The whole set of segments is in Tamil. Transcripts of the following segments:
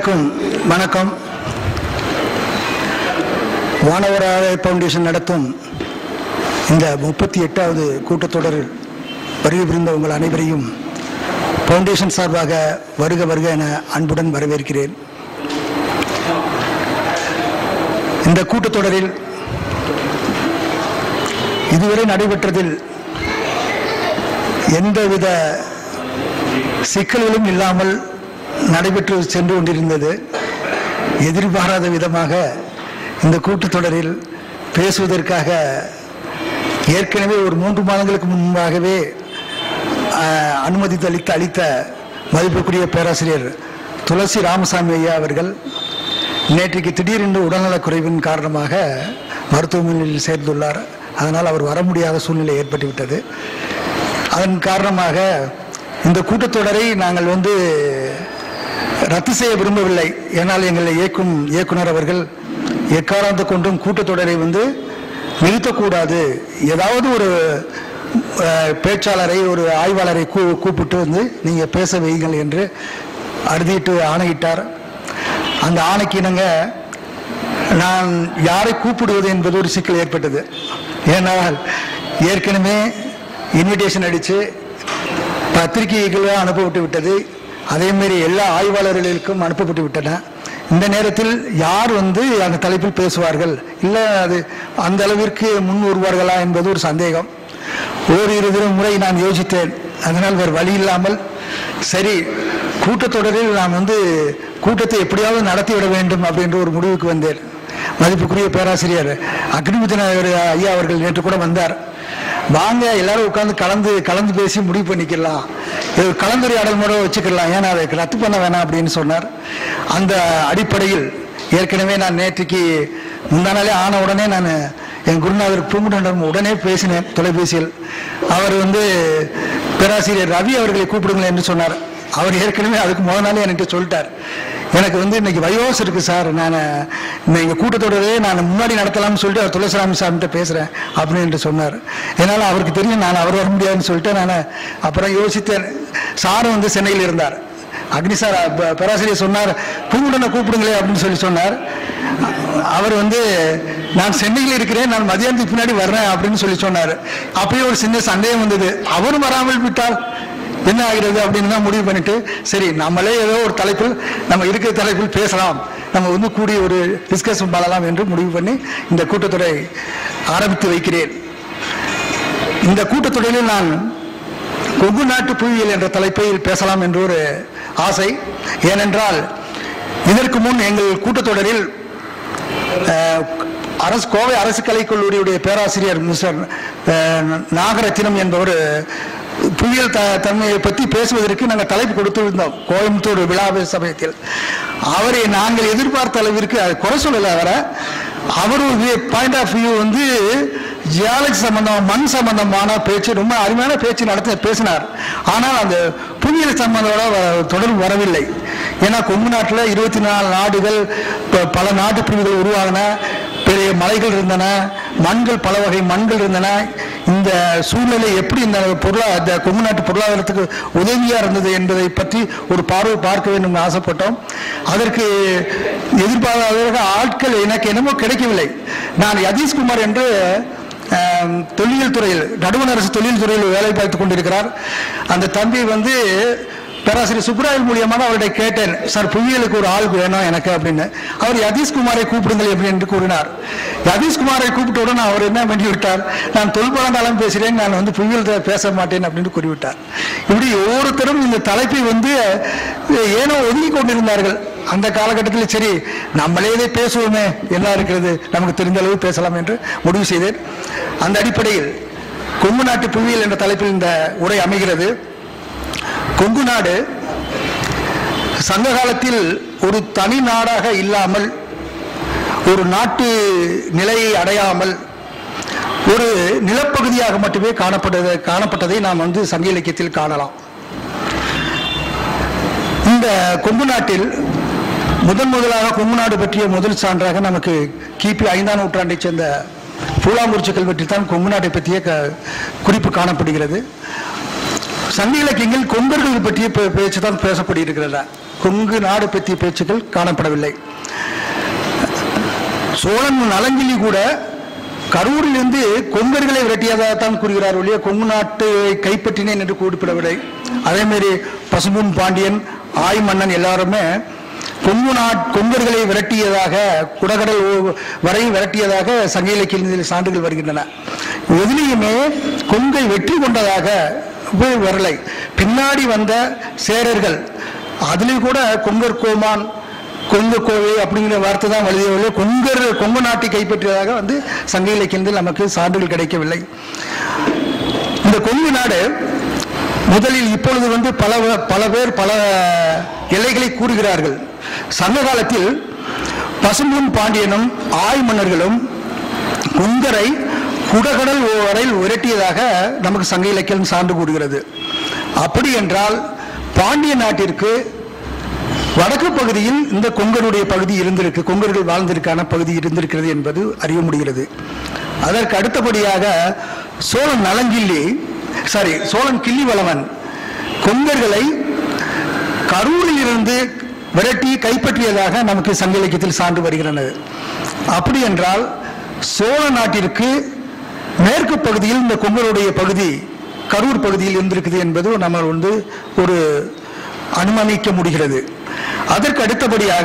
அனைவருக்கும் வணக்கம் வானவராய ஃபவுண்டேஷன் நடத்தும் இந்த முப்பத்தி எட்டாவது கூட்டத்தொடரில் வருகை புரிந்த உங்கள் அனைவரையும் ஃபவுண்டேஷன் சார்பாக வருக வருக என அன்புடன் வரவேற்கிறேன் இந்த கூட்டத்தொடரில் இதுவரை நடைபெற்றதில் எந்தவித சிக்கல்களும் இல்லாமல் நடைபெற்று சென்று கொண்டிருந்தது எதிர்பாராத விதமாக இந்த கூட்டத்தொடரில் பேசுவதற்காக ஏற்கனவே ஒரு மூன்று மாதங்களுக்கு முன்பாகவே ஆஹ், அனுமதி அளித்த அளித்த மதிப்புக்குரிய பேராசிரியர் துளசி ராமசாமி ஐயா அவர்கள் நேற்றைக்கு திடீரென்று உடல்நலக் குறைவின் காரணமாக மருத்துவமனையில் சேர்ந்துள்ளார் அதனால் அவர் வர முடியாத சூழ்நிலை ஏற்பட்டுவிட்டது அதன் காரணமாக இந்த கூட்டத்தொடரை நாங்கள் வந்து ரத்து செய்ய விரும்பவில்லை ஏனால் எங்களை இயக்கும் இயக்குனர் அவர்கள் எக்காரணத்தை கொண்டும் கூட்டத்தொடரை வந்து நிறுத்தக்கூடாது ஏதாவது ஒரு அஹ், பேச்சாளரை ஒரு ஆய்வாளரை கூ கூப்பிட்டு வந்து நீங்கள் பேச வையுங்கள் என்று அறுதிட்டு ஆணையிட்டார் அந்த ஆணைக்கு இணங்க நான் யாரை கூப்பிடுவது என்பது ஒரு சிக்கல் ஏற்பட்டது ஏனால் ஏற்கனவே இன்விடேஷன் அடித்து பத்திரிகைகளும் அனுப்பப்பட்டு விட்டது அதேமாரி எல்லா ஆய்வாளர்களுக்கும் அனுப்பப்பட்டு விட்டன இந்த நேரத்தில் யார் வந்து அந்த தலைப்பில் பேசுவார்கள் இல்லை அது அந்த அளவிற்கு முன் வருவார்களா என்பது ஒரு சந்தேகம் ஓரிரு முறை நான் யோசித்தேன் அதனால் வேறு வழி இல்லாமல் சரி கூட்டத்தொடரில் நான் வந்து கூட்டத்தை எப்படியாவது நடத்திவிட வேண்டும் அப்படின்ற ஒரு முடிவுக்கு வந்தேன் மதிப்புக்குரிய பேராசிரியர் அக்னிமித்தன ஐயா அவர்கள் நேற்று கூட வந்தார் வாங்க எல்லாரும் உட்காந்து கலந்து கலந்து பேசி முடிவு பண்ணிக்கலாம் இது ஒரு கலந்துரையாடல் முறை வச்சுக்கலாம் ஏன்னா அதை ரத்து பண்ண வேணாம் அப்படின்னு சொன்னார் அந்த அடிப்படையில் ஏற்கனவே நான் நேற்றுக்கு முந்தா நாளே ஆன உடனே நான் என் குருநாதர் பூமுடன் உடனே பேசினேன் தொலைபேசியில் அவர் வந்து பேராசிரியர் ரவி அவர்களை கூப்பிடுங்களேன் என்று சொன்னார் அவர் ஏற்கனவே அதுக்கு முதல் நாளே என்கிட்ட சொல்லிட்டார் எனக்கு வந்து இன்னைக்கு வயோஸ் இருக்கு சார் நான் எங்கள் கூட்டத்தோடவே நான் முன்னாடி நடத்தலாம்னு சொல்லிட்டு அவர் துளசிராம சாமிகிட்ட பேசுகிறேன் அப்படின்னு சொன்னார் என்னால் அவருக்கு தெரியும் நான் அவர் வர முடியாதுன்னு சொல்லிட்டு நான் அப்புறம் யோசித்தேன் சாரும் வந்து சென்னையில் இருந்தார் அக்னி சார் ப- பேராசிரியர் சொன்னார் பூங்குடனை கூப்பிடுங்களே அப்படின்னு சொல்லி சொன்னார் அவர் வந்து நான் சென்னையில் இருக்கிறேன் நான் மதியானத்துக்கு பின்னாடி வர்றேன் அப்படின்னு சொல்லி சொன்னார் அப்பயும் ஒரு சின்ன சந்தேகம் வந்தது அவரும் வராமல் விட்டால் என்ன ஆகிறது அப்படின்னு தான் முடிவு பண்ணிட்டு சரி நம்மளே ஏதோ ஒரு தலைப்பில் நம்ம இருக்கிற தலைப்பில் பேசலாம் நம்ம வந்து கூடி ஒரு டிஸ்கஷன் பண்ணலாம் என்று முடிவு பண்ணி இந்த கூட்டத்தொடரை ஆரம்பித்து வைக்கிறேன் இந்த கூட்டத்தொடரில் நான் கொங்கு நாட்டு புவியியல் என்ற தலைப்பில் பேசலாம் என்று ஒரு ஆசை ஏனென்றால் இதற்கு முன் எங்கள் கூட்டத்தொடரில் அஹ், அரசு கோவை அரசு கலைக் கல்லூரியுடைய பேராசிரியர் மிஸ்டர் அஹ், நாகரத்தினம் என்பவர் புவியியல் த தன்மையை பற்றி பேசுவதற்கு நாங்கள் தலைப்பு கொடுத்திருந்தோம் கோயம்புத்தூர் விழா சமயத்தில் அவரை நாங்கள் எதிர்பார்த்த அளவிற்கு அது குறை சொல்லலை அவரை அவர் பாயிண்ட் ஆஃப் வியூ வந்து ஜியாலஜி சம்பந்தம் மண் சம்பந்தமான பேச்சு ரொம்ப அருமையான பேச்சு நடத்த பேசினார் ஆனால் அந்த புவியியல் சம்பந்தோட வ- தொடர்பு வரவில்லை ஏன்னா கொங்கு நாட்டில் இருபத்தி நாலு நாடுகள் ப- பல நாட்டு பிரிவுகள் உருவாகின பெரிய மலைகள் இருந்தன மண்கள் பல வகை மண்கள் இருந்தன இந்த சூழ்நிலை எப்படி இந்த பொருளா இந்த கொங்கு நாட்டு பொருளாதாரத்துக்கு உதவியா இருந்தது என்பதை பற்றி ஒரு பார்வை பார்க்க வேண்டும் என்று ஆசைப்பட்டோம் அதற்கு எதிர்பாராத ஆட்கள் எனக்கு என்னமோ கிடைக்கவில்லை நான் யதீஷ்குமார் என்று ஆம், தொல்லியல் துறையில் நடுவண் அரசு தொழில் துறையில் வேலை பார்த்துக் கொண்டிருக்கிறார் அந்த தம்பி வந்து பேராசிரியர் சுப்ராயல் மூலியமாக அவர்கிட்ட கேட்டேன் சார் புவியியலுக்கு ஒரு ஆள் வேணும் எனக்கு அப்படின்னு அவர் யதீஷ்குமாரை கூப்பிடுங்கள் எப்படி என்று கூறினார் யதீஷ்குமாரை கூப்பிட்ட உடனே அவர் என்ன பண்ணி விட்டார் நான் தொல்பழந்தாலும் பேசுகிறேன் நான் வந்து புவியியல் துறை பேச மாட்டேன் அப்படின்னு கூறிவிட்டார் இப்படி ஒவ்வொருத்தரும் இந்த தலைப்பை வந்து ஏனோ ஒதுங்கி கொண்டிருந்தார்கள் அந்த காலகட்டத்தில் சரி நம்மளே இதை பேசுவோமே என்ன இருக்கிறது நமக்கு தெரிந்த அளவு பேசலாம் என்று முடிவு செய்தேன் அந்த அடிப்படையில் கொங்கு நாட்டு புவியியல் என்ற தலைப்பில் இந்த உரை அமைகிறது கொங்கு நாடு சங்க காலத்தில் ஒரு தனி நாடாக இல்லாமல் ஒரு நாட்டு நிலையை அடையாமல் ஒரு நிலப்பகுதியாக மட்டுமே காணப்பட்டது காணப்பட்டதை நாம் வந்து சங்க இலக்கியத்தில் காணலாம் இந்த கொங்கு நாட்டில் முதன் முதலாக கொங்கு நாடு பற்றிய முதல் சான்றாக நமக்கு கிபி ஐந்தாம் நூற்றாண்டைச் சேர்ந்த பூலாங்குறிச்சி கல்வெட்டில் தான் கொங்கு நாட்டை பற்றிய க குறிப்பு காணப்படுகிறது சங்க இலக்கியங்கள் கொங்கர்கள் பற்றிய பே- பேச்சு தான் பேசப்பட்டிருக்கிறது கொங்கு நாடு பற்றிய பேச்சுக்கள் காணப்படவில்லை சோழன் நலங்கிலி கூட கரூரிலிருந்து கொங்கர்களை விரட்டியதாகத்தான் கூறுகிறார் ஒழிய கொங்கு நாட்டை கைப்பற்றினேன் என்று குறிப்பிடவில்லை அதே மாதிரி பசும்பொன் பாண்டியன் ஆய் மன்னன் எல்லாருமே கொங்கு நாட் கொங்கர்களை விரட்டியதாக குடகடல் ஓ- வரை விரட்டியதாக சங்க இலக்கியத்தில் சான்றுகள் வருகின்றன எதிலையுமே கொங்கை வெற்றி கொண்டதாக போய் வரலை பின்னாடி வந்த சேரர்கள் அதிலும் கூட கொங்கர் கோமான் கொங்கு கோவை அப்படிங்கிற வார்த்தை தான் வழியே கொங்கர் கொங்கு நாட்டை கைப்பற்றியதாக வந்து சங்க இலக்கியத்தில் நமக்கு சான்றுகள் கிடைக்கவில்லை இந்த கொங்கு நாடு முதலில் இப்பொழுது வந்து பல பல பேர் பல எல்லைகளை கூறுகிறார்கள் சங்க காலத்தில் பசும்பொன் பாண்டியனும் ஆய் மன்னர்களும் கொங்கரை குடகடல் வரையில் விரட்டியதாக நமக்கு சங்க இலக்கியம் சான்று கூறுகிறது அப்படி என்றால் பாண்டிய நாட்டிற்கு வடக்கு பகுதியில் இந்த கொங்கருடைய பகுதி இருந்திருக்கு கொங்கர்கள் வாழ்ந்திருக்கான பகுதி இருந்திருக்கிறது என்பது அறிய முடிகிறது அதற்கு அடுத்தபடியாக சோழன் நலங்கிள்ளி சாரி சோழன் கிள்ளிவளவன் கொங்கர்களை கரூரில் இருந்து விரட்டி கைப்பற்றியதாக நமக்கு சங்க இலக்கியத்தில் சான்று வருகிறது அப்படி என்றால் சோழ நாட்டிற்கு மேற்கு பகுதியில் இந்த கொங்கருடைய பகுதி கரூர் பகுதியில் இருந்திருக்குது என்பது நம்ம வந்து ஒரு அனுமானிக்க முடிகிறது அதற்கு அடுத்தபடியாக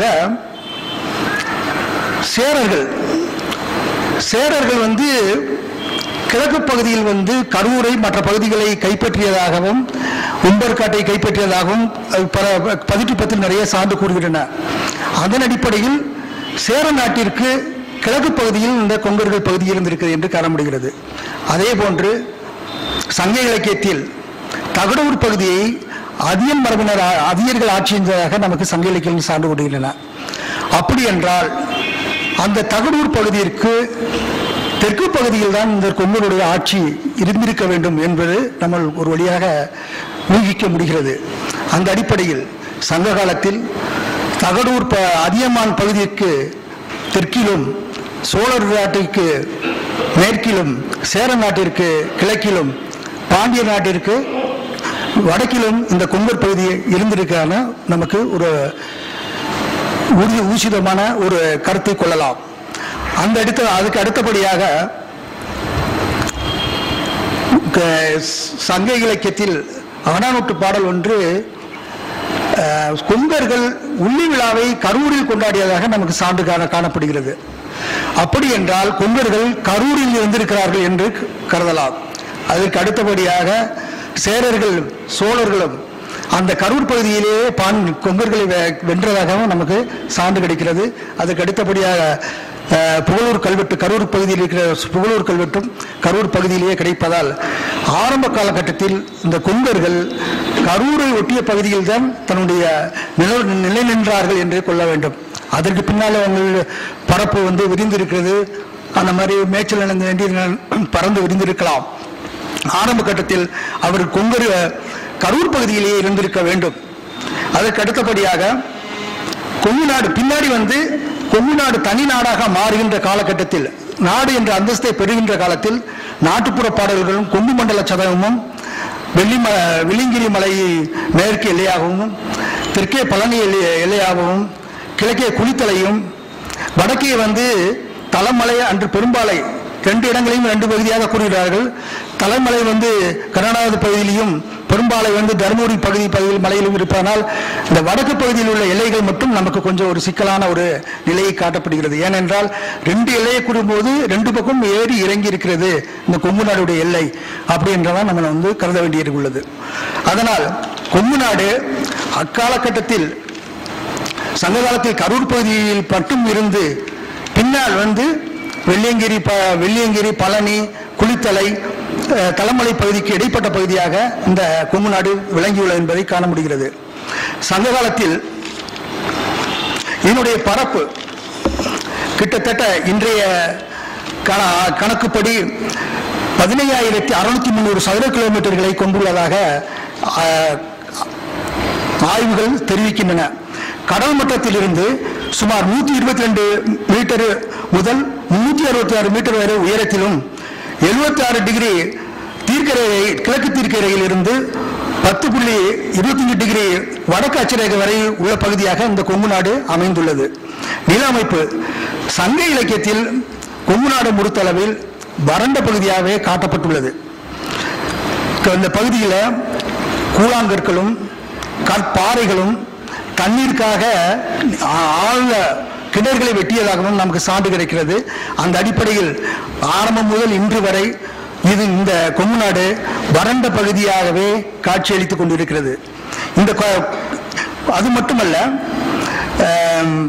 சேரர்கள் சேரர்கள் வந்து கிழக்கு பகுதியில் வந்து கரூரை மற்ற பகுதிகளை கைப்பற்றியதாகவும் உம்பர்காட்டை கைப்பற்றியதாகவும் அது பல பதிட்டு பத்தில் நிறைய சான்று கூறுகின்றன அதன் அடிப்படையில் சேர நாட்டிற்கு கிழக்கு பகுதியில் இந்த கொங்கர்கள் பகுதி இருந்திருக்கிறது என்று காண முடிகிறது அதே போன்று சங்க இலக்கியத்தில் தகடூர் பகுதியை அதியன் மரபினர் ஆ- அதியர்கள் ஆட்சி செஞ்சதாக நமக்கு சங்க இலக்கியம் சான்று கூறுகின்றன அப்படி என்றால் அந்த தகடூர் பகுதியிற்கு தெற்கு பகுதியில் தான் இந்த கொங்கனுடைய ஆட்சி இருந்திருக்க வேண்டும் என்பது நம்ம ஒரு வழியாக ஊகிக்க முடிகிறது அந்த அடிப்படையில் சங்க காலத்தில் தகடூர் ப அதியமான் பகுதிக்கு தெற்கிலும் சோழர் நாட்டிற்கு மேற்கிலும் சேர நாட்டிற்கு கிழக்கிலும் பாண்டிய நாட்டிற்கு வடக்கிலும் இந்த கொங்கர் பகுதி இருந்திருக்கான நமக்கு ஒரு உறுதி ஊசிதமான ஒரு கருத்தை கொள்ளலாம் அந்த அடுத்த அதுக்கு அடுத்தபடியாக க- சங்க இலக்கியத்தில் அகனானூட்டு பாடல் ஒன்று அஹ், கொங்கர்கள் உள்ளி விழாவை கரூரில் கொண்டாடியதாக நமக்கு சான்று காண காணப்படுகிறது அப்படி என்றால் கொங்கர்கள் கரூரில் இருந்திருக்கிறார்கள் என்று கருதலாம் அதற்கு அடுத்தபடியாக சேரர்கள் சோழர்களும் அந்த கரூர் பகுதியிலேயே பான் கொங்கர்களை வெ- வென்றதாகவும் நமக்கு சான்று கிடைக்கிறது அதுக்கு அடுத்தபடியாக அஹ், புகழூர் கல்வெட்டு கரூர் பகுதியில் இருக்கிற புகழூர் கல்வெட்டும் கரூர் பகுதியிலேயே கிடைப்பதால் ஆரம்ப காலகட்டத்தில் இந்த கொங்கர்கள் கரூரை ஒட்டிய பகுதியில் தான் தன்னுடைய நில நிலை நின்றார்கள் என்று கொள்ள வேண்டும் அதற்கு பின்னால் அவங்க பரப்பு வந்து விரிந்திருக்கிறது அந்த மாதிரி மேய்ச்சல் நிலந்து வேண்டி பறந்து விரிந்திருக்கலாம் ஆரம்ப கட்டத்தில் அவர் கொங்கர் கரூர் பகுதியிலேயே இருந்திருக்க வேண்டும் அதற்கு அடுத்தபடியாக கொங்கு நாடு பின்னாடி வந்து கொங்கு நாடு தனி நாடாக மாறுகின்ற காலகட்டத்தில் நாடு என்ற அந்தஸ்தை பெறுகின்ற காலத்தில் நாட்டுப்புற பாடல்களும் கொங்கு மண்டல சதகமும் வெள்ளிம வெள்ளிங்கிரி மலை மேற்கு எல்லையாகவும் தெற்கே பழனி எல்லை எல்லையாகவும் கிழக்கே குளித்தலையும் வடக்கே வந்து தலமலை அன்று பெரும்பாலை ரெண்டு இடங்களையும் ரெண்டு பகுதியாக கூறுகிறார்கள் தலைமலை வந்து கர்நாடக பகுதியிலும் பெரும்பாலை வந்து தருமபுரி பகுதி பகுதியில் மலையிலும் இருப்பதனால் இந்த வடக்கு பகுதியில் உள்ள எல்லைகள் மட்டும் நமக்கு கொஞ்சம் ஒரு சிக்கலான ஒரு நிலையை காட்டப்படுகிறது ஏனென்றால் ரெண்டு எல்லையை கூறும்போது ரெண்டு பக்கம் ஏறி இறங்கி இருக்கிறது இந்த கொங்கு நாடுடைய எல்லை அப்படின்றதான் நம்ம வந்து கருத வேண்டியது உள்ளது அதனால் கொங்கு நாடு அக்காலகட்டத்தில் சங்க காலத்தில் கரூர் பகுதியில் மட்டும் இருந்து பின்னால் வந்து வெள்ளியங்கிரி ப வெள்ளியங்கிரி பழனி குளித்தலை அஹ், தலமலை பகுதிக்கு இடைப்பட்ட பகுதியாக இந்த கொங்கு நாடு விளங்கியுள்ளது என்பதை காண முடிகிறது சங்க காலத்தில் இதனுடைய பரப்பு கிட்டத்தட்ட இன்றைய கண- கணக்குப்படி பதினையாயிரத்தி அறுநூத்தி முந்நூறு சதுர கிலோமீட்டர்களை கொண்டுள்ளதாக அஹ், ஆய்வுகள் தெரிவிக்கின்றன கடல் மட்டத்திலிருந்து சுமார் நூற்றி இருபத்தி ரெண்டு மீட்டர் முதல் முன்னூற்றி அறுபத்தி ஆறு மீட்டர் வரை உயரத்திலும் 76 ஆறு டிகிரி தீர்க்கரேகை கிழக்கு தீர்க்கரேகையில் இருந்து பத்து புள்ளி இருபத்தஞ்சு டிகிரி வடக்கு அச்சரேகை வரை உள்ள பகுதியாக இந்த கொங்கு நாடு அமைந்துள்ளது நில அமைப்பு சங்க இலக்கியத்தில் கொங்கு நாடு பொறுத்தளவில் வறண்ட பகுதியாகவே காட்டப்பட்டுள்ளது இந்த பகுதியில் கூழாங்கற்களும் கற்பாறைகளும் தண்ணீருக்காக ஆ- ஆழ்ந்த கிணறுகளை வெட்டியதாகவும் நமக்கு சான்று கிடைக்கிறது அந்த அடிப்படையில் ஆரம்பம் முதல் இன்று வரை இது இந்த கொங்கு நாடு வறண்ட பகுதியாகவே காட்சியளித்துக் கொண்டிருக்கிறது இந்த கொ- அது மட்டுமல்ல ஆம்,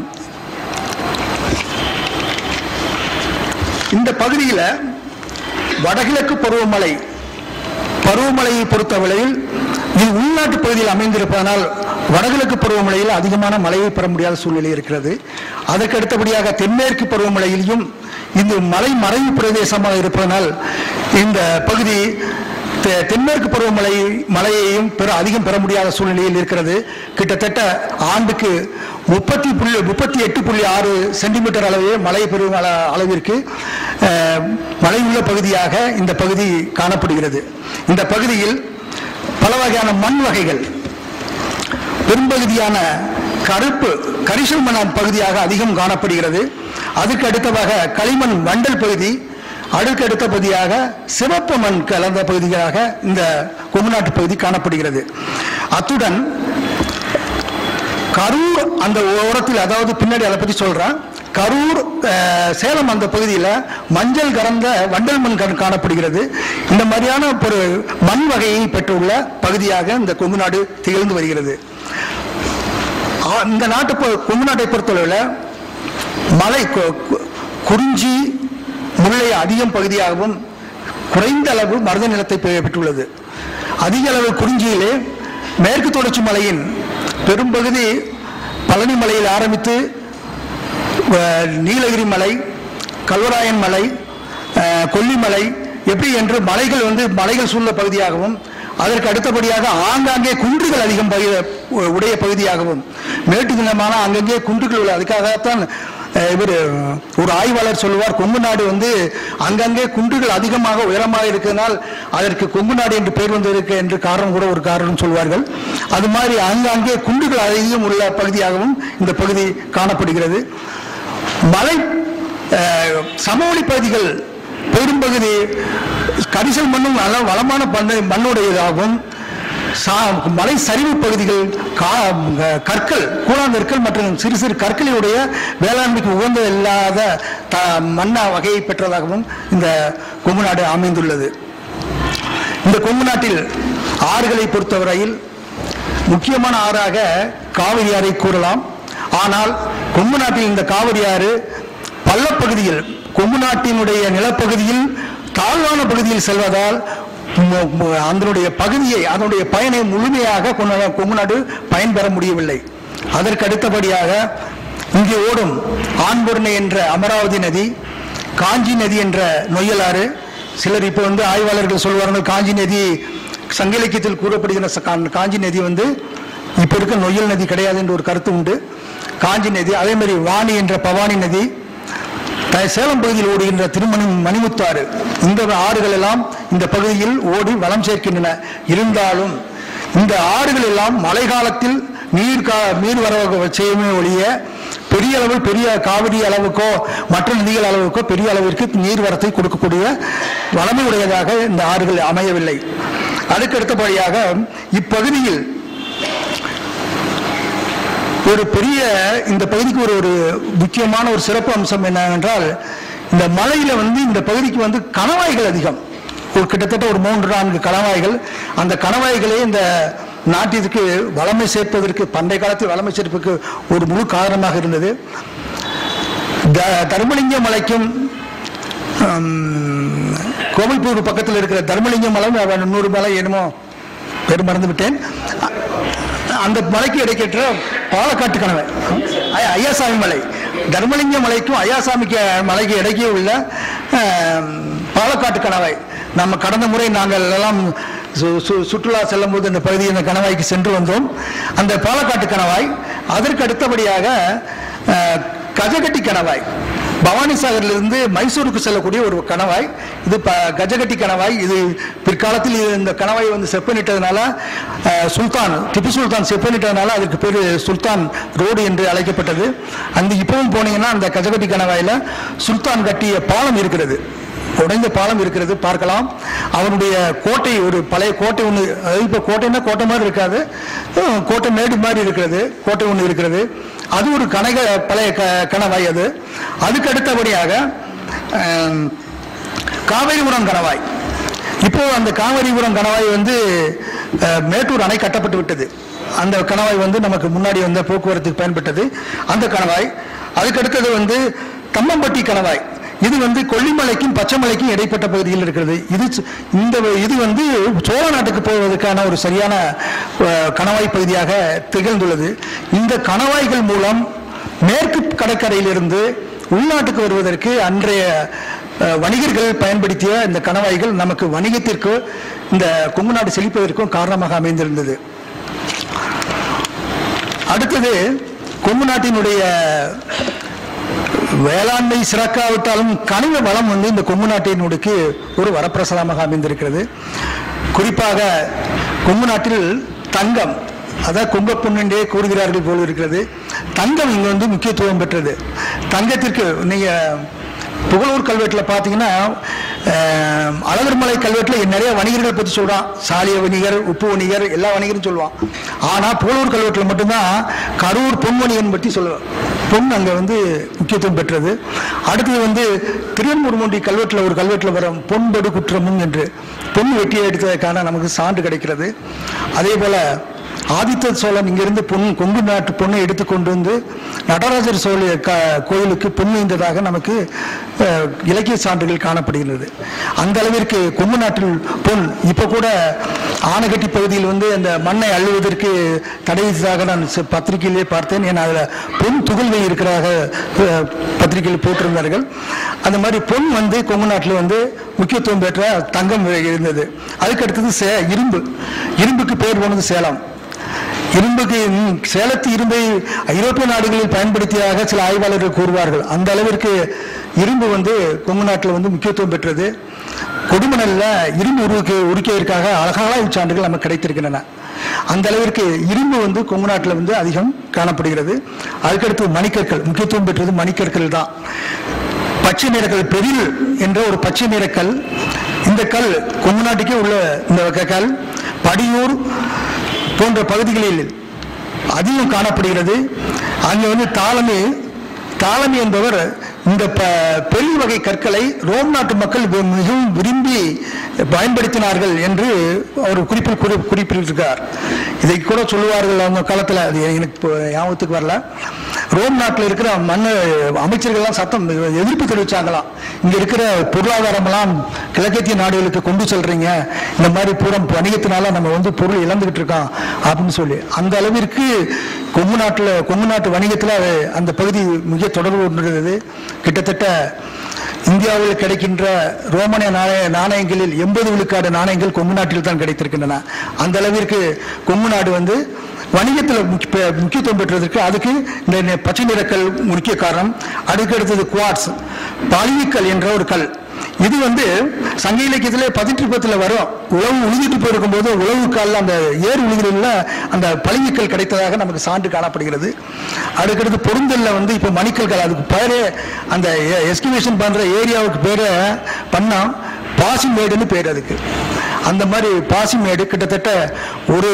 இந்த பகுதியில் வடகிழக்கு பருவமழை பருவமழையை பொறுத்தவரையில் இது உள்நாட்டு பகுதியில் அமைந்திருப்பதனால் வடகிழக்கு பருவமழையில் அதிகமான மழையை பெற முடியாத சூழ்நிலை இருக்கிறது அதற்கு அடுத்தபடியாக தென்மேற்கு பருவமழையிலும் இந்த மலை மறைவு பிரதேசமாக இருப்பதனால் இந்த பகுதி தெ- தென்மேற்கு பருவமழை மழையையும் பெற அதிகம் பெற முடியாத சூழ்நிலையில் இருக்கிறது கிட்டத்தட்ட ஆண்டுக்கு முப்பத்தி புள்ளி முப்பத்தி எட்டு புள்ளி ஆறு சென்டிமீட்டர் அளவே மழை பெறும் அள- அளவிற்கு அஹ், மழை உள்ள பகுதியாக இந்த பகுதி காணப்படுகிறது இந்த பகுதியில் பல வகையான மண் வகைகள் பெரும்பகுதியான கருப்பு கரிசல் மண் பகுதியாக அதிகம் காணப்படுகிறது அதுக்கு அடுத்ததாக களிமண் வண்டல் பகுதி அடுக்கு அடுத்த பகுதியாக சிவப்பு மண் கலந்த பகுதியாக இந்த கொங்குநாட்டு பகுதி காணப்படுகிறது அத்துடன் கரூர் அந்த ஓரத்தில் அதாவது பின்னாடி அதை பற்றி சொல்றேன் கரூர் அஹ், சேலம் அந்த பகுதியில் மஞ்சள் கலந்த வண்டல் மண் கா- காணப்படுகிறது இந்த மாதிரியான ஒரு மண் வகையை பெற்றுள்ள பகுதியாக இந்த கொங்கு நாடு திகழ்ந்து வருகிறது ஆ- இந்த நாட்டு பொ- கொங்கு நாட்டை பொறுத்தளவில் மலை கொ- கொ- குறிஞ்சி முல்லை அதிகம் பகுதியாகவும் குறைந்த அளவு மருத நிலத்தை பெ- பெற்றுள்ளது அதிக அளவு குறிஞ்சியிலே மேற்கு தொடர்ச்சி மலையின் பெரும்பகுதி பழனி மலையில் ஆரம்பித்து அஹ், நீலகிரி மலை கல்வராயன் மலை அஹ், கொல்லிமலை எப்படி என்று மலைகள் வந்து மலைகள் சூழ்ந்த பகுதியாகவும் அதற்கு அடுத்தபடியாக ஆங்காங்கே குன்றுகள் அதிகம் பகு- உடைய பகுதியாகவும் மேட்டு தினமான அங்கங்கே குன்றுகள் உள்ள அதுக்காகத்தான் இவர் ஒரு ஆய்வாளர் சொல்லுவார் கொங்கு நாடு வந்து அங்கங்கே குன்றுகள் அதிகமாக உயரமாக இருக்கிறதுனால் அதற்கு கொங்கு நாடு என்று பெயர் வந்திருக்கு என்று காரணம் கூட ஒரு காரணம் சொல்வார்கள் அது மாதிரி அங்கங்கே குன்றுகள் அதிகம் உள்ள பகுதியாகவும் இந்த பகுதி காணப்படுகிறது மலை அஹ், சமவெளி பகுதிகள் பெரும்பகுதி கரிசல் மண்ணும் நல்ல வளமான பண்ண மண்ணுடையதாகவும் சா- மலை சரிவு பகுதிகள் கா- கற்கள் கூழாங்கற்கள் மற்றும் சிறு சிறு கற்களினுடைய வேளாண்மைக்கு உகந்த இல்லாத த மண்ண வகையை பெற்றதாகவும் இந்த கொங்கு நாடு அமைந்துள்ளது இந்த கொங்கு நாட்டில் ஆறுகளை பொறுத்தவரையில் முக்கியமான ஆறாக காவிரி ஆறை கூறலாம் ஆனால் கொங்கு நாட்டில் இந்த காவிரி ஆறு பள்ளப்பகுதியில் கொங்கு நாட்டினுடைய நிலப்பகுதியில் தாழ்வான பகுதியில் செல்வதால் மு- மு- அதனுடைய பகுதியை அதனுடைய பயனை முழுமையாக கொண்டு- கொங்கு நாடு பயன்பெற முடியவில்லை அதற்கு அடுத்தபடியாக இங்கே ஓடும் ஆண்பொருணை என்ற அமராவதி நதி காஞ்சி நதி என்ற நொய்யலாறு சிலர் இப்போ வந்து ஆய்வாளர்கள் சொல்வார்கள் காஞ்சி நதி சங்க இலக்கியத்தில் கூறப்படுகிற ச- கா- காஞ்சி நதி வந்து இப்போ இருக்க நொய்யல் நதி கிடையாது என்ற ஒரு கருத்து உண்டு காஞ்சி நதி அதே மாதிரி வாணி என்ற பவானி நதி த- சேலம் பகுதியில் ஓடுகின்ற திருமணி மணிமுத்தாறு இந்த ஆறுகள் எல்லாம் இந்த பகுதியில் ஓடி வளம் சேர்க்கின்றன இருந்தாலும் இந்த ஆறுகள் எல்லாம் மழை காலத்தில் நீர் கா நீர் வரவு செய்யுமே ஒழிய பெரிய அளவில் பெரிய காவிரி அளவுக்கோ மற்ற நதிகள் அளவுக்கோ பெரிய அளவிற்கு நீர்வரத்தை கொடுக்கக்கூடிய வளமை உடையதாக இந்த ஆறுகள் அமையவில்லை அதுக்கு அடுத்தபடியாக இப்பகுதியில் ஒரு பெரிய இந்த பகுதிக்கு ஒரு ஒரு முக்கியமான ஒரு சிறப்பு அம்சம் என்னவென்றால் இந்த மலையில வந்து இந்த பகுதிக்கு வந்து கணவாய்கள் அதிகம் ஒரு கிட்டத்தட்ட ஒரு மூன்று நான்கு கணவாய்கள் அந்த கணவாய்களே இந்த நாட்டிற்கு வளமை சேர்ப்பதற்கு பண்டைய காலத்தில் வளமை சேர்ப்பதற்கு ஒரு முழு காரணமாக இருந்தது த- தர்மலிங்க மலைக்கும் ஹம், கோவில்பூர் பக்கத்தில் இருக்கிற தர்மலிங்க மலை அவன் நூறு மலை என்னமோ பேர் மறந்து விட்டேன் அ- அந்த மலைக்கு இடைக்கேற்ற பாலக்காட்டு கணவை ஐ- ஐயாசாமி மலை தர்மலிங்க மலைக்கும் ஐயாசாமிக்கு மலைக்கு இடைக்கே உள்ள ஹம், பாலக்காட்டு கணவாய் நம்ம கடந்த முறை நாங்கள் எல்லாம் சு- சு- சுற்றுலா செல்லும் போது இந்த பகுதி இந்த கணவாய்க்கு சென்று வந்தோம் அந்த பாலக்காட்டு கணவாய் அதற்கு அடுத்தபடியாக அஹ், கஜகட்டி கணவாய் பவானி சாகரிலிருந்து மைசூருக்கு செல்லக்கூடிய ஒரு கணவாய் இது ப கஜகட்டி கணவாய் இது பிற்காலத்தில் இது இந்த கணவாய் வந்து செப்பனிட்டதுனால அஹ், சுல்தான் திப்பு சுல்தான் செப்பனிட்டதுனால அதுக்கு பேர் சுல்தான் ரோடு என்று அழைக்கப்பட்டது அந்த இப்பவும் போனீங்கன்னா அந்த கஜகட்டி கணவாயில சுல்தான் கட்டிய பாலம் இருக்கிறது உடைந்த பாலம் இருக்கிறது பார்க்கலாம் அவனுடைய கோட்டை ஒரு பழைய கோட்டை ஒன்று அதாவது இப்போ கோட்டைன்னா கோட்டை மாதிரி இருக்காது அஹ் கோட்டை மேடு மாதிரி இருக்கிறது கோட்டை ஒன்று இருக்கிறது அது ஒரு கனக பழைய க கணவாய் அது அதுக்கு அடுத்தபடியாக அஹ், காவேரிபுரம் கணவாய் இப்போ அந்த காவேரிபுரம் கணவாய் வந்து அஹ், மேட்டூர் அணை கட்டப்பட்டு விட்டது அந்த கணவாய் வந்து நமக்கு முன்னாடி வந்த போக்குவரத்துக்கு பயன்பட்டது அந்த கணவாய் அதுக்கு அடுத்தது வந்து தம்மம்பட்டி கணவாய் இது வந்து கொல்லிமலைக்கும் பச்சைமலைக்கும் இடைப்பட்ட பகுதியில் இருக்கிறது இது ச- இந்த வ- இது வந்து சோழ நாட்டுக்கு போவதற்கான ஒரு சரியான அஹ், கணவாய் பகுதியாக திகழ்ந்துள்ளது இந்த கணவாய்கள் மூலம் மேற்கு கடற்கரையிலிருந்து உள்நாட்டுக்கு வருவதற்கு அன்றைய அஹ், வணிகர்கள் பயன்படுத்திய இந்த கணவாய்கள் நமக்கு வணிகத்திற்கு இந்த கொங்கு நாடு செழிப்பதற்கும் காரணமாக அமைந்திருந்தது அடுத்தது கொங்கு நாட்டினுடைய வேளாண்மை சிறக்காவிட்டாலும் கனிம வளம் வந்து இந்த கொங்கு நாட்டினுடைய ஒரு வரப்பிரசாதமாக அமைந்திருக்கிறது குறிப்பாக கொங்கு நாட்டில் தங்கம் அதாவது கொங்க பொன்னென்றே கூறுகிறார்கள் போல் இருக்கிறது தங்கம் இங்கே வந்து முக்கியத்துவம் பெற்றது தங்கத்திற்கு நீங்கள் புகழூர் கல்வெட்டில் பார்த்தீங்கன்னா அஹ், அழகர்மலை கல்வெட்டில் நிறைய வணிகர்கள் பற்றி சொல்கிறான் சாலிய வணிகர் உப்பு வணிகர் எல்லா வணிகரும் சொல்லுவான் ஆனால் புகழூர் கல்வெட்டில் மட்டும்தான் கரூர் பொன் வணிகன் பற்றி சொல்லுவான் பொன் அங்கே வந்து முக்கியத்துவம் பெற்றது அடுத்தது வந்து திருவன்முருமொண்டி கல்வெட்டில் ஒரு கல்வெட்டில் வரும் பொன்படு குற்றமும் என்று பொன் வெட்டியை எடுத்ததற்கான நமக்கு சான்று கிடைக்கிறது அதே போல ஆதித்த சோழன் இங்கிருந்து பொன் கொங்கு நாட்டு பொண்ணை எடுத்து கொண்டு வந்து நடராஜர் சோழ க கோயிலுக்கு பொன் வைந்ததாக நமக்கு அஹ், இலக்கிய சான்றுகள் காணப்படுகிறது அந்த அளவிற்கு கொங்கு நாட்டில் பொன் இப்போ கூட ஆனகட்டி பகுதியில் வந்து அந்த மண்ணை அள்ளுவதற்கு தடை விதித்ததாக நான் ச- பத்திரிகையிலே பார்த்தேன் ஏன்னா அதில் பொன் துகள்கள் இருக்கிறதாக அஹ், பத்திரிகையில் போட்டிருந்தார்கள் அந்த மாதிரி பொன் வந்து கொங்கு நாட்டில் வந்து முக்கியத்துவம் பெற்ற தங்கம் இருந்தது அதுக்கு அடுத்தது சே இரும்பு இரும்புக்கு பேர் போனது சேலம் இரும்புக்கு ம், சேலத்து இரும்பை ஐரோப்பிய நாடுகளில் பயன்படுத்தியதாக சில ஆய்வாளர்கள் கூறுவார்கள் அந்த அளவிற்கு இரும்பு வந்து கொங்கு நாட்டில் வந்து முக்கியத்துவம் பெற்றது கொடுமணல்ல இரும்பு உருவுக்கு உருக்கியதற்காக அழகான சான்றுகள் நமக்கு கிடைத்திருக்கின்றன அந்த அளவிற்கு இரும்பு வந்து கொங்கு நாட்டில் வந்து அதிகம் காணப்படுகிறது அதுக்கடுத்து மணிக்கற்கள் முக்கியத்துவம் பெற்றது மணிக்கற்கள் தான் பச்சை நிறக்கல் பெரில் என்ற ஒரு பச்சை நிறக்கல் இந்த கல் கொங்கு நாட்டுக்கே உள்ள இந்த வகை கல் படியூர் போன்ற பகுதிகளில் அதிகம் காணப்படுகிறது அங்கே வந்து தாளமி தாளமி என்பவர் இந்த ப பெரிய வகை கற்களை ரோம் நாட்டு மக்கள் வி- மிகவும் விரும்பி பயன்படுத்தினார்கள் என்று அவர் குறிப்பில் குறி குறிப்பிட்டிருக்கார் இதை கூட சொல்லுவார்கள் அவங்க காலத்தில் அது எனக்கு இப்போ ஞாபகத்துக்கு வரல ரோம் நாட்டில் இருக்கிற மன்ன அமைச்சர்கள்லாம் சத்தம் எதிர்ப்பு தெரிவிச்சாங்களாம் இங்க இருக்கிற பொருளாதாரமெல்லாம் கிழக்கத்திய நாடுகளுக்கு கொண்டு செல்றீங்க இந்த மாதிரி பூரம் வணிகத்தினால நம்ம வந்து பொருள் இழந்துகிட்டு இருக்கோம் அப்படின்னு சொல்லி அந்த அளவிற்கு கொங்கு நாட்டில் கொங்கு நாட்டு வணிகத்தில் அந்த பகுதி மிக தொடர்பு கொண்டிருந்தது கிட்டத்தட்ட இந்தியாவில் கிடைக்கின்ற ரோமானிய நாணய நாணயங்களில் எண்பது விழுக்காடு நாணயங்கள் கொங்கு நாட்டில் தான் கிடைத்திருக்கின்றன அந்த அளவிற்கு கொங்கு நாடு வந்து வணிகத்தில் முக்கிய- பெ- முக்கியத்துவம் பெற்றதற்கு அதுக்கு இந்த நெ- பச்சை நிறக்கல் முக்கிய காரணம் அதுக்கு அடுத்தது குவாட்ஸ் பாலினிக்கல் என்ற ஒரு கல் இது வந்து சங்க இலக்கியத்தில் பதிற்றுப்பத்தில் வரும் உழவு உழுதிட்டு போயிருக்கும் போது உழவு காலில் அந்த ஏர் உழுதில அந்த பளிங்குக்கல் கிடைத்ததாக நமக்கு சான்று காணப்படுகிறது அதுக்கடுத்து பொருந்தல்ல வந்து இப்போ மணிக்கல்கள் அதுக்கு பேரே அந்த எஸ்டிமேஷன் பண்ற ஏரியாவுக்கு பேரை பண்ணா பாசிமேடுன்னு பேர் அதுக்கு அந்த மாதிரி பாசிமேடு கிட்டத்தட்ட ஒரு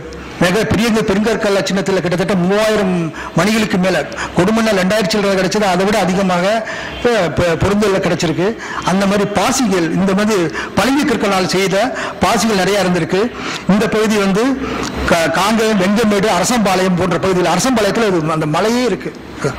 மிக பெரிய பெருங்கற்கல்ல சின்னத்தில் கிட்டத்தட்ட மூவாயிரம் மணிகளுக்கு மேல கொடுமண்ண ரெண்டாயிரத்தி சில்லறை கிடைச்சது அதை விட அதிகமாக அஹ், பொ- பொருந்தல்ல கிடைச்சிருக்கு அந்த மாதிரி பாசிகள் இந்த மாதிரி பளிங்கு கற்களால் செய்த பாசிகள் நிறைய இருந்திருக்கு இந்த பகுதி வந்து கா- காங்கயம் வெங்கமேடு அரசம்பாளையம் போன்ற பகுதியில் அரசம்பாளையத்தில் ஒரு அந்த மலையே இருக்கு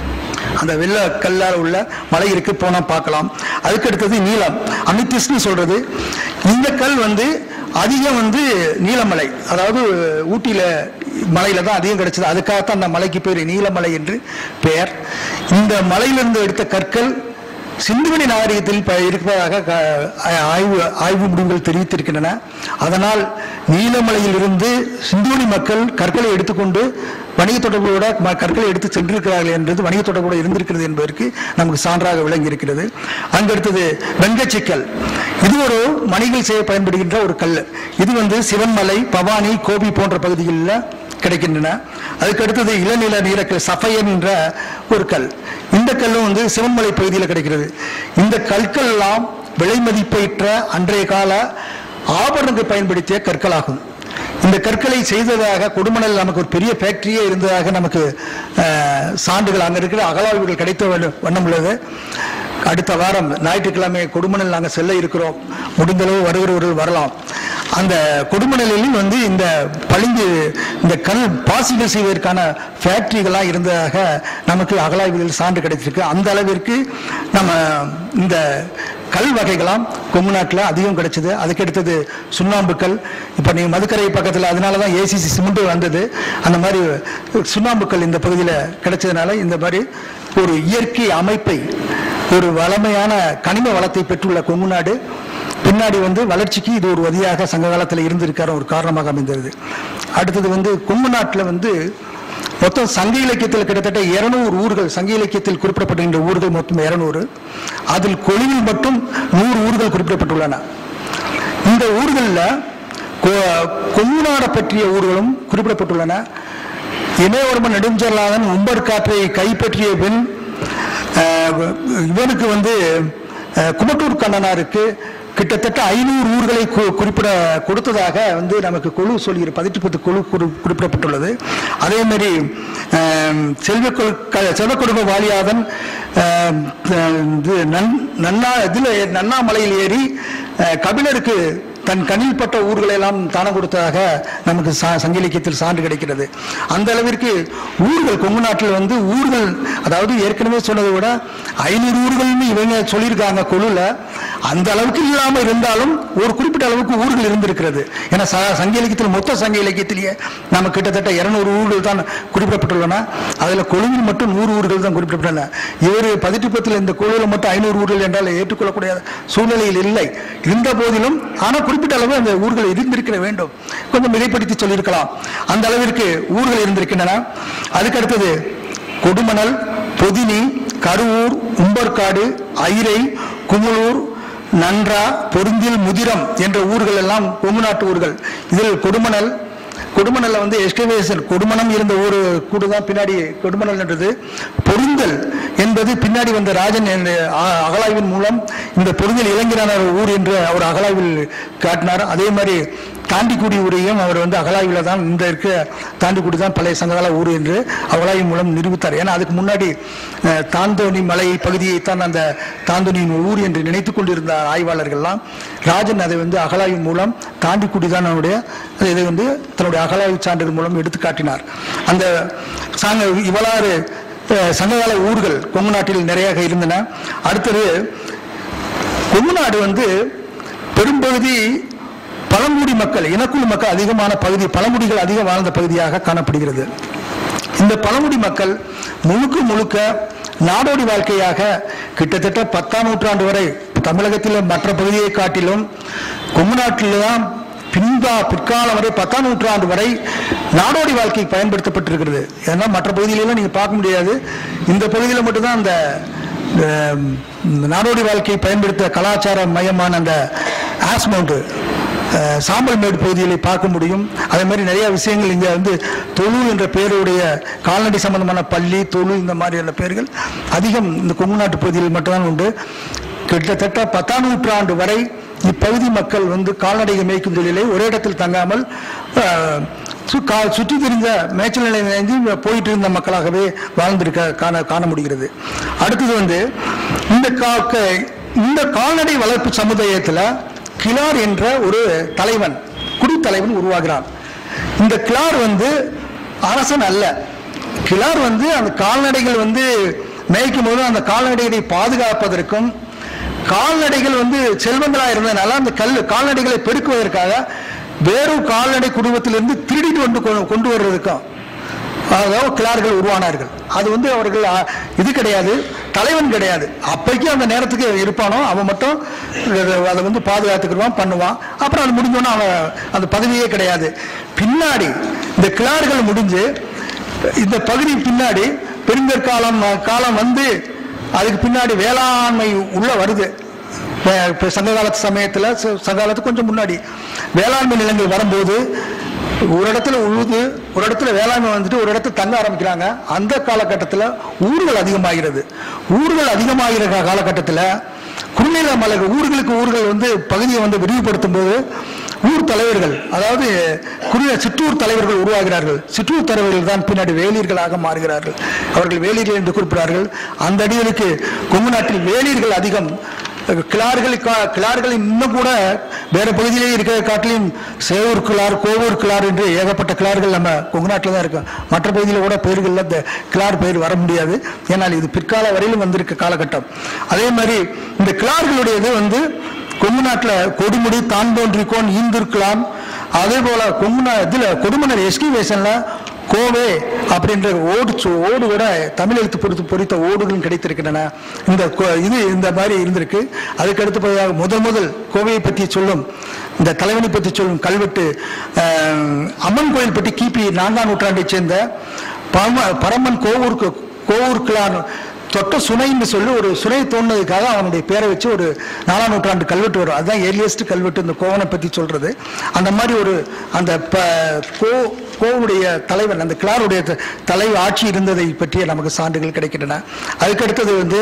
அந்த வெள்ள கல்லால் உள்ள மலை இருக்கு போனா பார்க்கலாம் அதுக்கு அடுத்தது நீலம் அமித்திஸ்னு சொல்றது இந்த கல் வந்து அதிகம் வந்து நீலமலை அதாவது ஊட்டியில மலையில தான் அதிகம் கிடைச்சது அதுக்காகத்தான் அந்த மலைக்கு பேர் நீலமலை என்று பெயர் இந்த மலையிலிருந்து எடுத்த கற்கள் சிந்துவெளி நாகரிகத்தில் ப- இருப்பதாக க- ஆ- ஆய்வு ஆய்வு முடிவுகள் தெரிவித்திருக்கின்றன அதனால் நீலமலையில் இருந்து சிந்துவெளி மக்கள் கற்களை எடுத்துக்கொண்டு வணிக தொடர்போட ம- கற்களை எடுத்து சென்றிருக்கிறார்கள் என்பது வணிக தொடர்போடு இருந்திருக்கிறது என்பதற்கு நமக்கு சான்றாக விளங்கி இருக்கிறது அங்கடுத்தது வெங்கச்சிக்கல் இது ஒரு மணிகள் செய்ய பயன்படுகின்ற ஒரு கல் இது வந்து சிவன்மலை பவானி கோபி போன்ற பகுதிகளில் கிடைக்கின்றன அதுக்கு அடுத்தது இளநில நீரக்கல் சஃபையன் என்ற ஒரு கல் இந்த கல்லும் வந்து சிவன்மலை பகுதியில் கிடைக்கிறது இந்த கற்கள் எல்லாம் விலை மதிப்பற்ற அன்றைய கால ஆபரணங்கள் பயன்படுத்திய கற்களாகும் இந்த கற்களை செய்ததாக கொடுமணல் நமக்கு ஒரு பெரிய ஃபேக்டரியே இருந்ததாக நமக்கு அஹ், சான்றுகள் அங்கே இருக்கிற அகலாய்வுகள் கிடைத்த வண்ண- வண்ணம் உள்ளது அடுத்த வாரம் ஞாயிற்றுக்கிழமை கொடுமணல் நாங்கள் செல்ல இருக்கிறோம் முடிந்தளவு வருகிறவர்கள் வரலாம் அந்த கொடுமணலில் வந்து இந்த பளிங்கு இந்த கல் பாசிகள் செய்வதற்கான ஃபேக்டரிகளாக இருந்ததாக நமக்கு அகலாய்வுகள் சான்று கிடைச்சிருக்கு அந்த அளவிற்கு நம்ம இந்த கல் வகைகளாம் கொங்கு நாட்டில் அதிகம் கிடைச்சது அதுக்கு அடுத்தது சுண்ணாம்பு கல் இப்போ நீங்கள் மதுக்கரை பக்கத்தில் அதனால தான் ஏசிசி சிமெண்ட் வந்தது அந்த மாதிரி சுண்ணாம்பு கல் இந்த பகுதியில் கிடைச்சதுனால இந்த மாதிரி ஒரு இயற்கை அமைப்பை ஒரு வளமையான கனிம வளத்தை பெற்றுள்ள கொங்கு நாடு பின்னாடி வந்து வளர்ச்சிக்கு இது ஒரு வழியாக சங்க காலத்தில் இருந்திருக்கிற ஒரு காரணமாக அமைந்தது அடுத்தது வந்து கொங்கு நாட்டில் வந்து மொத்தம் சங்க இலக்கியத்தில் கிட்டத்தட்ட இருநூறு ஊர்கள் சங்க இலக்கியத்தில் குறிப்பிடப்படுகின்ற ஊர்கள் மொத்தம் இருநூறு அதில் கொழுவில் மட்டும் நூறு ஊர்கள் குறிப்பிடப்பட்டுள்ளன இந்த ஊர்களில் கொங்கு நாடை பற்றிய ஊர்களும் குறிப்பிடப்பட்டுள்ளன இமயவர்மன் நெடுஞ்செல்லாதன் உம்பர் காற்றை கைப்பற்றிய பின் அஹ், இவனுக்கு வந்து அஹ், குமட்டூர் கண்ணனாருக்கு கிட்டத்தட்ட ஐநூறு ஊர்களை கு- குறிப்பிட கொடுத்ததாக வந்து நமக்கு குழு சொல்கிற பதிட்டு பத்து குழு குறி- குறிப்பிடப்பட்டுள்ளது அதே மாதிரி அஹ், செல்வ கொ- க- செல்வ கொடும்ப வாலியாதன் அஹ், அஹ், இது நன்- நன்னா இதில் நன்னாமலையில் ஏறி அஹ், கபிலருக்கு தன் கண்ணில் பட்ட ஊர்களை எல்லாம் தானம் கொடுத்ததாக நமக்கு சா- சங்க இலக்கியத்தில் சான்று கிடைக்கிறது அந்த அளவிற்கு ஊர்கள் கொங்கு நாட்டில் வந்து ஊர்கள் அதாவது ஏற்கனவே சொன்னதை விட ஐநூறு ஊர்கள்னு இவங்க சொல்லியிருக்காங்க குழுல அந்த அளவுக்கு இல்லாமல் இருந்தாலும் ஒரு குறிப்பிட்ட அளவுக்கு ஊர்கள் இருந்திருக்கிறது ஏன்னா ச- சங்க இலக்கியத்தில் மொத்த சங்க இலக்கியத்திலேயே நம்ம கிட்டத்தட்ட இருநூறு ஊர்கள் தான் குறிப்பிடப்பட்டுள்ளன அதில் கொழுவில் மட்டும் நூறு ஊர்கள் தான் குறிப்பிடப்பட்டுள்ளன இவர் பதிட்டுப்பத்தில் இந்த குழுவில் மட்டும் ஐநூறு ஊர்கள் என்றால் ஏற்றுக்கொள்ளக்கூடிய சூழ்நிலையில் இல்லை இருந்த போதிலும் ஆனால் குறிப்பிட்ட அளவு அந்த ஊர்கள் இருந்திருக்க வேண்டும் கொஞ்சம் மிகைப்படுத்தி சொல்லியிருக்கலாம் அந்த அளவிற்கு ஊர்கள் இருந்திருக்கின்றன அதுக்கு அடுத்தது கொடுமணல் பொதினி கருவூர் உம்பர்காடு ஐரை குமுளூர் நன்றா பொருந்தில் முதிரம் என்ற ஊர்கள் எல்லாம் கொங்கு நாட்டு ஊர்கள் இதில் கொடுமணல் கொடுமணல்ல வந்து எஸ்கவேஷன் கொடுமணம் இருந்த ஊர் கூட தான் பின்னாடி கொடுமணல் என்றது பொருந்தல் என்பது பின்னாடி வந்த ராஜன் என்ற அ- அகழாய்வின் மூலம் இந்த பொருந்தல் இளைஞரான ஊர் என்று அவர் அகழாய்வில் காட்டினார் அதே மாதிரி தாண்டிக்குடி ஊரையும் அவர் வந்து அகழாய்வில் தான் இந்த இருக்க தாண்டிக்குடி தான் பழைய சங்ககால ஊர் என்று அகழாய்வு மூலம் நிரூபித்தார் ஏன்னா அதுக்கு முன்னாடி அஹ், தாந்தோணி மலை பகுதியைத்தான் அந்த தாந்தோணியின் ஊர் என்று நினைத்து கொண்டிருந்த ஆய்வாளர்கள்லாம் ராஜன் அதை வந்து அகழாய்வு மூலம் தாண்டிக்குடி தான் அவனுடைய இதை வந்து தன்னுடைய அகழாய்வு சான்றிதழ் மூலம் எடுத்து காட்டினார் அந்த சாங்க இவ்வளாறு அஹ், சங்ககால ஊர்கள் கொங்கு நாட்டில் நிறையாக இருந்தன அடுத்தது கொங்கு நாடு வந்து பெரும்பகுதி பழங்குடி மக்கள் இனக்குழு மக்கள் அதிகமான பகுதி பழங்குடிகள் அதிகம் வாழ்ந்த பகுதியாக காணப்படுகிறது இந்த பழங்குடி மக்கள் முழுக்க முழுக்க நாடோடி வாழ்க்கையாக கிட்டத்தட்ட பத்தாம் நூற்றாண்டு வரை தமிழகத்தில் மற்ற பகுதியை காட்டிலும் கொங்கு நாட்டில் தான் பின்பா பிற்காலம் வரை பத்தாம் நூற்றாண்டு வரை நாடோடி வாழ்க்கை பயன்படுத்தப்பட்டிருக்கிறது ஏன்னா மற்ற பகுதியிலெல்லாம் நீங்கள் பார்க்க முடியாது இந்த பகுதியில் மட்டும்தான் அந்த அஹ், இந்த நாடோடி வாழ்க்கையை பயன்படுத்த கலாச்சார மையமான அந்த ஆஸ்மவுண்ட் சாம்பல் மேடு பகுதிகளை பார்க்க முடியும் அதே மாதிரி நிறைய விஷயங்கள் இங்கே வந்து தொழு என்ற பெயருடைய கால்நடை சம்பந்தமான பள்ளி தொழு இந்த மாதிரியான பெயர்கள் அதிகம் இந்த கொங்கு நாட்டு பகுதியில் மட்டும்தான் உண்டு கிட்டத்தட்ட பத்தாம் நூற்றாண்டு வரை இப்பகுதி மக்கள் வந்து கால்நடைகள் மேய்க்கும் தொழிலை ஒரே இடத்தில் தங்காமல் அஹ், சு- கா- சுற்றி திரிந்த மேய்ச்சல் நிலையம் போயிட்டு இருந்த மக்களாகவே வாழ்ந்திருக்க காண காண முடிகிறது அடுத்தது வந்து இந்த கா- க- இந்த கால்நடை வளர்ப்பு சமுதாயத்தில் கிளார் என்ற ஒரு தலைவன் குடித்தலைவன் உருவாகிறான் இந்த கிளார் வந்து அரசன் அல்ல கிளார் வந்து அந்த கால்நடைகள் வந்து மேய்க்கும் போது அந்த கால்நடைகளை பாதுகாப்பதற்கும் கால்நடைகள் வந்து செல்வங்களாக இருந்ததுனால அந்த கல் கால்நடைகளை பெருக்குவதற்காக வேறொரு கால்நடை குடும்பத்திலிருந்து திருடிட்டு வந்து கொ- கொண்டு வர்றதுக்கும் அதாவது கிளார்கள் உருவானார்கள் அது வந்து அவர்கள் அ, இது கிடையாது தலைவன் கிடையாது அப்பைக்கு அந்த நேரத்துக்கு இருப்பானோ அவன் மட்டும் அதை வந்து பாதுகாத்துக்கிடுவான் பண்ணுவான் அப்புறம் அது முடிஞ்சோன்னா அவன் அந்த பதவியே கிடையாது பின்னாடி இந்த கிளார்கள் முடிஞ்சு இந்த பகுதி பின்னாடி பெருங்கற்காலம் அஹ், காலம் வந்து அதுக்கு பின்னாடி வேளாண்மை உள்ள வருது வே- இப்ப சங்க காலத்து சமயத்துல ச- சங்க காலத்துக்கு கொஞ்சம் முன்னாடி வேளாண்மை நிலங்கள் வரும்போது ஒரு இடத்துல உழுது ஒரு இடத்துல வேளாண்மை வந்துட்டு ஒரு இடத்துல தங்க ஆரம்பிக்கிறாங்க அந்த காலகட்டத்தில் ஊர்கள் அதிகமாகிறது ஊர்கள் அதிகமாகிற கா- காலகட்டத்தில் குறுநில மலை ஊர்களுக்கு ஊர்கள் வந்து பகுதியை வந்து விரிவுபடுத்தும் போது ஊர் தலைவர்கள் அதாவது குறுநில சிற்றூர் தலைவர்கள் உருவாகிறார்கள் சிற்றூர் தலைவர்கள் தான் பின்னாடி வேலியர்களாக மாறுகிறார்கள் அவர்கள் வேலியர்கள் என்று குறிப்பிடார்கள் அந்த அடிகளுக்கு கொங்கு நாட்டில் வேலியர்கள் அதிகம் கிளார்கள் கா- கிளார்கள் இன்னும் கூட வேற பகுதியிலே இருக்கிற காட்டிலும் சேவூர் கிளார் கோவூர் கிளார் என்று ஏகப்பட்ட கிளார்கள் நம்ம கொங்கு நாட்டில் தான் இருக்கும் மற்ற பகுதியில் கூட பெயர்களில் இந்த கிளார் பெயர் வர முடியாது ஏன்னால் இது பிற்கால வரையிலும் வந்திருக்க காலகட்டம் அதே மாதிரி இந்த கிளார்களுடையது வந்து கொங்கு நாட்டில் கொடுமுடி தான் தோன்றிக்கோன் ஈந்திருக்கலாம் அதே போல கொங்கு நா- இதுல கொடுமனர் எஸ்கிவேஷன்ல கோவே அப்படின்ற ஓடு சு- ஓடு கூட தமிழ் எழுத்து பொறுத்து பொறித்த ஓடுகளும் கிடைத்திருக்கின்றன இந்த கோ- இது இந்த மாதிரி இருந்திருக்கு அதுக்கு அடுத்தபடியாக முதல் முதல் கோவையை பற்றி சொல்லும் இந்த தலைவனை பற்றி சொல்லும் கல்வெட்டு அஹ், அம்மன் கோயில் பற்றி கிபி நான்காம் நூற்றாண்டைச் சேர்ந்த பரம பரமன் கோவூருக்கு கோவூர்கிலான் தொட்ட சுனைன்னு சொல்லி ஒரு சுனை தோணுனதுக்காக அவனுடைய பேரை வச்சு ஒரு நாலாம் நூற்றாண்டு கல்வெட்டு வரும் அதுதான் ஏர்லியஸ்ட் கல்வெட்டு இந்த கோவனை பற்றி சொல்றது அந்த மாதிரி ஒரு அந்த ப கோ கோவுடைய தலைவன் அந்த கிளாருடைய த- தலைவர் ஆட்சி இருந்ததை பற்றிய நமக்கு சான்றுகள் கிடைக்கின்றன அதுக்கு அடுத்தது வந்து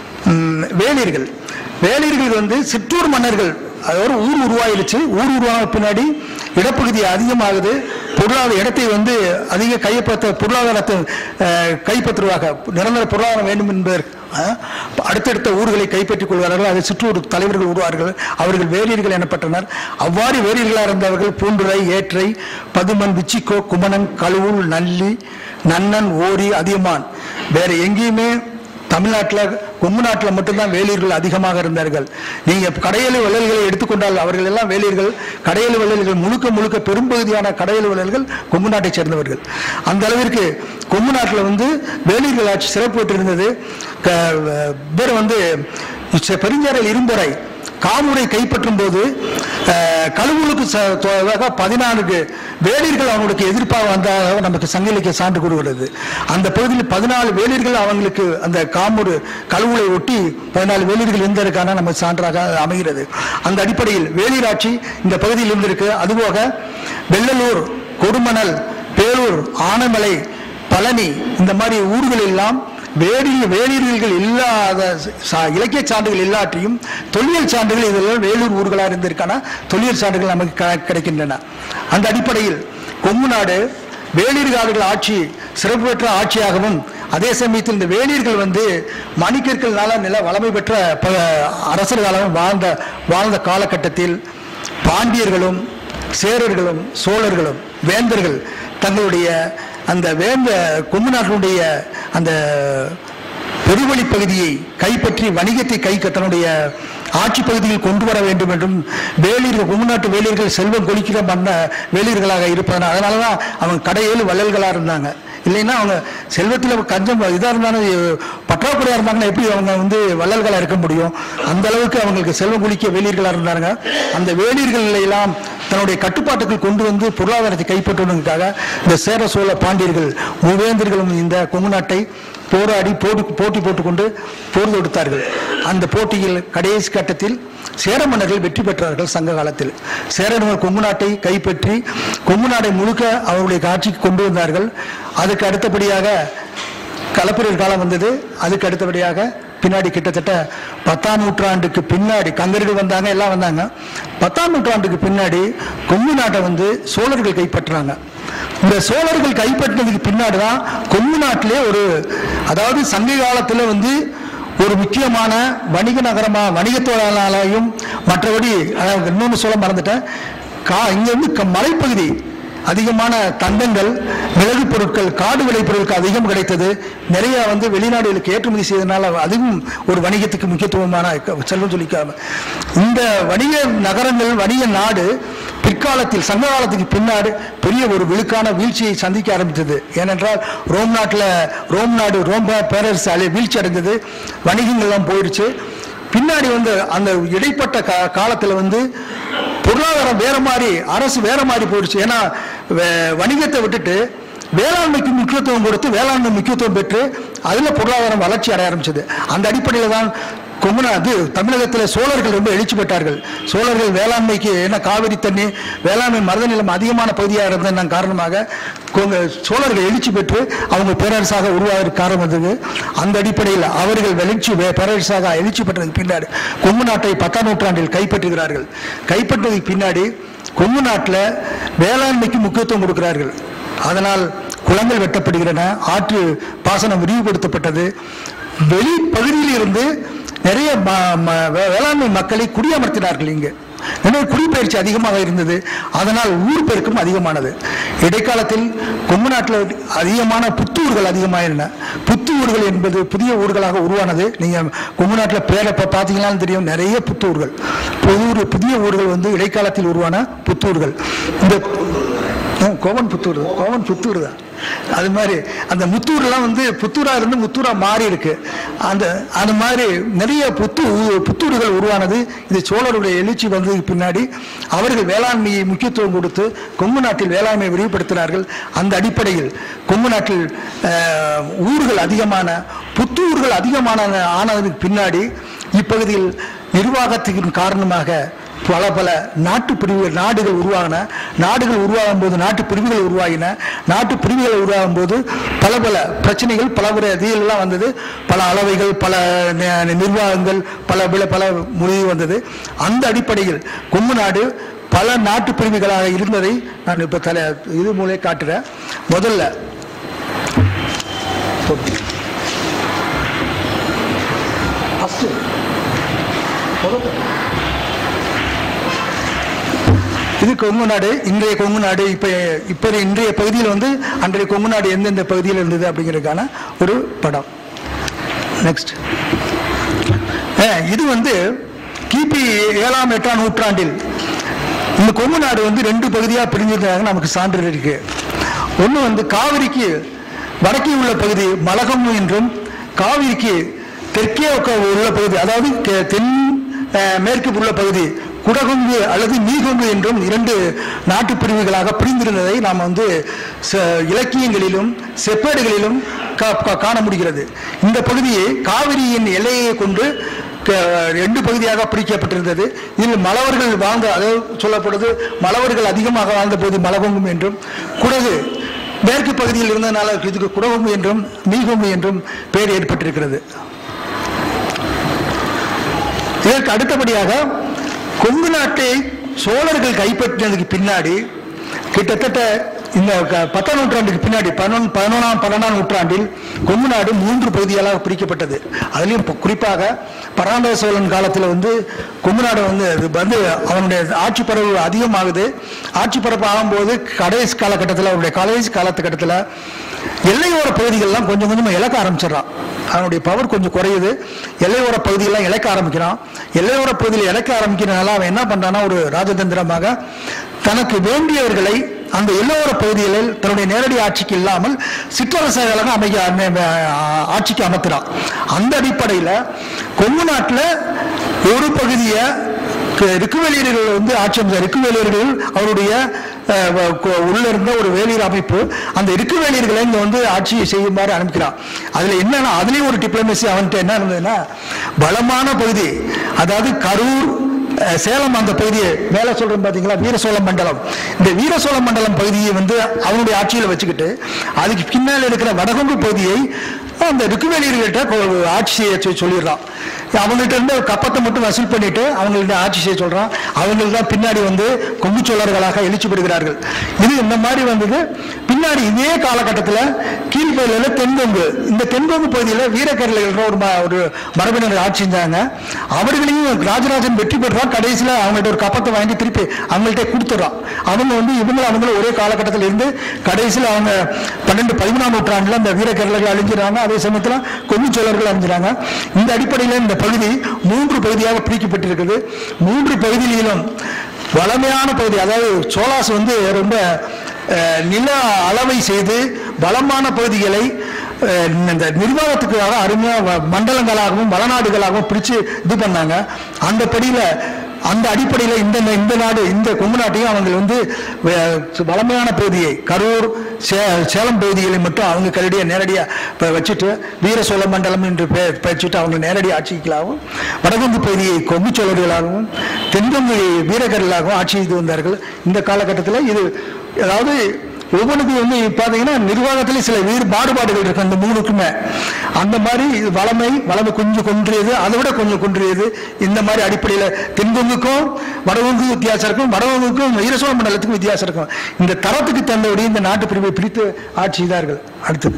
ம், வேளிர்கள் வேளிர்கள் வந்து சிற்றூர் மன்னர்கள் அதாவது ஊர் உருவாயிருச்சு ஊர் உருவான பின்னாடி இடப்பகுதி அதிகமாகுது பொருளாதார இடத்தை வந்து அதிக கைப்பற்ற பொருளாதாரத்தை அஹ், கைப்பற்றுவாக நிரந்தர பொருளாதாரம் வேண்டும் என்பதற்கு அஹ், அடுத்தடுத்த ஊர்களை கைப்பற்றிக் கொள்வார்கள் அது சிற்றூர் தலைவர்கள் உருவார்கள் அவர்கள் வேலியர்கள் எனப்பட்டனர் அவ்வாறு வேலியர்களாக இருந்தவர்கள் பூண்டுரை ஏற்றை பதுமன் விச்சிக்கோ குமணன் கழுவூர் நல்லி நன்னன் ஓரி அதியமான் வேற எங்கேயுமே தமிழ்நாட்டில் கொங்கு நாட்டில் மட்டும்தான் வேலியர்கள் அதிகமாக இருந்தார்கள் நீங்க கடையெழு வள்ளல்களை எடுத்துக்கொண்டால் அவர்கள் எல்லாம் வேலியர்கள் கடையெழு வள்ளல்கள் முழுக்க முழுக்க பெரும்பகுதியான கடையெழு வள்ளல்கள் கொங்கு நாட்டைச் சேர்ந்தவர்கள் அந்த அளவிற்கு கொங்கு நாட்டில் வந்து வேலியர்கள் ஆட்சி சிறப்பு பெற்றிருந்தது க- பேர் வந்து ச- பெருஞ்சாரல் இரும்பொறை காமூரை கைப்பற்றும் போது அஹ், கழுவூருக்கு ச- தொ- பதினான்கு வேலியர்கள் அவங்களுக்கு எதிர்ப்பாக வந்ததாக நமக்கு சங்க இலக்கிய சான்று கூறுகிறது அந்த பகுதியில் பதினாலு வேலியர்கள் அவங்களுக்கு அந்த காமூர் கழுவுளை ஒட்டி பதினாலு வேலியர்கள் இருந்ததற்கான நம்ம சான்றாக அமைகிறது அந்த அடிப்படையில் வேலியராட்சி இந்த பகுதியில் இருந்திருக்கு அதுபோக வெள்ளலூர் கொடுமணல் பேரூர் ஆனைமலை பழனி இந்த மாதிரி ஊர்கள் எல்லாம் வேடிய வேலியர்கள் இல்லாத சா- இலக்கிய சான்றுகள் இல்லாட்டியும் தொல்லியல் சான்றுகள் இதெல்லாம் வேலூர் ஊர்களாக இருந்திருக்கான தொல்லியல் சான்றுகள் நமக்கு க- கிடைக்கின்றன அந்த அடிப்படையில் கொங்கு நாடு வேலியர்கள் ஆட்சி சிறப்பு பெற்ற ஆட்சியாகவும் அதே சமயத்தில் இந்த வேலியர்கள் வந்து மணிக்கற்கள்னால நில வளமை பெற்ற ப அரசர்களாகவும் வாழ்ந்த வாழ்ந்த காலகட்டத்தில் பாண்டியர்களும் சேரர்களும் சோழர்களும் வேந்தர்கள் தங்களுடைய அந்த வேந்த கொங்கு நாட்டினுடைய அந்த பெருவழி பகுதியை கைப்பற்றி வணிகத்தை கை தன்னுடைய ஆட்சி பகுதியில் கொண்டு வர வேண்டும் என்றும் வேலியர்கள் கொங்கு நாட்டு வேலியர்கள் செல்வம் கொளிக்கிற மன்ன வேலியர்களாக இருப்பதனால் அதனால தான் அவங்க கடையில் வள்ளல்களாக இருந்தாங்க இல்லைன்னா அவங்க செல்வத்தில் கஞ்சம் இதாக இருந்தாலும் எ- பற்றாக்குறையாக இருந்தாங்கன்னா எப்படி அவங்க வந்து வள்ளல்களாக இருக்க முடியும் அந்த அளவுக்கு அவங்களுக்கு செல்வம் குளிக்க வேலியர்களாக இருந்தாங்க அந்த வேலியர்களை எல்லாம் தன்னுடைய கட்டுப்பாட்டுக்குள் கொண்டு வந்து பொருளாதாரத்தை கைப்பற்றுவதற்காக இந்த சேர சோழ பாண்டியர்கள் மூவேந்தர்களும் இந்த கொங்கு நாட்டை போராடி போட்டி போட்டி போட்டுக்கொண்டு போர் தொடுத்தார்கள் அந்த போட்டியில் கடைசி கட்டத்தில் சேர மன்னர்கள் வெற்றி பெற்றார்கள் சங்க காலத்தில் சேரர்கள் கொங்கு நாட்டை கைப்பற்றி கொங்கு நாடை முழுக்க அவருடைய ஆட்சிக்கு கொண்டு வந்தார்கள் அதுக்கு அடுத்தபடியாக களப்பிரர் காலம் வந்தது அதுக்கு அடுத்தபடியாக பின்னாடி கிட்டத்தட்ட பத்தாம் நூற்றாண்டுக்கு பின்னாடி கங்கர்கள் வந்தாங்க எல்லாம் வந்தாங்க பத்தாம் நூற்றாண்டுக்கு பின்னாடி கொங்கு நாட்டை வந்து சோழர்கள் கைப்பற்றுறாங்க இந்த சோழர்கள் கைப்பற்றினதுக்கு பின்னாடி தான் கொங்கு நாட்டிலே ஒரு அதாவது சங்க காலத்தில் வந்து ஒரு முக்கியமான வணிக நகரமா வணிகத்தோடாலையும் மற்றபடி அதாவது இன்னொன்று சொல்ல மறந்துட்டேன் கா இங்க வந்து க- மலைப்பகுதி அதிகமான தங்கங்கள் விலகு பொருட்கள் காடு விளை பொருட்கள் அதிகம் கிடைத்தது நிறைய வந்து வெளிநாடுகளுக்கு ஏற்றுமதி செய்ததுனால அதுவும் ஒரு வணிகத்துக்கு முக்கியத்துவமான க- செல்வம் சொல்லிக்காம இந்த வணிக நகரங்கள் வணிக நாடு பிற்காலத்தில் சங்க காலத்துக்கு பின்னாடி பெரிய ஒரு விழுக்கான வீழ்ச்சியை சந்திக்க ஆரம்பித்தது ஏனென்றால் ரோம் நாட்டில் ரோம் நாடு ரோம் பே- பேரரசு அழி வீழ்ச்சி அடைந்தது வணிகங்கள்லாம் போயிடுச்சு பின்னாடி வந்து அந்த இடைப்பட்ட கா காலத்தில் வந்து பொருளாதாரம் வேற மாதிரி அரசு வேற மாதிரி போயிடுச்சு ஏன்னா வே- வணிகத்தை விட்டுட்டு வேளாண்மைக்கு முக்கியத்துவம் கொடுத்து வேளாண்மை முக்கியத்துவம் பெற்று அதில் பொருளாதாரம் வளர்ச்சி அடைய ஆரம்பிச்சது அந்த அடிப்படையில் தான் கொங்குனா அது தமிழகத்தில் சோழர்கள் ரொம்ப எழுச்சி பெற்றார்கள் சோழர்கள் வேளாண்மைக்கு என்ன காவிரி தண்ணி வேளாண்மை மருத நிலம் அதிகமான பகுதியாக இருந்ததன் காரணமாக கொங்க சோழர்கள் எழுச்சி பெற்று அவங்க பேரரசாக உருவாவதற்கு காரணம் வந்தது அந்த அடிப்படையில் அவர்கள் எழுச்சி வே- பேரரசாக எழுச்சி பெற்றதுக்கு பின்னாடி கொங்கு நாட்டை பத்தாம் நூற்றாண்டில் கைப்பற்றுகிறார்கள் கைப்பற்றதுக்கு பின்னாடி கொங்கு நாட்டில் வேளாண்மைக்கு முக்கியத்துவம் கொடுக்கிறார்கள் அதனால் குளங்கள் வெட்டப்படுகின்றன ஆற்று பாசனம் விரிவுபடுத்தப்பட்டது வெளி பகுதியில் இருந்து நிறைய ம- ம- வே- வேளாண்மை மக்களை குடியமர்த்தினார்கள் இங்கு எனவே குடிப்பெயர்ச்சி அதிகமாக இருந்தது அதனால் ஊர் பெருக்கம் அதிகமானது இடைக்காலத்தில் கொங்கு நாட்டில் அதிகமான புத்தூர்கள் அதிகமாயிருந்தன புத்தூர்கள் என்பது புதிய ஊர்களாக உருவானது நீங்க கொங்கு நாட்டில் பேரை இப்போ பார்த்தீங்கன்னாலும் தெரியும் நிறைய புத்தூர்கள் புது புதிய ஊர்கள் வந்து இடைக்காலத்தில் உருவான புத்தூர்கள் இந்த ஆ, கோவன் புத்தூர் தான். கோவன் புத்தூர் தான் அது மாதிரி அந்த முத்தூர்லாம் வந்து புத்தூரா இருந்து முத்தூரா மாறி இருக்கு அந்த அந்த மாதிரி நிறைய புத்து புத்தூர்கள் உருவானது இது சோழருடைய எழுச்சி வந்ததுக்கு பின்னாடி அவர்கள் வேளாண்மையை முக்கியத்துவம் கொடுத்து கொங்கு நாட்டில் வேளாண்மை விரிவுபடுத்தினார்கள் அந்த அடிப்படையில் கொங்கு நாட்டில் அஹ், ஊர்கள் அதிகமான புத்தூர்கள் அதிகமான ஆனதுக்கு பின்னாடி இப்பகுதியில் நிர்வாகத்தின் காரணமாக பல பல நாட்டு பிரிவுகள் நாடுகள் உருவாகின நாடுகள் உருவாகும் போது நாட்டு பிரிவுகள் உருவாகின நாட்டு பிரிவுகள் உருவாகும் போது பல பல பிரச்சனைகள் பல பல இதெல்லாம் வந்தது பல அளவைகள் பல நி- நிர்வாகங்கள் பல பல பல முடிவு வந்தது அந்த அடிப்படையில் கொங்கு நாடு பல நாட்டு பிரிவுகளாக இருந்ததை நான் இப்போ தலை இது மூலம் காட்டுறேன் முதல்ல ஃபஸ்ட்டு இது கொங்கு நாடு இன்றைய கொங்கு நாடு இப்போ இப்போ இன்றைய பகுதியில் வந்து அன்றைய கொங்கு நாடு எந்தெந்த பகுதியில் இருந்தது அப்படிங்கிறதுக்கான ஒரு படம் நெக்ஸ்ட் இது வந்து கிபி ஏழாம் எட்டாம் நூற்றாண்டில் இந்த கொங்கு நாடு வந்து ரெண்டு பகுதியாக பிரிஞ்சிருந்தாங்க நமக்கு சான்று இருக்கு ஒன்று வந்து காவிரிக்கு வடக்கே உள்ள பகுதி மலகம் என்றும் காவிரிக்கு தெற்கே உக்க- உள்ள பகுதி அதாவது கே- தென் அஹ், மேற்கு உள்ள பகுதி குடகொங்கு அல்லது நீகொங்கு என்றும் இரண்டு நாட்டு பிரிவுகளாக பிரிந்திருந்ததை நாம் வந்து ச- இலக்கியங்களிலும் செப்பேடுகளிலும் கா- கா- காண முடிகிறது இந்த பகுதியை காவிரியின் எல்லையை கொண்டு க- ரெண்டு பகுதியாக பிரிக்கப்பட்டிருந்தது இதில் மலவர்கள் வாழ்ந்த அதாவது சொல்லப்படுது மலவர்கள் அதிகமாக வாழ்ந்த போது மலகொங்கும் என்றும் குடகு மேற்கு பகுதியில் இருந்ததுனால இதுக்கு குடகொங்கு என்றும் நீகொங்கு என்றும் பெயர் ஏற்பட்டிருக்கிறது இதற்கு அடுத்தபடியாக கொங்கு நாட்டை சோழர்கள் கைப்பற்றினதுக்கு பின்னாடி கிட்டத்தட்ட இந்த க- பத்தாம் நூற்றாண்டுக்கு பின்னாடி பதினொன்று பதினொன்றாம் பன்னெண்டாம் நூற்றாண்டில் கொங்கு நாடு மூன்று பகுதிகளாக பிரிக்கப்பட்டது அதுலேயும் இப்போ குறிப்பாக பராந்தக சோழன் காலத்தில் வந்து கொங்கு நாடு வந்து அது வந்து அவனுடைய ஆட்சி பரவு அதிகமாகுது ஆட்சி பரப்பு ஆகும்போது கடைசி காலகட்டத்தில் அவருடைய கடைசி காலகட்டத்தில் எல்லையோர பகுதிகள்லாம் கொஞ்சம் கொஞ்சமாக இழக்க ஆரம்பிச்சிடறான் அவனுடைய பவர் கொஞ்சம் குறையுது எல்லையோர பகுதியெல்லாம் இழக்க ஆரம்பிக்கிறான் எல்லையோர பகுதியில் இழக்க ஆரம்பிக்கிறனால அவன் என்ன பண்றான்னா ஒரு ராஜதந்திரமாக தனக்கு வேண்டியவர்களை அந்த எல்லையோர பகுதிகளில் தன்னுடைய நேரடி ஆட்சிக்கு இல்லாமல் சிற்றரசர்களாக அமைக்க அமை- ஆ- ஆட்சிக்கு அமர்த்துறான் அந்த அடிப்படையில் கொங்கு நாட்டில் ஒரு பகுதியை கு- ரிக்குவேலியர்கள் வந்து ஆட்சி அமைச்சர் ரிக்குவேலியர்கள் அவருடைய அஹ், வ- கு- உள்ள இருந்த ஒரு வேலியர் அமைப்பு அந்த ரிக்குவேலியர்களை இங்க வந்து ஆட்சியை செய்யுமாறு அனுப்பிக்கிறான் அதுல என்னன்னா அதுலயும் ஒரு டிப்ளமேசி அவன்கிட்ட என்ன இருந்ததுன்னா பலமான பகுதி அதாவது கரூர் அஹ், சேலம் அந்த பகுதியை மேல சொல்றேன் பாத்தீங்களா வீரசோழ மண்டலம் இந்த வீரசோழ மண்டலம் பகுதியை வந்து அவனுடைய ஆட்சியில் வச்சுக்கிட்டு அதுக்கு பின்னால் இருக்கிற வடகொங்கு பகுதியை அந்த ரிக்குவேலியர்கள்ட்ட கொ- ஆட்சி செய்ய சொல்லி- சொல்லிடுறான் அவங்கள்ட்ட இருந்து கப்பத்தை மட்டும் வசூல் பண்ணிட்டு அவங்கள்ட்ட ஆட்சி செய்ய சொல்றான் அவங்களுக்கு தான் பின்னாடி வந்து கொங்கு சோழர்களாக எழுச்சி பெறுகிறார்கள் இது இந்த மாதிரி வந்தது பின்னாடி இதே காலகட்டத்தில் கீழ்பகுதியில் தென்கொங்கு இந்த தென்கொங்கு பகுதியில் வீரக்கரலைகள் ஒரு ம- ஒரு மரபினர் ஆட்சி செஞ்சாங்க அவர்களையும் ராஜராஜன் வெற்றி பெற்றான் கடைசியில் அவங்கள்ட்ட ஒரு கப்பத்தை வாங்கி திருப்பி அவங்கள்ட்ட கொடுத்துட்றான் அவங்க வந்து இவங்களும் அவங்களும் ஒரே காலகட்டத்தில் இருந்து கடைசியில் அவங்க பன்னெண்டு பதிமூணாம் நூற்றாண்டில் அந்த வீரக்கரலைகள் அழிஞ்சிடறாங்க அதே சமயத்தில் கொங்கு சோழர்கள் அழிஞ்சிறாங்க இந்த அடிப்படையில் இந்த பகுதி மூன்று பகுதியாக பிரிக்கப்பட்டிருக்குது மூன்று பகுதியிலும் வளமையான பகுதி அதாவது சோலாஸ் வந்து ரொம்ப அஹ், நில அளவை செய்து வளமான பகுதிகளை அஹ், இந்த நிர்வாகத்துக்காக அருமையாக வ- மண்டலங்களாகவும் வளநாடுகளாகவும் பிரித்து இது பண்ணாங்க அந்த படியில் அந்த அடிப்படையில் இந்த இந்த நாடு இந்த கொங்கு நாட்டையும் அவங்க வந்து வே- வளமையான பகுதியை கரூர் சே சேலம் பகுதிகளை மட்டும் அவங்க கரடியாக நேரடியாக வச்சுட்டு வீர சோழ மண்டலம் என்று பெயர் வச்சுட்டு அவங்க நேரடி ஆட்சிகளாகவும் வடகொங்கு பகுதியை கொங்கு சோழர்களாகவும் தென்கொங்கு வீரர்களாகவும் ஆட்சி செய்து வந்தார்கள் இந்த காலகட்டத்தில் இது அதாவது ஒவ்வொன்றுக்கும் வந்து பார்த்தீங்கன்னா நிர்வாகத்திலே சில வேறு மாறுபாடுகள் இருக்கு அந்த மூணுக்குமே அந்த மாதிரி இது வளமை வளமை கொஞ்சம் கொன்றியது அதை விட கொஞ்சம் கொன்றியது இந்த மாதிரி அடிப்படையில் தென்கொங்குக்கும் வடகொங்கு வித்தியாசம் இருக்கும் வடகொங்குக்கும் வீரசோழ மண்டலத்துக்கும் வித்தியாசம் இருக்கும் இந்த தரத்துக்கு தந்தபடி இந்த நாட்டு பிரிவை பிரித்து ஆட்சி செய்தார்கள் அடுத்தது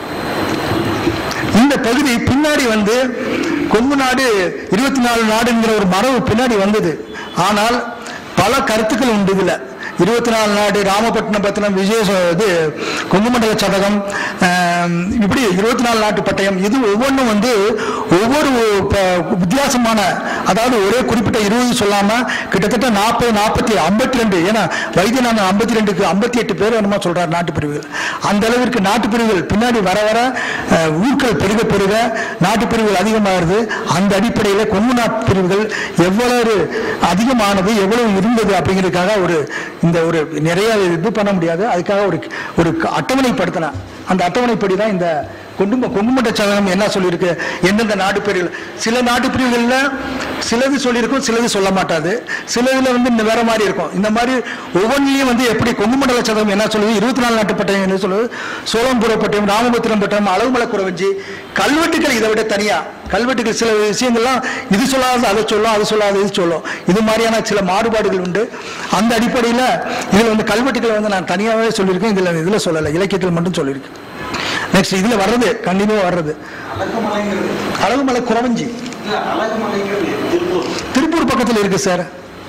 இந்த பகுதி பின்னாடி வந்து கொங்கு நாடு இருபத்தி நாலு நாடுங்கிற ஒரு மரபு பின்னாடி வந்தது ஆனால் பல கருத்துக்கள் உண்டு இதுல இருபத்தி நாலு நாடு ராமபட்டினம் பத்தினம் விஜய சோ- இது கொங்குமண்டல சதகம் ஆம், இப்படி இருபத்தி நாலு நாட்டு பட்டயம் இது ஒவ்வொன்றும் வந்து ஒவ்வொரு ப- வித்தியாசமான அதாவது ஒரே குறிப்பிட்ட இருபது சொல்லாம கிட்டத்தட்ட நாற்பது நாற்பத்தி ஐம்பத்தி ரெண்டு ஏன்னா வைத்தியநாதன் ஐம்பத்தி ரெண்டுக்கு ஐம்பத்தி எட்டு பேர் என்னமோ சொல்றார் நாட்டு பிரிவுகள் அந்த அளவிற்கு நாட்டு பிரிவுகள் பின்னாடி வர வர அஹ், ஊர்கள் பெருக பெருக நாட்டு பிரிவுகள் அதிகமாகிறது அந்த அடிப்படையில் கொங்கு நாட்டு பிரிவுகள் எவ்வளவு அதிகமானது எவ்வளவு இருந்தது அப்படிங்கிறதுக்காக ஒரு இந்த ஒரு நிறைய இது பண்ண முடியாது அதுக்காக ஒரு ஒரு அட்டவணைப்படுத்தினேன் அந்த அட்டவணைப்படி தான் இந்த கொண்டு கொங்குமட்ட சதகம் என்ன சொல்லியிருக்கு எந்தெந்த நாடு பிரிவுகள் சில நாட்டு பிரிவுகளில் சிலது சொல்லியிருக்கும் சிலது சொல்ல மாட்டாது சிலதுல வந்து இந்த வேற மாதிரி இருக்கும் இந்த மாதிரி ஒவ்வொன்றிலையும் வந்து எப்படி கொங்குமண்டல சதகம் என்ன சொல்லுது இருபத்தி நாலு நாட்டு பட்டயம் என்ன சொல்லுது சோழம்புர பட்டயம் ராமபுத்திரம் பட்டயம் அளவுமலை குறவஞ்சி கல்வெட்டுகள் இதை விட தனியா கல்வெட்டுகள் சில விஷயங்கள்லாம் இது சொல்லாத அதை சொல்லும் அது சொல்லாத இது சொல்லும் இது மாதிரியான சில மாறுபாடுகள் உண்டு அந்த அடிப்படையில் இதில் வந்து கல்வெட்டுகளை வந்து நான் தனியாகவே சொல்லியிருக்கேன் இதில் இதில் சொல்லலை இலக்கியத்தில் மட்டும் சொல்லியிருக்கேன் நெக்ஸ்ட் இதில் வர்றது கண்டினியூவாக வர்றது அழகுமலைங்கிறது அளவுமலை குறவஞ்சி இல்ல அழகுமலைங்கிறது திருப்பூர் திருப்பூர் பக்கத்தில் இருக்கு சார்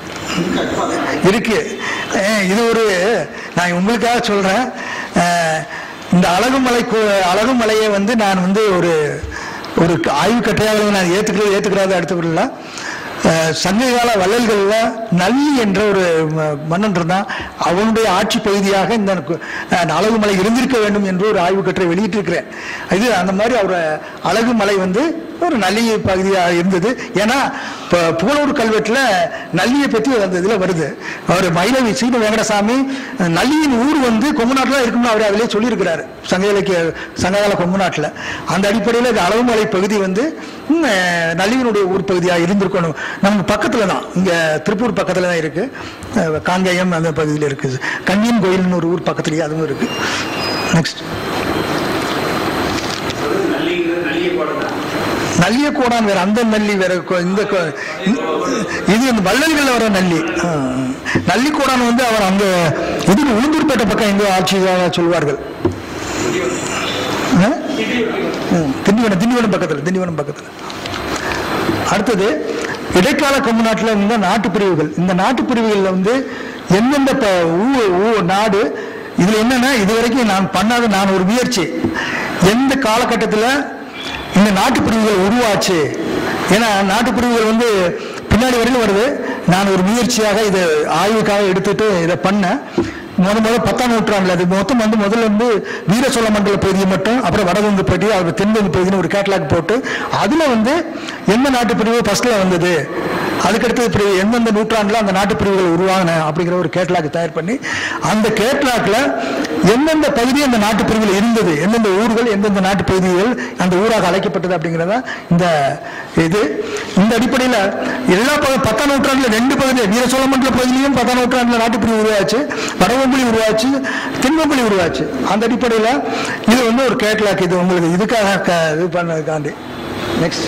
இருக்கு அஹ் இது ஒரு நான் உங்களுக்காக சொல்றேன் அஹ் இந்த அழகுமலை கு- அழகுமலையை வந்து நான் வந்து ஒரு ஒரு ஆய்வு கட்டையாக நான் ஏத்துக்கிறது ஏத்துக்கிறாத அடுத்தவர்கள சங்ககால வள்ளல்களில் நல்லி என்ற ஒரு ம- மன்னன் இருந்தான் அவனுடைய ஆட்சி பகுதியாக இந்த கு- அஹ் அழகுமலை இருந்திருக்க வேண்டும் என்று ஒரு ஆய்வு கட்டுரை வெளியிட்டிருக்கிறேன் இது அந்த மாதிரி அவர் அழகுமலை வந்து ஒரு நல்லிய பகுதியாக இருந்தது ஏன்னா இப்போ புகழூர் கல்வெட்டில் நல்லியை பற்றி அந்த இதில் வருது அவர் மயிலவி சீன வெங்கடசாமி நல்லியின் ஊர் வந்து கொங்கு நாட்டில் இருக்கும்னு அவர் அதிலே சொல்லியிருக்கிறாரு சங்க இலக்கிய சங்ககால கொங்கு நாட்டில் அந்த அடிப்படையில் இது அளவுமலை பகுதி வந்து ம், அஹ், நல்லியினுடைய ஊர் பகுதியாக இருந்திருக்கணும் நம்ம பக்கத்தில் தான் இங்கே திருப்பூர் பக்கத்தில் தான் இருக்குது காங்கேயம் அந்த பகுதியில் இருக்குது கன்னியன் கோயில்னு ஒரு ஊர் பக்கத்துலேயே அதுவும் இருக்குது நெக்ஸ்ட் நல்லிங்கிறது நல்லிய கோடம் தான் நல்லிய கோடான் வேற அந்த நல்லி வேற கோ- இந்த கோ- இந்த- இது இந்த வள்ளல்கள் வர நல்லி ஆ. நல்லி கோடான் வந்து அவர் அங்க இது உளுந்தூர்பேட்டை பக்கம் எங்க ஆட்சியாக சொல்வார்கள் ஆ? ம், திண்டிவனம் திண்டிவனம் பக்கத்தில் திண்டிவனம் பக்கத்தில் அடுத்தது இடைக்கால கொங்கு நாட்டில் இருந்த நாட்டு பிரிவுகள் இந்த நாட்டு பிரிவுகளில் வந்து எந்தெந்த ப- ஊ- ஊ- நாடு இதுல என்னன்னா இதுவரைக்கும் நான் பண்ணாத நான் ஒரு முயற்சி எந்த காலகட்டத்தில் இந்த நாட்டு பிரிவுகள் உருவாச்சு ஏன்னா நாட்டு பிரிவுகள் வந்து பின்னாடி வரையிலும் வருது நான் ஒரு முயற்சியாக இதை ஆய்வுக்காக எடுத்துட்டு இதை பண்ணேன் முத முத பத்தாம் நூற்றாண்டுல அது மொத்தம் வந்து முதல்ல வந்து வீர சோழ மண்டல பகுதியை மட்டும் அப்புறம் வடகொங்கு பகுதி அப்புறம் தென்கொங்கு பகுதின்னு ஒரு கேட்டலாக் போட்டு அதுல வந்து எந்த நாட்டு பிரிவு ஃபர்ஸ்ட்ல வந்தது அதுக்கடுத்து பிரிவு எந்தெந்த நூற்றாண்டுல அந்த நாட்டு பிரிவுகள் உருவாகின அப்படிங்கிற ஒரு கேட்டலாக் தயார் பண்ணி அந்த கேட்டலாக்ல எந்தெந்த பகுதி அந்த நாட்டு பிரிவில் இருந்தது எந்தெந்த ஊர்கள் எந்தெந்த நாட்டு பகுதிகள் அந்த ஊராக அழைக்கப்பட்டது அப்படிங்கிறதா இந்த இது இந்த அடிப்படையில் எல்லா பகு- பத்தாம் நூற்றாண்டுல ரெண்டு பகுதி வீர சோழ மண்டல பகுதியிலையும் பத்தாம் நூற்றாண்டுல நாட்டுப்பிரிவு உருவாச்சு வடவம்புலி உருவாச்சு தென்வம்புலி உருவாச்சு அந்த அடிப்படையில் இது வந்து ஒரு கேட்லாக் இது உங்களுக்கு இதுக்காக க- இது பண்ணதுக்காண்டி நெக்ஸ்ட்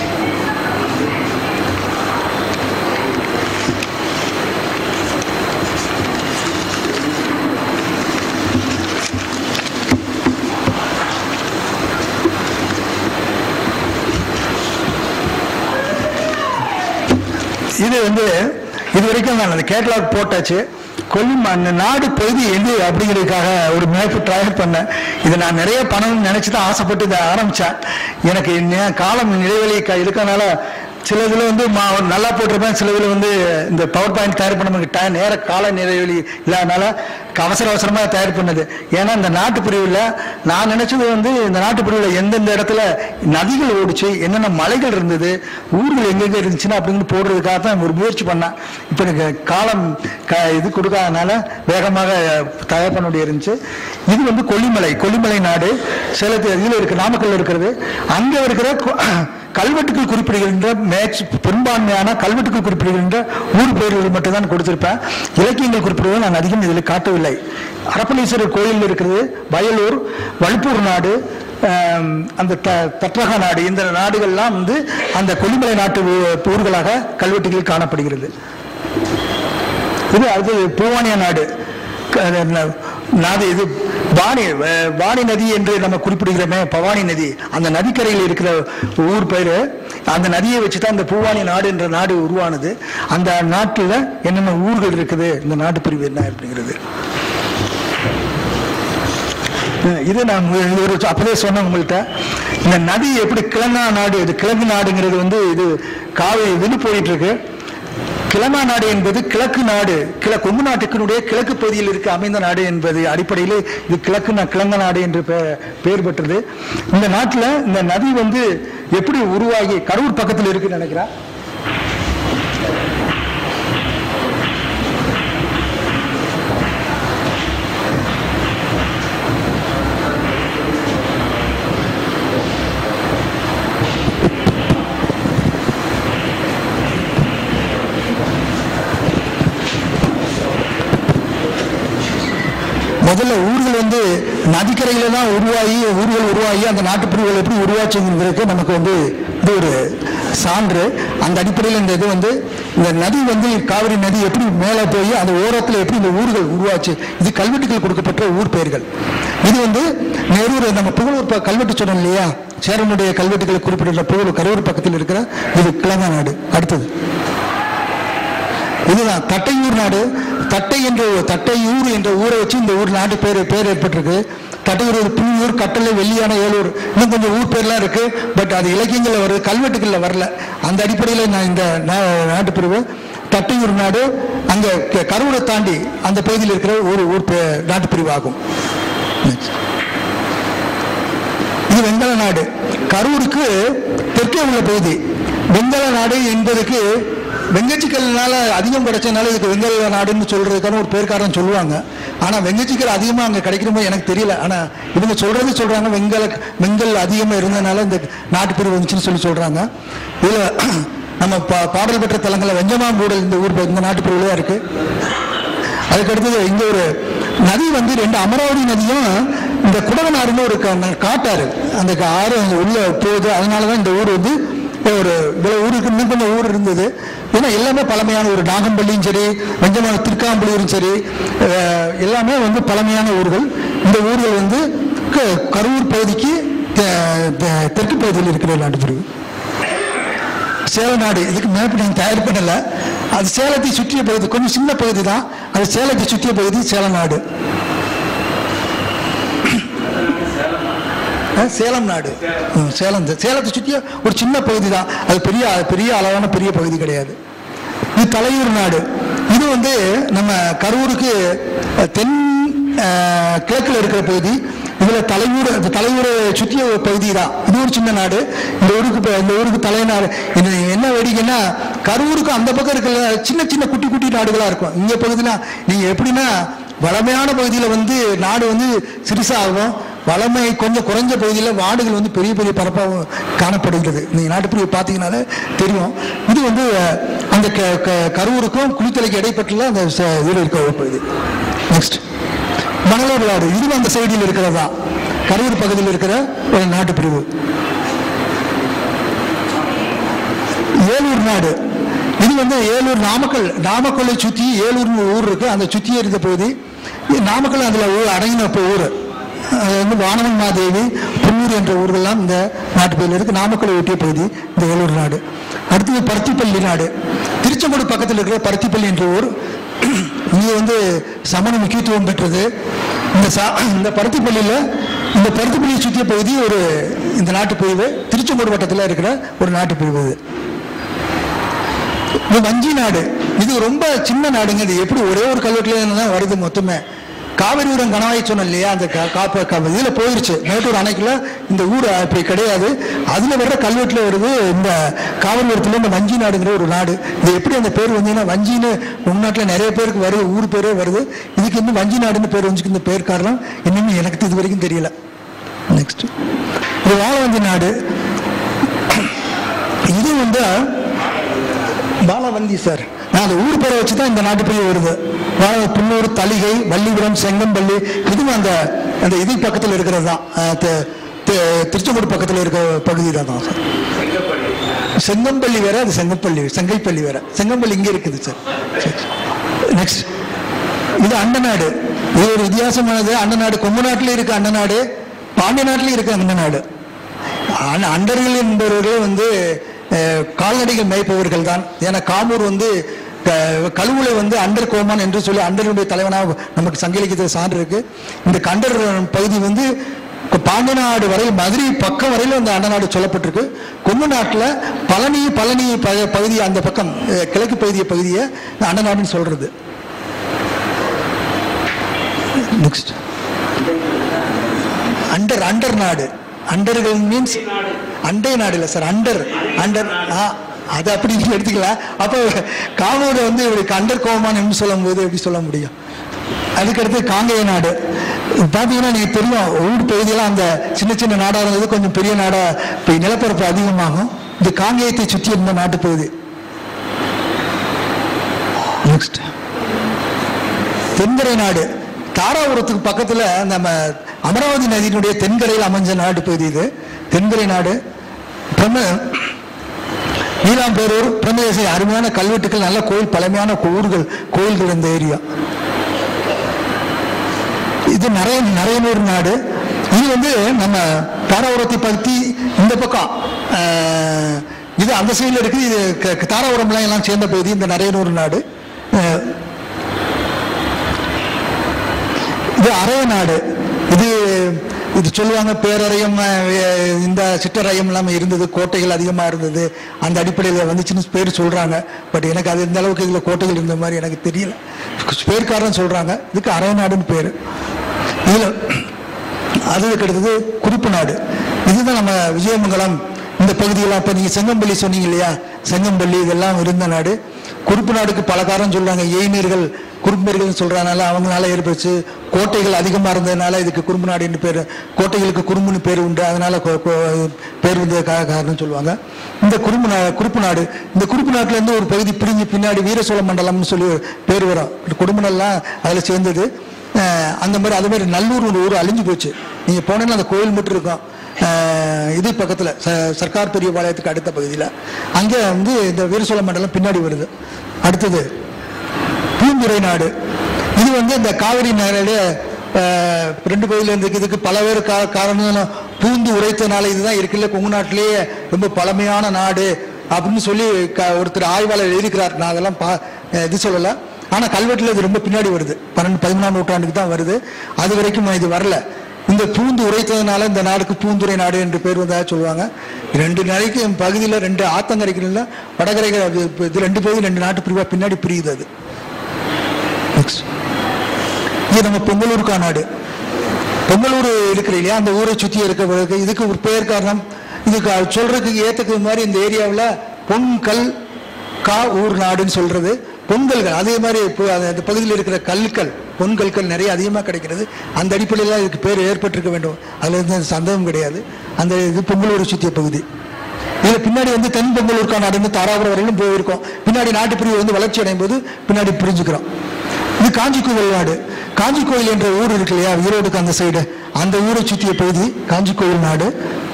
இது வந்து இது வரைக்கும் நான் அந்த கேட்டலாக் போட்டாச்சு கொல்லிம அந்த நாடு பகுதி எது அப்படிங்கிறதுக்காக ஒரு மேப்பு ட்ரையல் பண்ணேன் இதை நான் நிறைய பணம் நினைச்சு தான் ஆசைப்பட்டு இதை ஆரம்பித்தேன் எனக்கு நே- காலம் இடைவெளி க- இருக்கனால சில இதில் வந்து மா நல்லா போட்டிருப்பேன் சில இதில் வந்து இந்த பவர் பாயிண்ட் தயார் பண்ண நமக்கு டைம் நேர கால நிறைவெளி இல்லாதனால அவசர அவசரமாக தயார் பண்ணது ஏன்னா இந்த நாட்டு பிரிவில் நான் நினைச்சது வந்து இந்த நாட்டு பிரிவில் எந்தெந்த இடத்துல நதிகள் ஓடிச்சு என்னென்ன மலைகள் இருந்தது ஊர்கள் எங்கெங்க இருந்துச்சுன்னா அப்படின்னு போடுறதுக்காக தான் ஒரு முயற்சி பண்ணேன் இப்போ எனக்கு காலம் க இது கொடுக்காதனால வேகமாக தயார் பண்ண வேண்டிய இருந்துச்சு இது வந்து கொல்லிமலை கொல்லிமலை நாடு சேலத்து இதில் இருக்கு நாமக்கல்ல இருக்கிறது அங்கே இருக்கிற கொ- கல்வெட்டுக்கள் குறிப்பிடுகின்ற மேட்ச் பெரும்பான்மையான கல்வெட்டுக்கள் குறிப்பிடுகின்ற ஊர் பெயர்கள் மட்டும்தான் கொடுத்திருப்பேன் இலக்கியங்கள் குறிப்பிடுவதை நான் அதிகம் இதில் காட்டவில்லை அரப்பளீஸ்வரர் கோயில் இருக்கிறது வயலூர் வழுப்பூர் நாடு ஆம், அந்த த தட்ரகா நாடு இந்த நாடுகள்லாம் வந்து அந்த கொல்லிமலை நாட்டு ஊ- ஊர்களாக கல்வெட்டுகளில் காணப்படுகிறது இது அடுத்தது பூவானியா நாடு க- ந- நாடு இது வாணி அஹ், வாணி நதி என்று நம்ம குறிப்பிடுகிறோமே பவானி நதி அந்த நதிக்கரையில் இருக்கிற ஊர் பேர் அந்த நதியை வச்சு தான் இந்த பூவானி நாடு என்ற நாடு உருவானது அந்த நாட்டில் என்னென்ன ஊர்கள் இருக்குது இந்த நாட்டு பிரிவு என்ன அப்படிங்கிறது அஹ், இது நான் உங்க- இது ஒரு அப்பதே சொன்னேன் உங்கள்கிட்ட இந்த நதி எப்படி கிழங்கா நாடு இது கிழங்கு நாடுங்கிறது வந்து இது காவிரி விழு போயிட்டு இருக்கு கிழமா நாடு என்பது கிழக்கு நாடு கிழ கொங்கு நாட்டுக்கினுடைய கிழக்கு பகுதியில் இருக்க அமைந்த நாடு என்பது அடிப்படையில் இது கிழக்கு நா- கிழங்க நாடு என்று பெ- பெயர் பெற்றது இந்த நாட்டில் இந்த நதி வந்து எப்படி உருவாகி கரூர் பக்கத்தில் இருக்குன்னு நினைக்கிறேன் முதல்ல ஊர்கள் வந்து நதிக்கரையில தான் உருவாகி ஊர்கள் உருவாகி அந்த நாட்டுப்பிரிவுகள் எப்படி உருவாச்சுங்கிறதுக்கு நமக்கு வந்து இது ஒரு சான்று அந்த அடிப்படையில் இந்த இது வந்து இந்த நதி வந்து காவிரி நதி எப்படி மேலே போய் அந்த ஓரத்தில் எப்படி இந்த ஊர்கள் உருவாச்சு இது கல்வெட்டுகள் கொடுக்கப்பட்ட ஊர் பெயர்கள் இது வந்து நெரூர் நம்ம புகழூர் ப- கல்வெட்டு சொன்னோம் இல்லையா சேரனுடைய கல்வெட்டுகளை குறிப்பிடுற புகழூர் கரூர் பக்கத்தில் இருக்கிற இது கிழங்கா நாடு அடுத்தது இதுதான் தட்டையூர் நாடு தட்டை என்ற தட்டையூர் என்ற ஊரை வச்சு இந்த ஊர் நாட்டு பேர் பேர் ஏற்பட்டிருக்கு தட்டையூர் ஒரு புலியூர் கட்டளை வெள்ளியான ஏலூர் இன்னும் கொஞ்சம் ஊர் பேர்லாம் இருக்கு பட் அது இலக்கியங்களில் வருது கல்வெட்டுகளில் வரல அந்த அடிப்படையில் நான் இந்த நா- நாட்டுப்பிரிவு தட்டையூர் நாடு அங்கே க- கரூரை தாண்டி அந்த பகுதியில் இருக்கிற ஒரு ஊர் பே- நாட்டுப்பிரிவு ஆகும் Next. இது வெங்கல நாடு கரூருக்கு தெற்கே உள்ள பகுதி வெங்கல நாடு என்பதுக்கு வெங்கச்சிக்கல்னால அதிகம் கிடைச்சதுனால இதுக்கு வெங்கல நாடுன்னு சொல்றதுக்கான ஒரு பேர்காரன் சொல்லுவாங்க ஆனா வெங்கச்சிக்கல் அதிகமா அங்க கிடைக்கிற மாதிரி எனக்கு தெரியல ஆனா இவங்க சொல்றது சொல்றாங்க வெங்கல வெங்கல் அதிகமா இருந்ததுனால இந்த நாட்டு பேர் வந்துச்சுன்னு சொல்லி சொல்றாங்க இதுல நம்ம பா- பாடல் பெற்ற தலங்களில் வெஞ்சமாம்பூடல் இந்த ஊர் இந்த நாட்டு பேர்லயே இருக்கு அதுக்கடுத்தது இங்க ஒரு நதி வந்து ரெண்டு அமராவதி நதியும் இந்த குடவனாறுன்னு ஒரு கா- காட்டாறு அந்த கா- ஆறு அங்க உள்ள போகுது அதனால தான் இந்த ஊர் வந்து ஒரு இவ்வளவு ஊருக்கு இன்னும் கொஞ்சம் ஊர் இருந்தது ஏன்னா எல்லாமே பழமையான ஒரு நாகம்பள்ளியும் சரி வெஞ்சமான திருக்காம்புலியூரும் சரி அஹ், எல்லாமே வந்து பழமையான ஊர்கள் இந்த ஊர்கள் வந்து க- கரூர் பகுதிக்கு தெ- தெ- தெற்கு பகுதியில் இருக்கிற நாட்டு பிரிவு சேலநாடு இதுக்கு மேப் நீங்கள் தயார் பண்ணல அது சேலத்தை சுற்றிய பகுதி கொஞ்சம் சின்ன பகுதி தான் அது சேலத்தை சுற்றிய பகுதி சேலநாடு அஹ், சேலம் நாடு ம், சேலம் தான். சேலத்தை சுற்றிய ஒரு சின்ன பகுதி தான் அது பெரிய பெரிய அளவான பெரிய பகுதி கிடையாது இது தலையூர் நாடு இது வந்து நம்ம கரூருக்கு அஹ், தென் அஹ், கிழக்குல இருக்கிற பகுதி இதுல தலையூர் இந்த தலையூரை சுற்றிய ஒரு பகுதி தான் இது ஒரு சின்ன நாடு இந்த ஊருக்கு இப்ப- இந்த ஊருக்கு தலைநாடு இது என்ன வேடிக்கைன்னா கரூருக்கு அந்த பக்கம் இருக்கிற சின்ன சின்ன குட்டி குட்டி நாடுகளா இருக்கும் இங்க பகுதினா நீங்க எப்படின்னா வளமையான பகுதியில் வந்து நாடு வந்து சிறுசாகும் வளமை கொஞ்சம் குறைஞ்ச பகுதியில் நாடுகள் வந்து பெரிய பெரிய பரப்பாகவும் காணப்படுகிறது நீங்கள் நாட்டுப்பிரிவு பார்த்தீங்கனாலே தெரியும் இது வந்து அஹ், அந்த க- க- கரூருக்கும் குளித்தலைக்கு இடைப்பட்டுள்ள அந்த ச- இதில் இருக்க ஒரு பகுதி நெக்ஸ்ட் மணலூர் நாடு இதுவும் அந்த சைடில் இருக்கிறது தான் கரூர் பகுதியில் இருக்கிற ஒரு நாட்டுப்பிரிவு ஏலூர் நாடு இது வந்து ஏலூர் நாமக்கல் நாமக்கல்லை சுற்றி ஏலூர்னு ஊர் இருக்கு அந்த சுற்றி இருந்த பகுதி இது நாமக்கல் அதில் ஊர் அடங்கின இப்போ ஊர் அது வந்து வானவன் மாதேவி புல்லூர் என்ற ஊர்கள்லாம் இந்த நாட்டு பகுதியில் இருக்கு நாமக்கலை ஒட்டிய பகுதி இந்த ஏலூர் நாடு அடுத்தது பருத்திப்பள்ளி நாடு திருச்செங்கோடு பக்கத்தில் இருக்கிற பருத்திப்பள்ளி என்ற ஊர் இங்கே வந்து சமண முக்கியத்துவம் பெற்றது இந்த சா இந்த பருத்திப்பள்ளியில் இந்த பருத்திப்பள்ளியை சுற்றிய பகுதி ஒரு இந்த நாட்டு பிரிவு திருச்செங்கோடு வட்டத்தில் இருக்கிற ஒரு நாட்டு பிரிவு இது இது வஞ்சி நாடு இது ரொம்ப சின்ன நாடுங்க இது எப்படி ஒரே ஒரு கல்வெட்டுல தான் வருது மொத்தமே காவிரிபுரம் கணவாய் சொன்னோம் இல்லையா அந்த கா- காப்ப கா- இதுல போயிருச்சு மேட்டூர் அணைக்குள்ள இந்த ஊர் அப்படி கிடையாது அதுல வர்ற கல்வெட்டுல வருது இந்த காவிரிபுரத்துல இந்த வஞ்சி நாடுங்கிற ஒரு நாடு இது எப்படி அந்த பேர் வந்தீங்கன்னா வஞ்சின்னு உங்க நாட்டுல நிறைய பேருக்கு வருது ஊர் பேரே வருது இதுக்கு இன்னும் வஞ்சி நாடுன்னு பேர் வந்துச்சு இந்த பேர் காரணம் இன்னும் எனக்கு இது வரைக்கும் தெரியல நெக்ஸ்ட் இது வாழவந்தி நாடு இது வந்து பாலவந்தி சார் நான் அந்த ஊர் பேரை வச்சு தான் இந்த நாட்டு பேர் வருது வாழ புன்னூர் தலிகை வள்ளிபுரம் செங்கம்பள்ளி இதுவும் அந்த அந்த இது பக்கத்தில் இருக்கிறது தான் அஹ், தெ- தெ- திருச்செங்கோடு பக்கத்தில் இருக்க பகுதி தான் தான் சார் செங்கம்பள்ளி வேற அது செங்கப்பள்ளி செங்கைப்பள்ளி வேற செங்கம்பள்ளி இங்கே இருக்குது சார் நெக்ஸ்ட் இது அண்டநாடு இது ஒரு வித்தியாசமானது அண்டநாடு கொங்கு நாட்டில் இருக்கு அண்டநாடு பாண்டிய நாட்டிலும் இருக்கு அண்டநாடு ஆனா, அண்டர்கள் என்பவர்களே வந்து அஹ், கால்நடைகள் மேய்ப்பவர்கள் தான் ஏன்னா காமூர் வந்து க- கழுவுல வந்து அண்டர் கோமான் என்று சொல்லி அண்டருடைய தலைவனாக நமக்கு சங்கிலிக்கு சான்று இருக்கு இந்த கண்டர் பகுதி வந்து இப்ப பாண்டிய நாடு வரையில் மதுரை பக்கம் வரையிலும் அந்த அண்டநாடு சொல்லப்பட்டிருக்கு கொங்கு நாட்டில் பழனி பழனி ப- பகுதி அந்த பக்கம் அஹ், கிழக்கு பகுதிய பகுதியை அண்டநாடுன்னு சொல்றது நெக்ஸ்ட் அண்டர் அண்டர் நாடு அண்டர்கள் மீன்ஸ் அண்டை நாடு இல்லை சார் அண்டர் அண்டர் ஆ அது அப்படி நீங்க எடுத்துக்கலாம் அப்போ காமூரை வந்து இப்படி அண்டர் கோமான் என்று சொல்லும் போது எப்படி சொல்ல முடியும் அதுக்கடுத்து காங்கேய நாடு பார்த்தீங்கன்னா நீங்க தெரியும் ஊர் பகுதியெல்லாம் அந்த சின்ன சின்ன நாடா இருந்தது கொஞ்சம் பெரிய நாடா இப்போ நிலப்பரப்பு அதிகமாகும் இது காங்கேயத்தை சுற்றி இருந்த நாட்டு பகுதி நெக்ஸ்ட் தென்கரை நாடு தாராபுரத்துக்கு பக்கத்துல நம்ம அமராவதி நதியினுடைய தென்கரையில் அமைஞ்ச நாடு பகுதி இது தென்கரை நாடு பிரம்ம நீலாம்பேரூர் பிரம்மதேசை அருமையான கல்வெட்டுகள் நல்ல கோயில் பழமையான ஊர்கள் கோயில்கள் இருந்த ஏரியா இது நிறைய நிறையனூர் நாடு இது வந்து நம்ம தாராபுரத்தை பற்றி இந்த பக்கம் ஆஹ், இது அந்த சைடில் இருக்குது இது க- க- தாராபுரம்லாம் எல்லாம் சேர்ந்த பகுதி இந்த நிறையனூர் நாடு ஆஹ், இது அரைய நாடு இது இது சொல்லுவாங்க பேரறையம் அஹ், இந்த சிற்றறையம் எல்லாம் இருந்தது கோட்டைகள் அதிகமாக இருந்தது அந்த அடிப்படையில் வந்துச்சுன்னு பேர் சொல்றாங்க பட் எனக்கு அது இந்த அளவுக்கு இதில் கோட்டைகள் இருந்த மாதிரி எனக்கு தெரியல பேர்காரன் சொல்றாங்க இதுக்கு அரைய நாடுன்னு பேர் இதில் அதுக்கு அடுத்தது குறிப்பு நாடு இதுதான் நம்ம விஜயமங்கலம் இந்த பகுதியெல்லாம் இப்போ நீங்கள் செங்கம்பள்ளி சொன்னீங்க இல்லையா செங்கம்பள்ளி இதெல்லாம் இருந்த நாடு குறிப்பு நாடுக்கு பல காரணம் சொல்றாங்க எய்னர்கள் குறும்பர்கள் சொல்றதுனால அவங்களால ஏற்பட்டுச்சு கோட்டைகள் அதிகமாக இருந்ததுனால இதுக்கு குறும்பு நாடு என்று பேர் கோட்டைகளுக்கு குறும்புன்னு பேர் உண்டு அதனால கொ- கொ- பேர் வந்த கா- காரணம் சொல்லுவாங்க இந்த குறும்பு நா குறிப்பு நாடு இந்த குறிப்பு நாட்டுல இருந்து ஒரு பகுதி பிரிஞ்சு பின்னாடி வீரசோழ மண்டலம்னு சொல்லி பேர் வரும் குடும்பம்லாம் அதில் சேர்ந்தது அஹ் அந்த மாதிரி அது மாதிரி நல்லூர் ஒரு ஊர் அழிஞ்சு போச்சு நீங்க போனீங்கன்னா அந்த கோயில் மட்டும் இருக்கும் அஹ் இது பக்கத்துல ச- சர்க்கார் பெரிய பாளையத்துக்கு அடுத்த பகுதியில் அங்கே வந்து இந்த வீரசோழ மண்டலம் பின்னாடி வருது அடுத்தது பூந்துரை நாடு இது வந்து இந்த காவிரி நகரிலே அஹ், ரெண்டு பகுதியில் இருக்கு இதுக்கு பல பேர் கா காரணம் பூந்து உரைத்தனால இதுதான் இருக்குல்ல கொங்கு நாட்டிலேயே ரொம்ப பழமையான நாடு அப்படின்னு சொல்லி க ஒருத்தர் ஆய்வாளர் எழுதிக்கிறார் நான் அதெல்லாம் பா அஹ், இது சொல்லலை ஆனால் கல்வெட்டில் இது ரொம்ப பின்னாடி வருது பன்னெண்டு பதிமூணாம் நூற்றாண்டுக்கு தான் வருது அது வரைக்கும் இது வரல இந்த பூந்து உரைத்ததுனால இந்த நாடுக்கு பூந்துரை நாடு என்று பேர் வந்ததாக சொல்லுவாங்க ரெண்டு நாளைக்கு என் பகுதியில் ரெண்டு ஆத்தங்கரைகள் வடகரைகள் அது இப்ப இது ரெண்டு பகுதி ரெண்டு நாட்டு பிரிவாக பின்னாடி பிரியுது அது நெக்ஸ்ட் இது நம்ம பொங்கலூருக்கா நாடு பொங்கலூர் இருக்கிற இல்லையா அந்த ஊரை சுற்றி இருக்க இதுக்கு ஒரு பெயர் காரணம் இதுக்கு அது சொல்றதுக்கு ஏத்துக்கு மாதிரி இந்த ஏரியாவில் பொன்கல் கா ஊர் நாடுன்னு சொல்றது பொங்கல்கள் அதே மாதிரி இப்போ அந்த அந்த பகுதியில் இருக்கிற கல்கள் பொன்கற்கள் நிறைய அதிகமாக கிடைக்கிறது அந்த அடிப்படையில் இதுக்கு பேர் ஏற்பட்டிருக்க வேண்டும் அதில் எந்த சந்தேகம் கிடையாது அந்த இது பொங்கலூரை சுற்றிய பகுதி இதுல பின்னாடி வந்து தென் பொங்கலூர்க்கா நாடுன்னு தாராபுரம் வரையிலும் போயிருக்கோம் பின்னாடி நாட்டு பிரிவு வந்து வளர்ச்சி அடையும் போது பின்னாடி பிரிஞ்சுக்கிறோம் இது காஞ்சி கோவில் நாடு காஞ்சி கோயில் என்ற ஊர் இருக்கு இல்லையா ஈரோடுக்கு அந்த சைடு அந்த ஊரை சுற்றிய பகுதி காஞ்சி கோயில் நாடு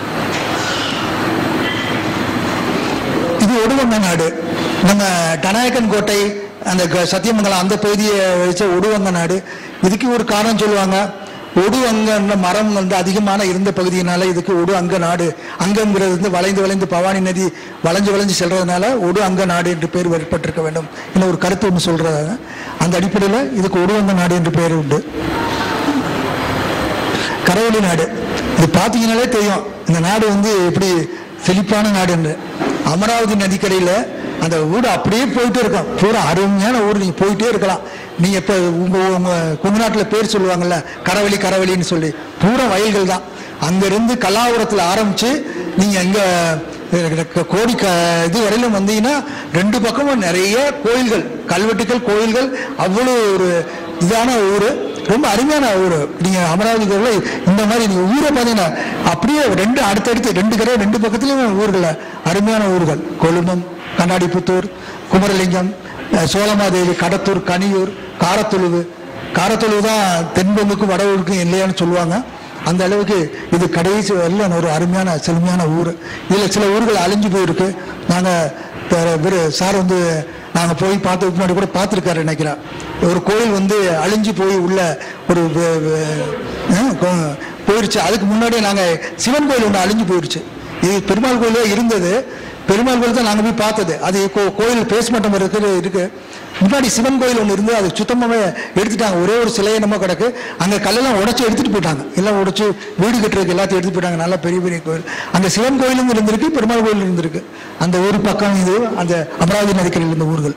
இது ஒடுவங்க நாடு நம்ம டநாயக்கன் கோட்டை அந்த க- சத்தியமங்கலம் அந்த பகுதியை வச்ச ஒடுவங்க நாடு இதுக்கு ஒரு காரணம் சொல்லுவாங்க ஒடு அங்கன்ற மரம் வந்து அதிகமான இருந்த பகுதியினால இதுக்கு ஒடு அங்க நாடு அங்கங்கிறது வந்து வளைந்து வளைந்து பவானி நதி வளைஞ்சு வளைஞ்சு செல்றதுனால ஒடு அங்க நாடு என்று பேர் ஏற்பட்டிருக்க வேண்டும் இன்னும் ஒரு கருத்து ஒன்று சொல்றாங்க அந்த அடிப்படையில் இதுக்கு ஒடுவங்க நாடு என்று பெயர் உண்டு கரவொலி நாடு இது பார்த்தீங்கனாலே தெரியும் இந்த நாடு வந்து எப்படி செழிப்பான நாடுன்னு அமராவதி நதிக்கரையில் அந்த ஊர் அப்படியே போயிட்டே இருக்கும் பூரா அருமையான ஊர் நீங்கள் போயிட்டே இருக்கலாம் நீங்கள் இப்போ உங்கள் உங்கள் குங்குநாட்டில் பேர் சொல்லுவாங்கல்ல கரவழி கரவழின்னு சொல்லி பூரா வயல்கள் தான் அங்கேருந்து கல்லாபுரத்தில் ஆரம்பித்து நீங்கள் இங்கே கோடி க இது வரையிலும் வந்தீங்கன்னா ரெண்டு பக்கமும் நிறைய கோயில்கள் கல்வெட்டுக்கள் கோயில்கள் அவ்வளோ ஒரு இதான ஊர் ரொம்ப அருமையான ஊர் நீங்கள் அமராவதி கோவில் இந்த மாதிரி நீங்கள் ஊரை பார்த்தீங்கன்னா அப்படியே ரெண்டு அடுத்தடுத்து ரெண்டு கடை ரெண்டு பக்கத்துலேயும் ஊர்கள் அருமையான ஊர்கள் கொழுமம் கண்ணாடிப்புத்தூர் குமரலிங்கம் அஹ், சோழமாதேவி கடத்தூர் கனியூர் காரத்தொழுவு காரத்தொழுவு தான் தென்பொங்குக்கும் வட ஊருக்கும் இல்லையான்னு சொல்லுவாங்க அந்த அளவுக்கு இது கடைசி வரல ஒரு அருமையான செழுமையான ஊர் இதில் சில ஊர்கள் அழிஞ்சு போயிருக்கு நாங்கள் சார் வந்து நாங்கள் போய் பார்த்து முன்னாடி கூட பார்த்துருக்காரு நினைக்கிறேன் ஒரு கோயில் வந்து அழிஞ்சு போய் உள்ள ஒரு வே- வே- அஹ் கோ- போயிருச்சு அதுக்கு முன்னாடியே நாங்கள் சிவன் கோயில் ஒன்று அழிஞ்சு போயிருச்சு இது பெருமாள் கோயிலே இருந்தது பெருமாள் கோயில் தான் நாங்கள் போய் பார்த்தது அது கோ- கோயில் பேஸ்மட்டம் இருக்குது இருக்கு முன்னாடி சிவன் கோயில் ஒன்று இருந்து அது சுத்தமாகவே எடுத்துட்டாங்க ஒரே ஒரு சிலை என்னமோ கிடக்கு அங்கே கல்லெல்லாம் உடைச்சு எடுத்துட்டு போயிட்டாங்க எல்லாம் உடைச்சு வீடு கட்டுறதுக்கு எல்லாத்தையும் எடுத்துட்டு போயிட்டாங்க நல்லா பெரிய பெரிய கோயில் அங்கே சிவன் கோயிலும் இருந்திருக்கு பெருமாள் கோயில் இருந்திருக்கு அந்த ஒரு பக்கம் இது அந்த அமராவதி நதிக்கரையில் இருந்த ஊர்கள்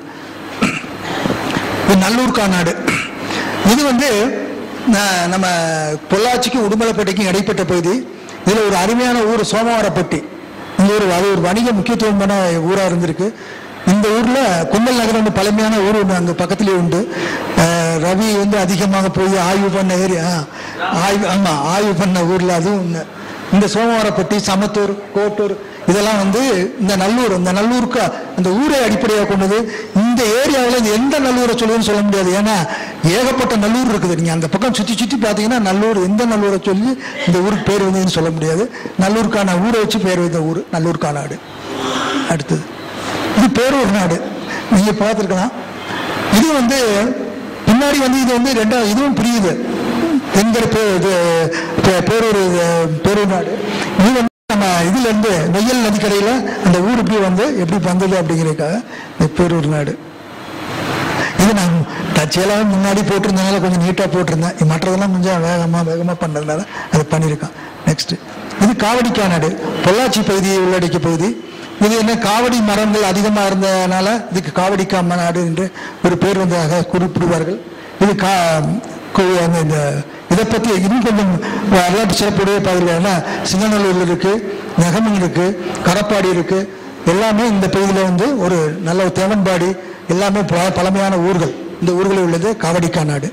இது நல்லூர் காநாடு இது வந்து ந- நம்ம பொள்ளாச்சிக்கும் உடுமலைப்பேட்டைக்கும் இடைப்பட்ட பகுதி இதில் ஒரு அருமையான ஊர் சோமவாரப்பட்டி இந்த ஊர் அது ஒரு வணிக முக்கியத்துவமான ஊராக இருந்திருக்கு இந்த ஊரில் கும்பல் நகரம் வந்து பழமையான ஊர் ஒன்று அங்கே பக்கத்துலேயே உண்டு அஹ் ரவி வந்து அதிகமாக போய் ஆய்வு பண்ண ஏரியா ஆய்வு ஆமாம் ஆய்வு பண்ண ஊரில் அதுவும் ஒன்று இந்த சோமவாரப்பட்டி சமத்தூர் கோட்டூர் இதெல்லாம் வந்து இந்த நல்லூர் இந்த நல்லூருக்கு அந்த ஊரை அடிப்படையாக கொண்டது இந்த ஏரியாவில் இந்த எந்த நல்லூரை சொல்லுன்னு சொல்ல முடியாது ஏன்னா ஏகப்பட்ட நல்லூர் இருக்குது நீங்கள் அந்த பக்கம் சுற்றி சுற்றி பார்த்தீங்கன்னா நல்லூர் எந்த நல்லூரை சொல்லி இந்த ஊருக்கு பேர் வந்ததுன்னு சொல்ல முடியாது நல்லூருக்கான ஊரை வச்சு பேர் வைத்த ஊர் நல்லூர் காநாடு அடுத்தது இது பேரூர் நாடு நீங்கள் பார்த்துருக்கலாம் இது வந்து பின்னாடி வந்து இது வந்து ரெண்டாவது இதுவும் பிரியுது தென்கரை பே இது பே- பேரூர் இது, பேரூர் நாடு இது வந்து நம்ம இதுல இருந்து வெயில் நதிக்கரையில் அந்த ஊர் இப்படி வந்து எப்படி வந்தது அப்படிங்கிறதுக்காக இந்த பேரூர் நாடு இது நான் தச்சையெல்லாம் முன்னாடி போட்டிருந்தனால கொஞ்சம் நீட்டாக போட்டிருந்தேன் இது மற்றதெல்லாம் கொஞ்சம் வேகமாக வேகமாக பண்ணதுனால அது பண்ணியிருக்கான் நெக்ஸ்ட் இது காவடிக்கா நாடு பொள்ளாச்சி பகுதியை உள்ளடக்கிய பகுதி இது என்ன காவடி மரங்கள் அதிகமாக இருந்ததுனால இதுக்கு காவடிக்கா நாடு என்று ஒரு பேர் வந்ததாக குறிப்பிடுவார்கள் இது கா கு- அந்த இந்த இதை பற்றி இன்னும் கொஞ்சம் வரலாற்று சிறப்புடைய பகுதியில் சிங்கநல்லூர் இருக்கு நெகமன் இருக்கு கரப்பாடி இருக்கு எல்லாமே இந்த பகுதியில் வந்து ஒரு நல்ல ஒரு தேவன்பாடி எல்லாமே ப- பழமையான ஊர்கள் இந்த ஊர்களில் உள்ளது காவடிக்கா நாடு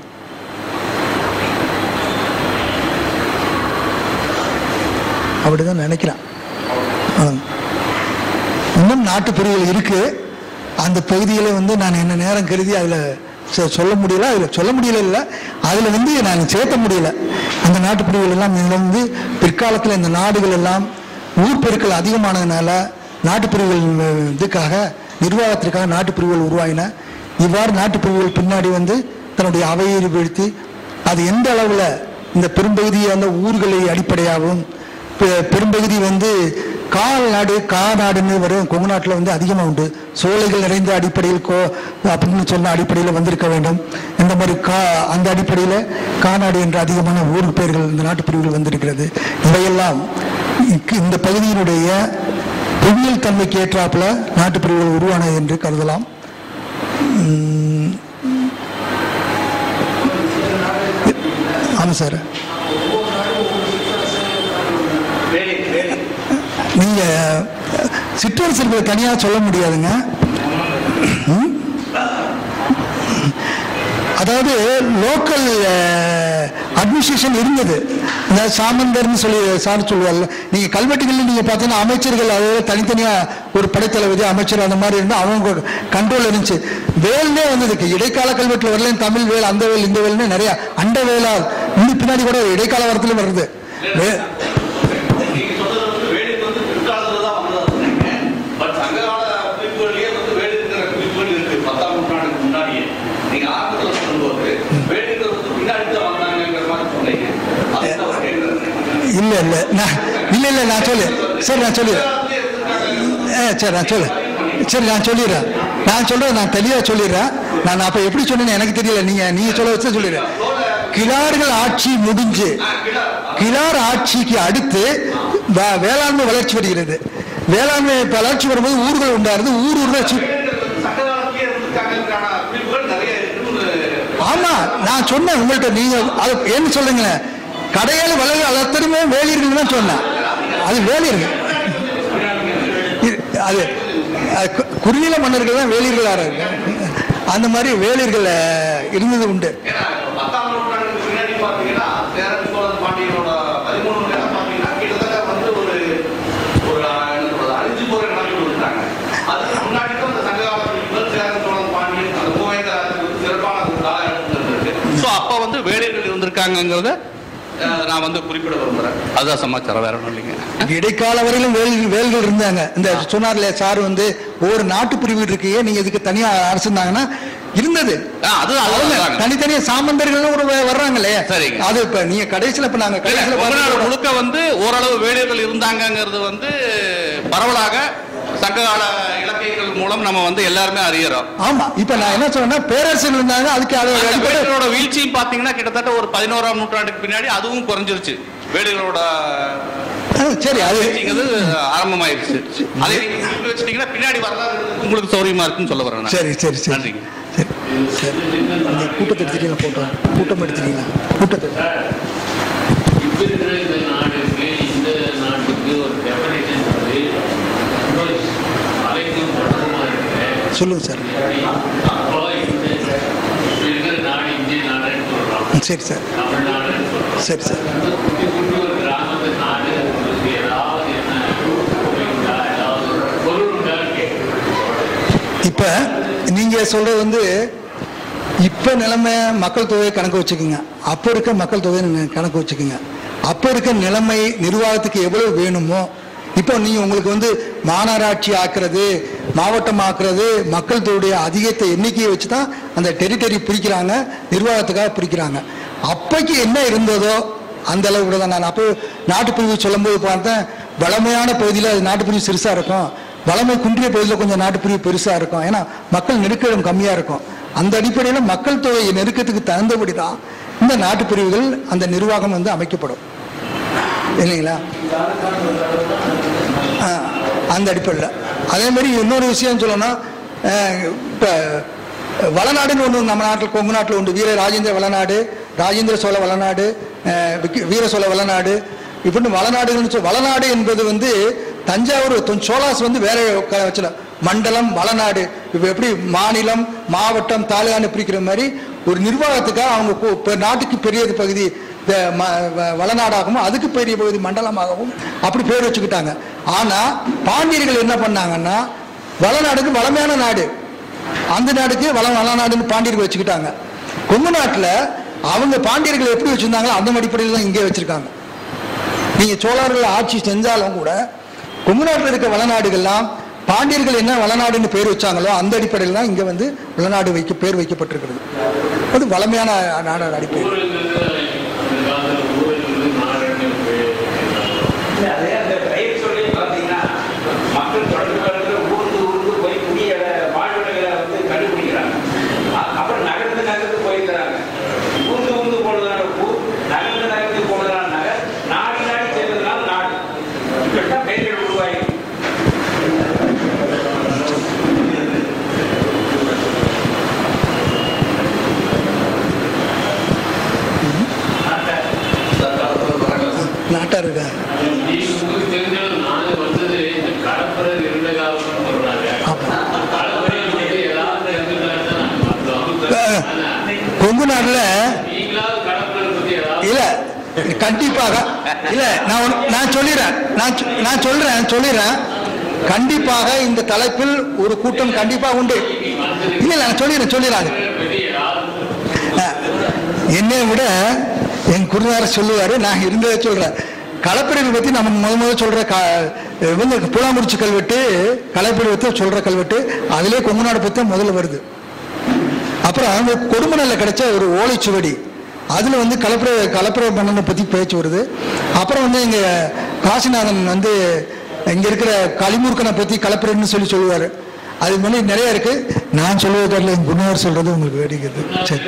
அப்படிதான் நினைக்கிறேன் ஆ. இன்னும் நாட்டு பிரிவுகள் இருக்கு அந்த பகுதியில் வந்து நான் என்ன நேரம் கருதி அதில் சொல்ல முடியல அதில் சொல்ல முடியல இல்லை அதில் வந்து நான் சேர்த்த முடியல அந்த நாட்டு பிரிவுகள் எல்லாம் இதுல வந்து பிற்காலத்தில் இந்த நாடுகள் எல்லாம் ஊர் பெருக்கள் அதிகமானதுனால நாட்டு பிரிவுகள் அஹ், இதுக்காக நிர்வாகத்திற்காக நாட்டு பிரிவுகள் உருவாயின இவ்வாறு நாட்டு பிரிவுகள் பின்னாடி வந்து தன்னுடைய அவையை வீழ்த்தி அது எந்த அளவில் இந்த பெரும்பகுதியை அந்த ஊர்களை அடிப்படையாகவும் பெ- பெரும்பகுதி வந்து கால் நாடு கா நாடுன்னு வரும் கொங்கு நாட்டில் வந்து அதிகமாக உண்டு சோலைகள் நிறைந்த அடிப்படையில் கோ அப்படின்னு சொன்ன அடிப்படையில் வந்திருக்க வேண்டும் இந்த மாதிரி கா அந்த அடிப்படையில் காநாடு என்ற அதிகமான ஊர் பெயர்கள் இந்த நாட்டு பிரிவுகள் வந்திருக்கிறது இவையெல்லாம் இக்கு- இந்த பகுதியினுடைய புவியியல் தன்மைக்கு ஏற்றாப்புல நாட்டு பிரிவுகள் உருவானது என்று கருதலாம் உம், ஆமாம் சார் வேலை வேலை நீங்க சிற்றரசர்களை தனியாக சொல்ல முடியாதுங்க ம்? அதாவது லோக்கல் அட்மினிஸ்ட்ரேஷன் இருந்தது இந்த சாமந்தர்னு சொல்லி சார் சொல்லுவார்ல நீங்க கல்வெட்டுகள் நீங்க பார்த்தீங்கன்னா அமைச்சர்கள் அதாவது தனித்தனியா ஒரு படைத்தளபதி அமைச்சர் அந்த மாதிரி இருந்தால் அவங்க கண்ட்ரோல் இருந்துச்சு வேல்னே வந்ததுக்கு இடைக்கால கல்வெட்டில் வரல தமிழ் வேல் அந்த வேல் இந்த வேல்னு நிறைய அண்ட வேலால் இன்னும் பின்னாடி கூட இடைக்கால வரத்திலும் வருது வே- நீங்க சொல்றது வந்து வேலைக்கு வந்து பிற்காலத்துல தான் வந்தது பட் சங்ககால குறிப்புகளிலேயே வந்து வேலைங்கிற குறிப்புகள் இருக்கு பத்தாம் நூற்றாண்டுக்கு முன்னாடியே நீங்க ஆரம்பத்துல சொல்லும்போது வேலைங்கிறது வந்து பின்னாடி தான் வந்தாங்கிற மாதிரி சொன்னீங்க அதுதான் அவர் கேட்கறது இல்ல இல்ல நான் இல்ல இல்ல நான் சொல்லு சரி நான் சொல்லிடுறேன் ஏ சரி நான் சொல்லு சரி நான் சொல்லிடுறேன் நான் சொல்றேன் நான் தெளிவா சொல்லிடுறேன் நான் அப்ப எப்படி சொன்னேன்னு எனக்கு தெரியல நீங்க நீங்க சொல்ல வச்சு சொல்லிடுறேன் கிளார்கள் ஆட்சி முடிஞ்சு கிளார் ஆட்சிக்கு அடுத்து வே- வேளாண்மை வளர்ச்சி வருகிறது வேளாண்மை வளர்ச்சி வரும்போது ஊர்கள் உண்டாருது ஊர் ஊர்கள் சு- ஆமா நான் சொன்னேன் உங்கள்ட்ட நீங்க அது என்ன சொல்றீங்களேன் கடையாள வளர்கள் அது அத்தனையுமே வேலியர்கள் தான் சொன்னேன் அது வேலியர்கள் இது- அது அது கு- குறுநில மன்னர்கள் தான் வேலியர்களா இருக்கு அந்த மாதிரி வேலியர்கள் அஹ், இருந்தது உண்டு ஏன்னா பத்தாம் நூற்றாண்டுக்கு பின்னாடி பாத்தீங்கன்னா சேரன் சோழன் பாண்டியனோட பதிமூணு நேரம் பாத்தீங்கன்னா கிட்டத்தட்ட வந்து ஒரு ஒரு ஆஹ், என்ன சொல்றது அழிஞ்சு போற நிலைமைக்கு வந்துட்டாங்க அதுக்கு முன்னாடி தான் அந்த சங்க காலத்துக்கு முதல் சேரன் சோழன் பாண்டியன் அந்த மூவேந்தர் வந்து சிறப்பான ஒரு காலகட்டத்தில் இருக்கு ஸோ அப்போ வந்து வேலைகள் இருந்திருக்காங்கங்கிறத அஹ், நான் வந்து குறிப்பிட விரும்புறேன் அதுதான் சமாச்சாரம் வேற ஒன்றும் இல்லைங்க இடைக்கால வரையிலும் வேல் வேல்கள் இருந்தாங்க இந்த சொன்னார்ல சார் வந்து ஒவ்வொரு நாட்டு பிரிவு இருக்கே நீங்க இதுக்கு தனியா அரசுனாங்கன்னா இருந்தது ஆ, அதுதான் அவங்க அதுதான் தனித்தனியா சாமந்தர்கள் ஒரு வ- வர்றாங்களே சரிங்க. அது இப்ப நீங்க கடைசியில இப்ப நாங்க இல்ல, கடைசியில கொங்கு நாடு பார்த்தா- முழுக்க வந்து ஓரளவு வேளியர்கள் இருந்தாங்கங்கிறது வந்து பரவலாக சங்ககால இலக்கியங்கள் மூலம் நம்ம வந்து எல்லாருமே அறியறோம் ஆமா இப்ப நான் என்ன சொல்றேன்னா பேரரசர்கள் இருந்தாங்க அதுக்கு அது அந்த அடிப்படை வேளியர்களோட வீழ்ச்சியும் பாத்தீங்கன்னா கிட்டத்தட்ட ஒரு பதினோராம் நூற்றாண்டுக்கு பின்னாடி அதுவும் குறைஞ்சிருச்சு வேளியர்களோட ஆ, சரி அது வீழ்ச்சிங்கிறது ஆரம்பமாயிருச்சு அதை நீங்க குறித்து வச்சிட்டீங்கன்னா பின்னாடி வரலாறு எழுதுறதுக்கு உங்களுக்கு சௌரியமா இருக்குன்னு சொல்ல வரேன் நான். சரி சரி சரி நன்றிங்க சரி சரி இந்த கூட்டத்தை எடுத்துட்டீங்களா போட்டோம் கூட்டம் எடுத்துட்டீங்களா கூட்டத்தை இப்ப இருக்கிற இந்த நாடுக்கு இந்த நாட்டுக்கு ஒரு டெபரேஷன் வந்து ரொம்ப அலைக்கும் தொடர்புமா இருக்கு சொல்லுங்க சார் அப்போ இந்த இப்ப இருக்கிற நாடு இந்திய நாடுன்னு சொல்றோம் ம், சரி சார் தமிழ்நாடுன்னு சொல்றோம் சரி சார் இந்த குட்டி குட்டி ஒரு கிராமத்து நாடு உங்களுக்கு ஏதாவது என்ன உண்டா ஏதாவது ஒரு பொருள் உண்டான்னு கேட்குறேன் இப்ப நீங்க சொல்றது வந்து இப்ப நிலைமை மக்கள் தொகை கணக்கு வச்சுக்கோங்க அப்ப இருக்க மக்கள் தொகை நீங்க கணக்கு வச்சுக்கோங்க அப்ப இருக்க நிலைமை நிர்வாகத்துக்கு எவ்வளவு வேணுமோ இப்போ நீங்க உங்களுக்கு வந்து மாநகராட்சி ஆக்குறது மாவட்டம் ஆக்குறது மக்கள் தொகையுடைய அதிகத்தை எண்ணிக்கையை வச்சு தான் அந்த டெரிட்டரி பிரிக்கிறாங்க நிர்வாகத்துக்காக பிரிக்கிறாங்க அப்பைக்கு என்ன இருந்ததோ அந்த அளவுக்கு தான் நான் அப்போ நாட்டுப்பிரிவு சொல்லும்போது பார்த்தேன் வளமையான பகுதியில் அது நாட்டுப்பிரிவு சிறுசாக இருக்கும் வளமை குன்றிய பகுதியில் கொஞ்சம் நாட்டுப்பிரிவு பெருசாக இருக்கும் ஏன்னா மக்கள் நெருக்கம் கம்மியாக இருக்கும் அந்த அடிப்படையில் மக்கள் தொகை நெருக்கத்துக்கு தகுந்தபடி தான் இந்த நாட்டுப்பிரிவுகள் அந்த நிர்வாகம் வந்து அமைக்கப்படும் இல்லைங்களா ஆ, அந்த அடிப்படையில் அதே மாதிரி இன்னொரு விஷயம் சொல்லணும்னா இப்போ வளநாடுன்னு ஒன்று நம்ம நாட்டில் கொங்கு நாட்டில் உண்டு வீர ராஜேந்திர வளநாடு ராஜேந்திர சோழ வளநாடு அஹ், விக்கி- வீர சோழ வளநாடு இப்படின்னு வளநாடுகள்னு சொல் வளநாடு என்பது வந்து தஞ்சாவூர் தொ- சோழாஸ் வந்து வேற க- வச்சல மண்டலம் வளநாடு இப்போ எப்படி மாநிலம் மாவட்டம் தாலுகான்னு பிரிக்கிற மாதிரி ஒரு நிர்வாகத்துக்காக அவங்க கு- இப்ப நாட்டுக்கு பெரியது பகுதி இந்த ம- வ- வளநாடாகவும் அதுக்கு பெரிய பகுதி மண்டலமாகவும் அப்படி பேர் வச்சுக்கிட்டாங்க ஆனா பாண்டியர்கள் என்ன பண்ணாங்கன்னா வளநாடுக்கு வளமையான நாடு அந்த நாடுக்கு வள வளநாடுன்னு பாண்டியர்கள் வச்சுக்கிட்டாங்க கொங்கு நாட்டில் அவங்க பாண்டியர்கள் எப்படி வச்சிருந்தாங்களோ அந்த அடிப்படையில் தான் இங்கே வச்சிருக்காங்க நீங்க சோழர்கள் ஆட்சி செஞ்சாலும் கூட கொங்கு நாட்டில் இருக்க வளநாடுகள்லாம் பாண்டியர்கள் என்ன வளநாடுன்னு பேர் வச்சாங்களோ அந்த அடிப்படையில் தான் இங்க வந்து வளநாடு வைக்க பேர் வைக்கப்பட்டிருக்கிறது அது வளமையான நாடு அடிப்படை ஊருங்கிறது அந்த காலத்தில் ஊருங்கிறது நாடுன்னு பேர் இல்ல, அதே அந்த பெயர் சொல்லி பார்த்தீங்கன்னா, மக்கள் தொடர்ந்து தொடர்ந்து ஊருக்கு ஊருக்கு போய் குடிய வாழ்விடங்களை வந்து கண்டுபிடிக்கிறாங்க அ- அப்புறம் நகர்ந்து நகர்ந்து போயிருக்கிறாங்க ஊர்ந்து ஊர்ந்து போனதுனால ஊர் நகர்ந்து நகர்ந்து போனதுனால நகர் நாடி நாடி சென்றதுனால நாடு இப்படித்தான் பெயர்கள் உருவாகி நாட்டா இருக்கா நீ உங்களுக்கு தெரிஞ்சது நானே வந்தது இந்த கடற்பரர் இருந்த காலம்னு சொல்றாங்க ஆமா. கடற்பரை வந்து ஏதாவது இருந்துட்டாங்க தான் நாங்க பார்த்தோம் அஹ், ஆனா, கொங்கு நாட்டில் நீங்களாவது கடற்பரர் பத்தி ஏதாவது இல்ல கண்டிப்பாக இல்ல நான் ஒண்ணு- நான் சொல்லிடுறேன் நான் சொ- நான் சொல்றேன் சொல்லிடுறேன் கண்டிப்பாக இந்த தலைப்பில் ஒரு கூட்டம் கண்டிப்பாக உண்டு இல்ல இல்ல, நான் சொல்லிடுறேன் சொல்லிடுறேன் பத்தி ஏதாவது அஹ், என்னை விட என் குருநாதர் சொல்லுவாரு நான் இருந்ததை சொல்றேன் கலப்பிரிவு பத்தி நம்ம முத முத சொல்ற க இவங்க புலாமுடிச்சு கல்வெட்டு கலப்பிரிவு பத்தி சொல்ற கல்வெட்டு அதிலே கொங்கு நாடு பத்தி தான் முதல்ல வருது அப்புறம் அந்த கொடுமணல்ல கிடைச்ச ஒரு ஓலைச்சுவடி அதுல வந்து கலப்புற கலப்புற மன்னனை பத்தி பேச்சு வருது அப்புறம் வந்து இங்க காசிநாதன் வந்து இங்க இருக்கிற களிமூர்க்கனை பத்தி கலப்புறன்னு சொல்லி சொல்லுவாரு அது மாதிரி நிறைய இருக்கு நான் சொல்லுவதில்லை என் குருநாதர் சொல்றது உங்களுக்கு வேடிக்கிறது சரி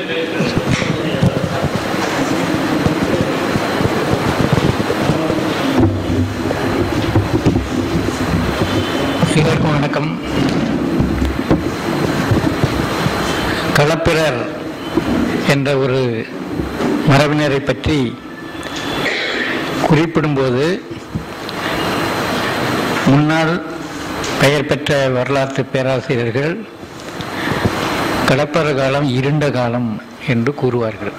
எல்லோருக்கும் வணக்கம் களப்பிரர் என்ற ஒரு மரபினரை பற்றி குறிப்பிடும்போது முன்னாள் பெயர் பெற்ற வரலாற்று பேராசிரியர்கள் கடப்பர காலம் இருண்ட காலம் என்று கூறுவார்கள்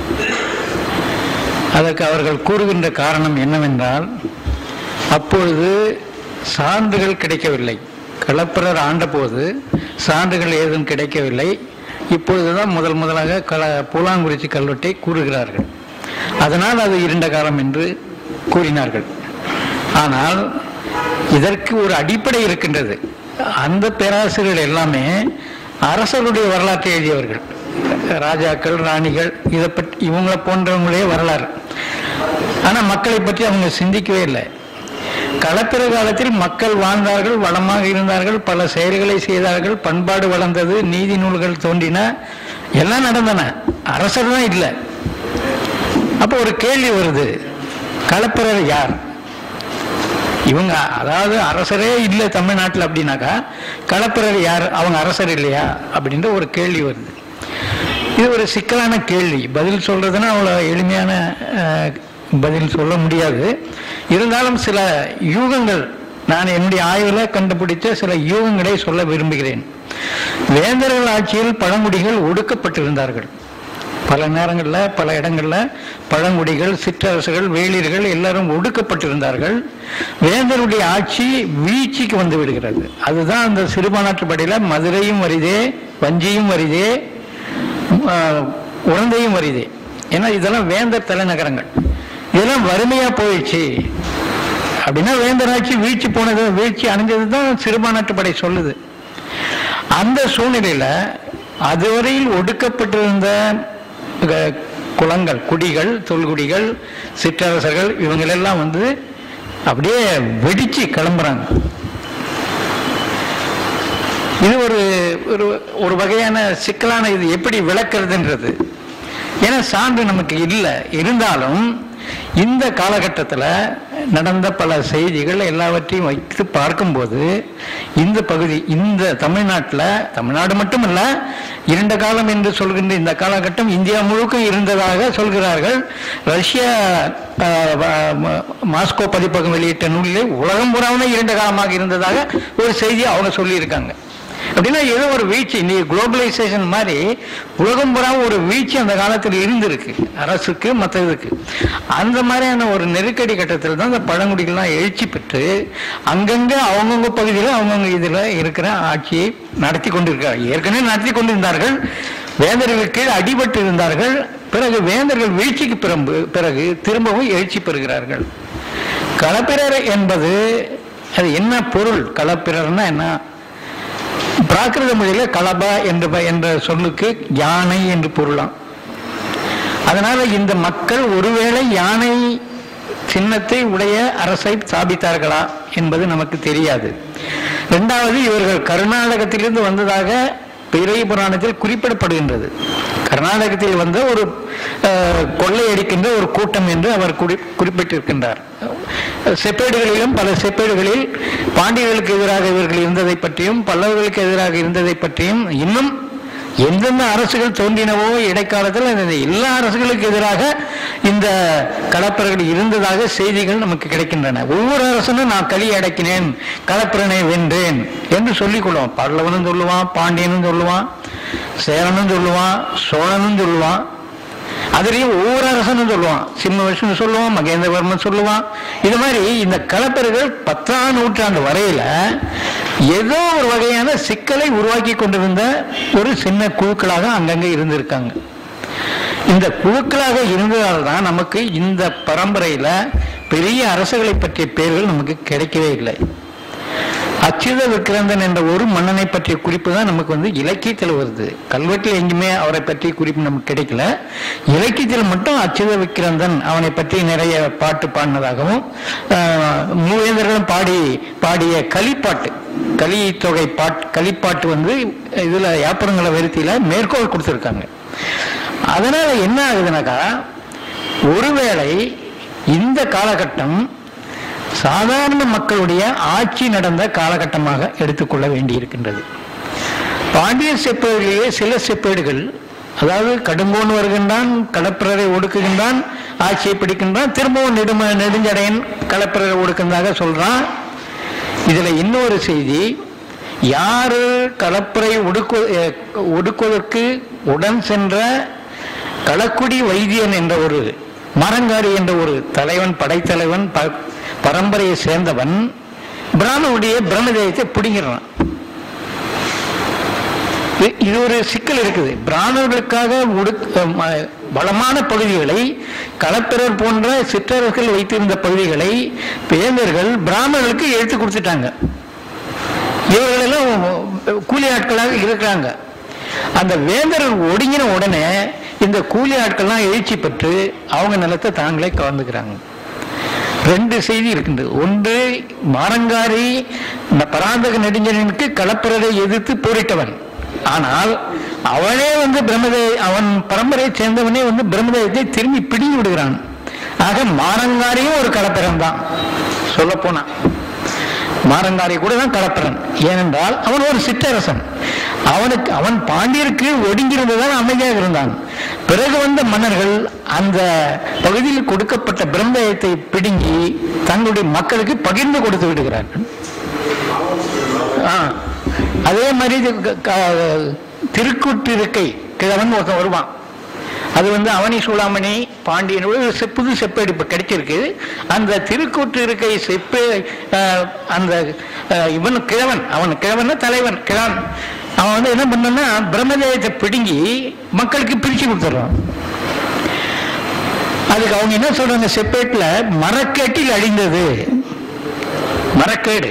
அதற்கு அவர்கள் கூறுகின்ற காரணம் என்னவென்றால் அப்பொழுது சான்றுகள் கிடைக்கவில்லை களப்பிரர் ஆண்டபோது சான்றுகள் ஏதும் கிடைக்கவில்லை இப்பொழுதுதான் முதல் முதலாக கள பூலாங்குறிச்சி கல்வெட்டை கூறுகிறார்கள் அதனால் அது இருண்ட காலம் என்று கூறினார்கள் ஆனால் இதற்கு ஒரு அடிப்படை இருக்கின்றது அந்த பேராசிரியர்கள் எல்லாமே அரசருடைய வரலாற்றை எழுதியவர்கள் ராஜாக்கள் ராணிகள் இதை பற்றி இவங்களை போன்றவங்களே வரலாறு ஆனால் மக்களை பற்றி அவங்க சிந்திக்கவே இல்லை களப்பிற காலத்தில் மக்கள் வாழ்ந்தார்கள் வளமாக இருந்தார்கள் பல செயல்களை செய்தார்கள் பண்பாடு வளர்ந்தது நீதி நூல்கள் தோன்றின எல்லாம் நடந்தன அரசர் தான் இல்லை அப்போ ஒரு கேள்வி வருது களப்பிரர் யார் இவங்க அதாவது அரசரே இல்லை தமிழ்நாட்டில் அப்படின்னாக்கா களப்பிரர் யார் அவங்க அரசர் இல்லையா அப்படின்ற ஒரு கேள்வி வருது இது ஒரு சிக்கலான கேள்வி பதில் சொல்றதுன்னா அவ்வளோ எளிமையான அஹ், பதில் சொல்ல முடியாது இருந்தாலும் சில யூகங்கள் நான் என்னுடைய ஆய்வில் கண்டுபிடித்த சில யூகங்களை சொல்ல விரும்புகிறேன் வேந்தர்கள் ஆட்சியில் பழங்குடிகள் ஒடுக்கப்பட்டிருந்தார்கள் பல நேரங்களில் பல இடங்களில் பழங்குடிகள் சிற்றரசுகள் வேளிர்கள் எல்லாரும் ஒடுக்கப்பட்டிருந்தார்கள் வேந்தருடைய ஆட்சி வீழ்ச்சிக்கு வந்து விடுகிறது அதுதான் அந்த சிறுபான்மைப்படையில் மதுரையும் வருதே வஞ்சியும் வருதே ஆஹ், உறந்தையும் வருதே ஏன்னா இதெல்லாம் வேந்தர் தலைநகரங்கள் இதெல்லாம் வறுமையா போயிடுச்சு அப்படின்னா வேந்தர் ஆட்சி வீழ்ச்சி போனது வீழ்ச்சி அடைஞ்சது தான் சிறுபான்மைப்படை சொல்லுது அந்த சூழ்நிலையில அதுவரையில் ஒடுக்கப்பட்டிருந்த க- குலங்கள் குடிகள் தொல்குடிகள் சிற்றரசர்கள் இவங்களெல்லாம் வந்து அப்படியே வெடிச்சு கிளம்புறாங்க இது ஒரு ஒரு ஒரு வகையான சிக்கலான இது எப்படி விளக்குறதுன்றது ஏன்னா சான்று நமக்கு இல்லை இருந்தாலும் இந்த காலகட்டத்தில் நடந்த பல செய்திகள் எல்லாவற்றையும் வைத்து பார்க்கும்போது இந்த பகுதி இந்த தமிழ்நாட்டில் தமிழ்நாடு மட்டுமல்ல இரண்ட காலம் என்று சொல்கின்ற இந்த காலகட்டம் இந்தியா முழுக்க இருந்ததாக சொல்கிறார்கள் ரஷ்யா ஆஹ், வ- ம- மாஸ்கோ பதிப்பகம் வெளியிட்ட நூலிலே உலகம் பூராவுமே இரண்ட காலமாக இருந்ததாக ஒரு செய்தி அவங்க சொல்லியிருக்காங்க அப்படின்னா ஏதோ ஒரு வீழ்ச்சி இன்னைக்கு குளோபலைசேஷன் மாதிரி உலகம் பூரா ஒரு வீழ்ச்சி அந்த காலத்தில் இருந்திருக்கு அரசுக்கு மற்ற இதுக்கு அந்த மாதிரியான ஒரு நெருக்கடி கட்டத்தில் தான் இந்த பழங்குடிகள்லாம் எழுச்சி பெற்று அங்கங்க அவங்கவுங்க பகுதியில் அவங்கவுங்க இதில் இருக்கிற ஆட்சியை நடத்தி கொண்டிருக்கிறார் ஏற்கனவே நடத்தி கொண்டிருந்தார்கள் வேந்தர்கள் கீழ் அடிபட்டு இருந்தார்கள் பிறகு வேந்தர்கள் வீழ்ச்சிக்கு பிறம்பு பிறகு திரும்பவும் எழுச்சி பெறுகிறார்கள் களப்பிரர் என்பது அது என்ன பொருள் களப்பிரர்னா என்ன பிராகிருத மொழியில கலபா என்ற ப- என்ற சொல்லுக்கு யானை என்று பொருளாம் அதனால இந்த மக்கள் ஒருவேளை யானை சின்னத்தை உடைய அரசை ஸ்தாபித்தார்களா என்பது நமக்கு தெரியாது இரண்டாவது இவர்கள் கர்நாடகத்திலிருந்து வந்ததாக பிறை புராணத்தில் குறிப்பிடப்படுகின்றது கர்நாடகத்தில் வந்த ஒரு அஹ், கொள்ளையடிக்கின்ற ஒரு கூட்டம் என்று அவர் குறி குறிப்பிட்டிருக்கின்றார் செப்பேடுகளிலும் பல செப்பேடுகளில் பாண்டியர்களுக்கு எதிராக இவர்கள் இருந்ததை பற்றியும் பல்லவர்களுக்கு எதிராக இருந்ததை பற்றியும் இன்னும் எந்தெந்த அரசுகள் தோன்றினவோ இடைக்காலத்தில் இந்த எல்லா அரசுகளுக்கு எதிராக இந்த களப்பிரர்கள் இருந்ததாக செய்திகள் நமக்கு கிடைக்கின்றன ஒவ்வொரு அரசனும் நான் களி அடக்கினேன் களப்பிரனை வென்றேன் என்று சொல்லிக் கொள்வான் பல்லவனும் சொல்லுவான் பாண்டியனும் சொல்லுவான் சேரனும் சொல்லுவான் சோழனும் சொல்லுவான் அதுலேயும் ஒவ்வொரு அரசனும் சொல்லுவான் சிம்ம விஷ்ணு சொல்லுவான் மகேந்திரவர்மன் சொல்லுவான் இது மாதிரி இந்த கலப்பெருகள் பத்தாம் நூற்றாண்டு வரையில ஏதோ ஒரு வகையான சிக்கலை உருவாக்கி கொண்டிருந்த ஒரு சின்ன குழுக்களாக அங்கங்க இருந்திருக்காங்க இந்த குழுக்களாக இருந்ததால் தான் நமக்கு இந்த பரம்பரையில பெரிய அரசுகளை பற்றிய பெயர்கள் நமக்கு கிடைக்கவே இல்லை அச்சுத விக்ரந்தன் என்ற ஒரு மன்னனை பற்றிய குறிப்பு தான் நமக்கு வந்து இலக்கியத்தில் வருது கல்வெட்டில் எங்கேயுமே அவரை பற்றிய குறிப்பு நமக்கு கிடைக்கல இலக்கியத்தில் மட்டும் அச்சுத விக்ரந்தன் அவனை பற்றி நிறைய பாட்டு பாடினதாகவும் ஆஹ், மூவேந்தர்களும் பாடி பாடிய களிப்பாட்டு களி தொகை பாட் களிப்பாட்டு வந்து இதுல யாப்பரங்கள வெறுத்தியில மேற்கோள் கொடுத்துருக்காங்க அதனால என்ன ஆகுதுனாக்கா ஒருவேளை இந்த காலகட்டம் சாதாரண மக்களுடைய ஆட்சி நடந்த காலகட்டமாக எடுத்துக்கொள்ள வேண்டியிருக்கின்றது பாண்டிய செப்பேடுகளிலே சில செப்பேடுகள் அதாவது கடுங்கோன் வருகின்றான் களப்பிரரை ஒடுக்குகின்றான் ஆட்சியை பிடிக்கின்றான் திரும்பவும் நெடும நெடுஞ்சடையன் களப்பிரரை ஒடுக்கின்றதாக சொல்றான் இதுல இன்னொரு செய்தி யாரு களப்பிரை ஒடுக்கு அஹ், ஒடுக்குவதற்கு உடன் சென்ற களக்குடி வைத்தியன் என்ற ஒரு மரங்காரி என்ற ஒரு தலைவன் படைத்தலைவன் ப- பரம்பரையை சேர்ந்தவன் பிராமனுடைய பிரம்மதேயத்தை பிடிங்கிறான் இ- இது ஒரு சிக்கல் இருக்குது பிராமணர்களுக்காக ஒடுக்க ம- வளமான பகுதிகளை களப்பிரர் போன்ற சிற்றர்கள் வைத்திருந்த பகுதிகளை வேந்தர்கள் பிராமணர்களுக்கு எடுத்து கொடுத்துட்டாங்க இவர்களெல்லாம் கூலி ஆட்களாக இருக்கிறாங்க அந்த வேந்தர்கள் ஒடுங்கின உடனே இந்த கூலி ஆட்கள்லாம் எழுச்சி பெற்று அவங்க நிலத்தை தாங்களே கவர்ந்துக்கிறாங்க ரெண்டு செய்தி இருக்கின்றது ஒன்று மாரங்காரி இந்த பராந்தக நெடுஞ்சனுக்கு களப்பிரரை எதிர்த்து போரிட்டவன் ஆனால் அவனே வந்து பிரம்மதே அவன் பரம்பரையை சேர்ந்தவனே வந்து பிரம்மதேயத்தை திரும்பி பிடிங்கி விடுகிறான் ஆக மாரங்காரியும் ஒரு களப்பிரன் தான் சொல்ல போனா மாரங்காரி கூட தான் களப்பிரன் ஏனென்றால் அவன் ஒரு சிற்றரசன் அவனுக்கு அவன் பாண்டியருக்கு ஒடுங்கியிருந்ததான் அமைதியாக இருந்தான் பிறகு வந்த மன்னர்கள் அந்த பகுதியில் கொடுக்கப்பட்ட பிரம்மதேயத்தை பிடுங்கி தங்களுடைய மக்களுக்கு பகிர்ந்து கொடுத்து விடுகிறார்கள் ஆ, அதே மாதிரி இது க- க- திருக்குற்றிருக்கை கிழவன் ஒருத்தன் வருவான் அது வந்து அவனி சூளாமணி பாண்டியன் ஒரு செ- புது செப்பேடு இப்போ கிடைச்சிருக்கு அந்த திருக்கூற்று இருக்கை செப்பு அஹ், அந்த அஹ், இவன் கிழவன் அவன் கிழவன் தலைவன் கிழவன் அவன் வந்து என்ன பண்ணான்னா பிரம்மதேயத்தை பிடுங்கி மக்களுக்கு பிரிச்சு கொடுத்துட்றான் அதுக்கு அவங்க என்ன சொல்றாங்க செப்பேட்ல மரக்கேட்டில் அழிந்தது மரக்கேடு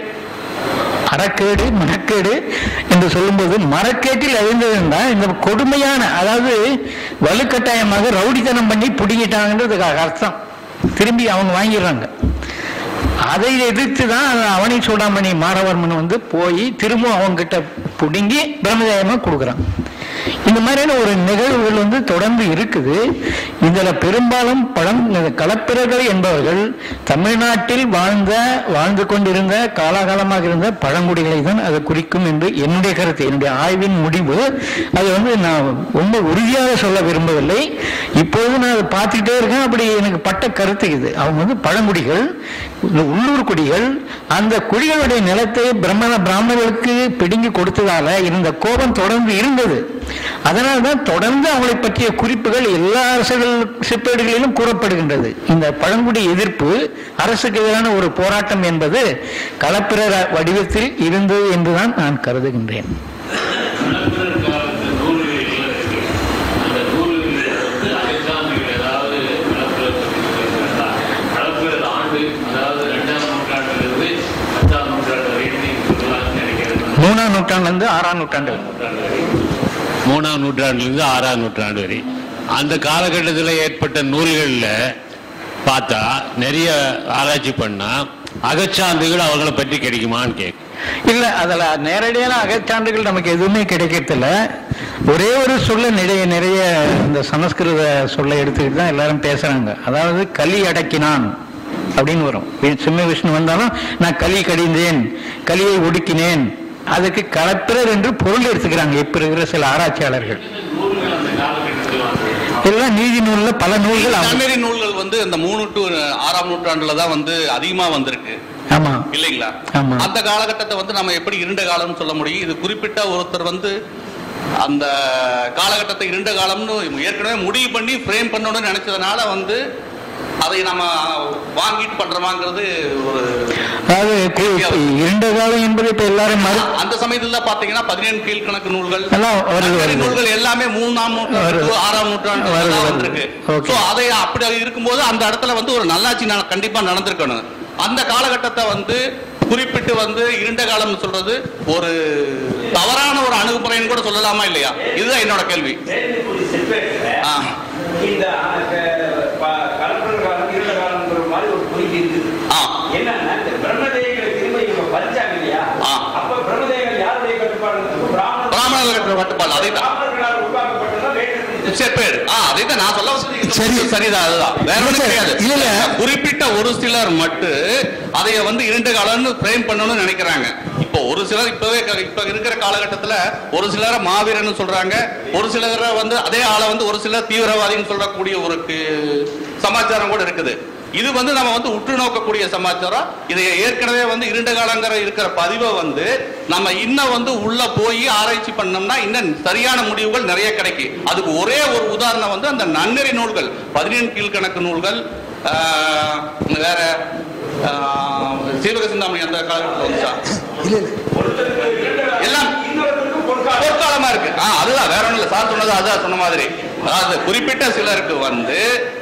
அறக்கேடு மனக்கேடு என்று சொல்லும்போது மரக்கேட்டில் அழிந்ததுன்னா இந்த கொடுமையான அதாவது வலுக்கட்டாயமாக ரவுடித்தனம் பண்ணி பிடிங்கிட்டாங்கன்றதுக்கு அர்த்தம் திரும்பி அவங்க வாங்கிடுறாங்க அதை எதிர்த்து தான் அவனி சூடாமணி மாரவர்மன் வந்து போய் திரும்ப அவங்க கிட்ட பிடுங்கி பிரம்மதேயமா கொடுக்குறான் இந்த மாதிரியான ஒரு நிகழ்வுகள் வந்து தொடர்ந்து இருக்குது இதுல பெரும்பாலும் பழம் களப்பிரர்கள் என்பவர்கள் தமிழ்நாட்டில் வாழ்ந்த வாழ்ந்து கொண்டிருந்த காலாகாலமாக இருந்த பழங்குடிகளை தான் அது குறிக்கும் என்று என்னுடைய கருத்து என்னுடைய ஆய்வின் முடிவு அது வந்து நான் ரொம்ப உறுதியாக சொல்ல விரும்பவில்லை இப்போது நான் அதை பார்த்துக்கிட்டே இருக்கேன் அப்படி எனக்கு பட்ட கருத்து இது அவங்க வந்து பழங்குடிகள் இந்த உள்ளூர் குடிகள் அந்த குடிகளுடைய நிலத்தை பிரம்மண பிராமணர்களுக்கு பிடுங்கி கொடுத்ததால இருந்த கோபம் தொடர்ந்து இருந்தது அதனால்தான் தொடர்ந்து அவங்களை பற்றிய குறிப்புகள் எல்லா அரசுகள் செப்பேடுகளிலும் கூறப்படுகின்றது இந்த பழங்குடி எதிர்ப்பு அரசுக்கு எதிரான ஒரு போராட்டம் என்பது களப்பிர வடிவத்தில் இருந்தது என்றுதான் நான் கருதுகின்றேன் கலப்பிரர் காலத்து நூல்களில் இருக்கு அந்த நூல்களில் வந்து அகச்சான்றுகள் ஏதாவது கலப்பிரர் பற்றி சொல்லியிருக்கிறதா கலப்பிரர் ஆண்டு அதாவது ரெண்டாம் நூற்றாண்டிலிருந்து பத்தாம் நூற்றாண்டு வரைக்கும் நீங்க சொல்லலாம்னு நினைக்கிறேன் மூணாம் நூற்றாண்டுலேருந்து ஆறாம் நூற்றாண்டு நூற்றாண்டு வரை மூணாம் நூற்றாண்டிலிருந்து ஆறாம் நூற்றாண்டு வரை அந்த காலகட்டத்தில் ஏற்பட்ட நூல்களில் பார்த்தா நிறைய ஆராய்ச்சி பண்ணா அகச்சான்றுகள் அவங்கள பற்றி கிடைக்குமான்னு கேட்கும் இல்ல அதுல நேரடியான அகச்சான்றுகள் நமக்கு எதுவுமே கிடைக்கிறதில்ல ஒரே ஒரு சொல்ல நிறைய நிறைய இந்த சமஸ்கிருத சொல்லை எடுத்துக்கிட்டு தான் எல்லாரும் பேசுறாங்க அதாவது கலி அடக்கினான் அப்படின்னு வரும் வி- சிம்ம விஷ்ணு வந்தாலும் நான் களி கடிந்தேன் கலியை ஒடுக்கினேன் அதுக்கு கலப்பிரர் என்று பொருள் எடுத்துக்கிறாங்க இப்ப இருக்கிற சில ஆராய்ச்சியாளர்கள் நூல்கள் அந்த காலகட்டத்தில் வந்து எல்லாம் நீதி நூல்ல பல நூல்கள் அவங்க- தமிழ் நூல்கள் வந்து இந்த மூணு டு ஆறாம் நூற்றாண்டுல தான் வந்து அதிகமா வந்திருக்கு ஆமா இல்லைங்களா ஆமா. அந்த காலகட்டத்தை வந்து நம்ம எப்படி இருண்ட காலம்னு சொல்ல முடியும் இது குறிப்பிட்ட ஒருத்தர் வந்து அந்த காலகட்டத்தை இருண்ட காலம்னு ஏற்கனவே முடிவு பண்ணி ஃப்ரேம் பண்ணணும்னு நினைச்சதுனால வந்து அதை நம்ம வாங்கிட்டு பண்றோமாங்கிறது ஒரு அதாவது கு- இரண்டு காலம் என்பது இப்ப எல்லாரும் மறு அந்த சமயத்துல தான் பாத்தீங்கன்னா பதினேழு கீழ்கணக்கு நூல்கள் எல்லாம் வருது, நன்னறி வருது. நூல்கள் எல்லாமே மூணாம் நூற்றாண்டு வருது. ஆறாம் நூற்றாண்டு வருது, வருது. வந்திருக்கு Okay. சோ அதை அப்படி இருக்கும்போது அந்த இடத்துல வந்து ஒரு நல்லாட்சி நட- கண்டிப்பா நடந்திருக்கணும் அந்த காலகட்டத்தை வந்து குறிப்பிட்டு வந்து இருண்ட காலம்னு சொல்றது ஒரு தவறான ஒரு அணுகுமுறைன்னு கூட சொல்லலாமா இல்லையா இதுதான் என்னோட கேள்வி வேலுக்குடி செப்பேட்டுல ஆ. இந்த கலப்பர் காலம் இருண்ட காலம்ங்கிற மாதிரி ஒரு குறிப்பு இருக்குது ஆ. என்னன்னா இந்த பிரம்மதேவிகளை திரும்ப இவங்க பறிச்சாங்க இல்லையா ஆ. அப்ப பிரம்மதேவிகள் யாருடைய கட்டுப்பாடு பிராமண பிராமணர்கள் கட்டுப்பாடு, அதே தான். பிராமணர்களால் உருவாக்கப்பட்டதான் வேலுக்குடி செப்பேடு ஆ அதை தான் நான் சொல்ல வந்தது சரி. சரிதான் அதுதான் வேற ஒண்ணும் இல்ல, கிடையாது இல்ல, இல்ல. குறிப்பிட்ட ஒரு சிலர் மட்டும் அதைய வந்து இரண்டு காலம்னு பிரேம் பண்ணணும்னு நினைக்கிறாங்க இப்போ ஒரு சிலர் இப்பவே க- இப்ப இருக்கிற காலகட்டத்துல ஒரு சிலரை மாவீரன்னு சொல்றாங்க ஒரு சிலரை வந்து அதே ஆளை வந்து ஒரு சிலர் தீவிரவாதின்னு சொல்லக்கூடிய ஒரு கு- சமாச்சாரம் கூட இருக்குது இது வந்து நம்ம வந்து உற்று நோக்கக்கூடிய சமாச்சாரம் இதை ஏற்கனவே வந்து இருண்ட காலங்கிற இருக்கிற பதிவை வந்து நம்ம இன்னும் வந்து உள்ள போய் ஆராய்ச்சி பண்ணோம்னா இன்னும் சரியான முடிவுகள் நிறைய கிடைக்கும் அதுக்கு ஒரே ஒரு உதாரணம் வந்து அந்த நன்னெறி நூல்கள் பதினேழு கீழ்கணக்கு நூல்கள் ஆஹ், வேற ஆஹ், சீவக சிந்தாமணி அந்த காலகட்டத்தில் வந்துச்சா இல்ல இல்ல எல்லாம் இன்னொருத்தருக்கு பொற்காலம் பொற்காலமா இருக்கு ஆ அதுதான் வேற ஒண்ணும் இல்ல சார் சொன்னது அதான் சொன்ன மாதிரி அதாவது குறிப்பிட்ட சிலருக்கு வந்து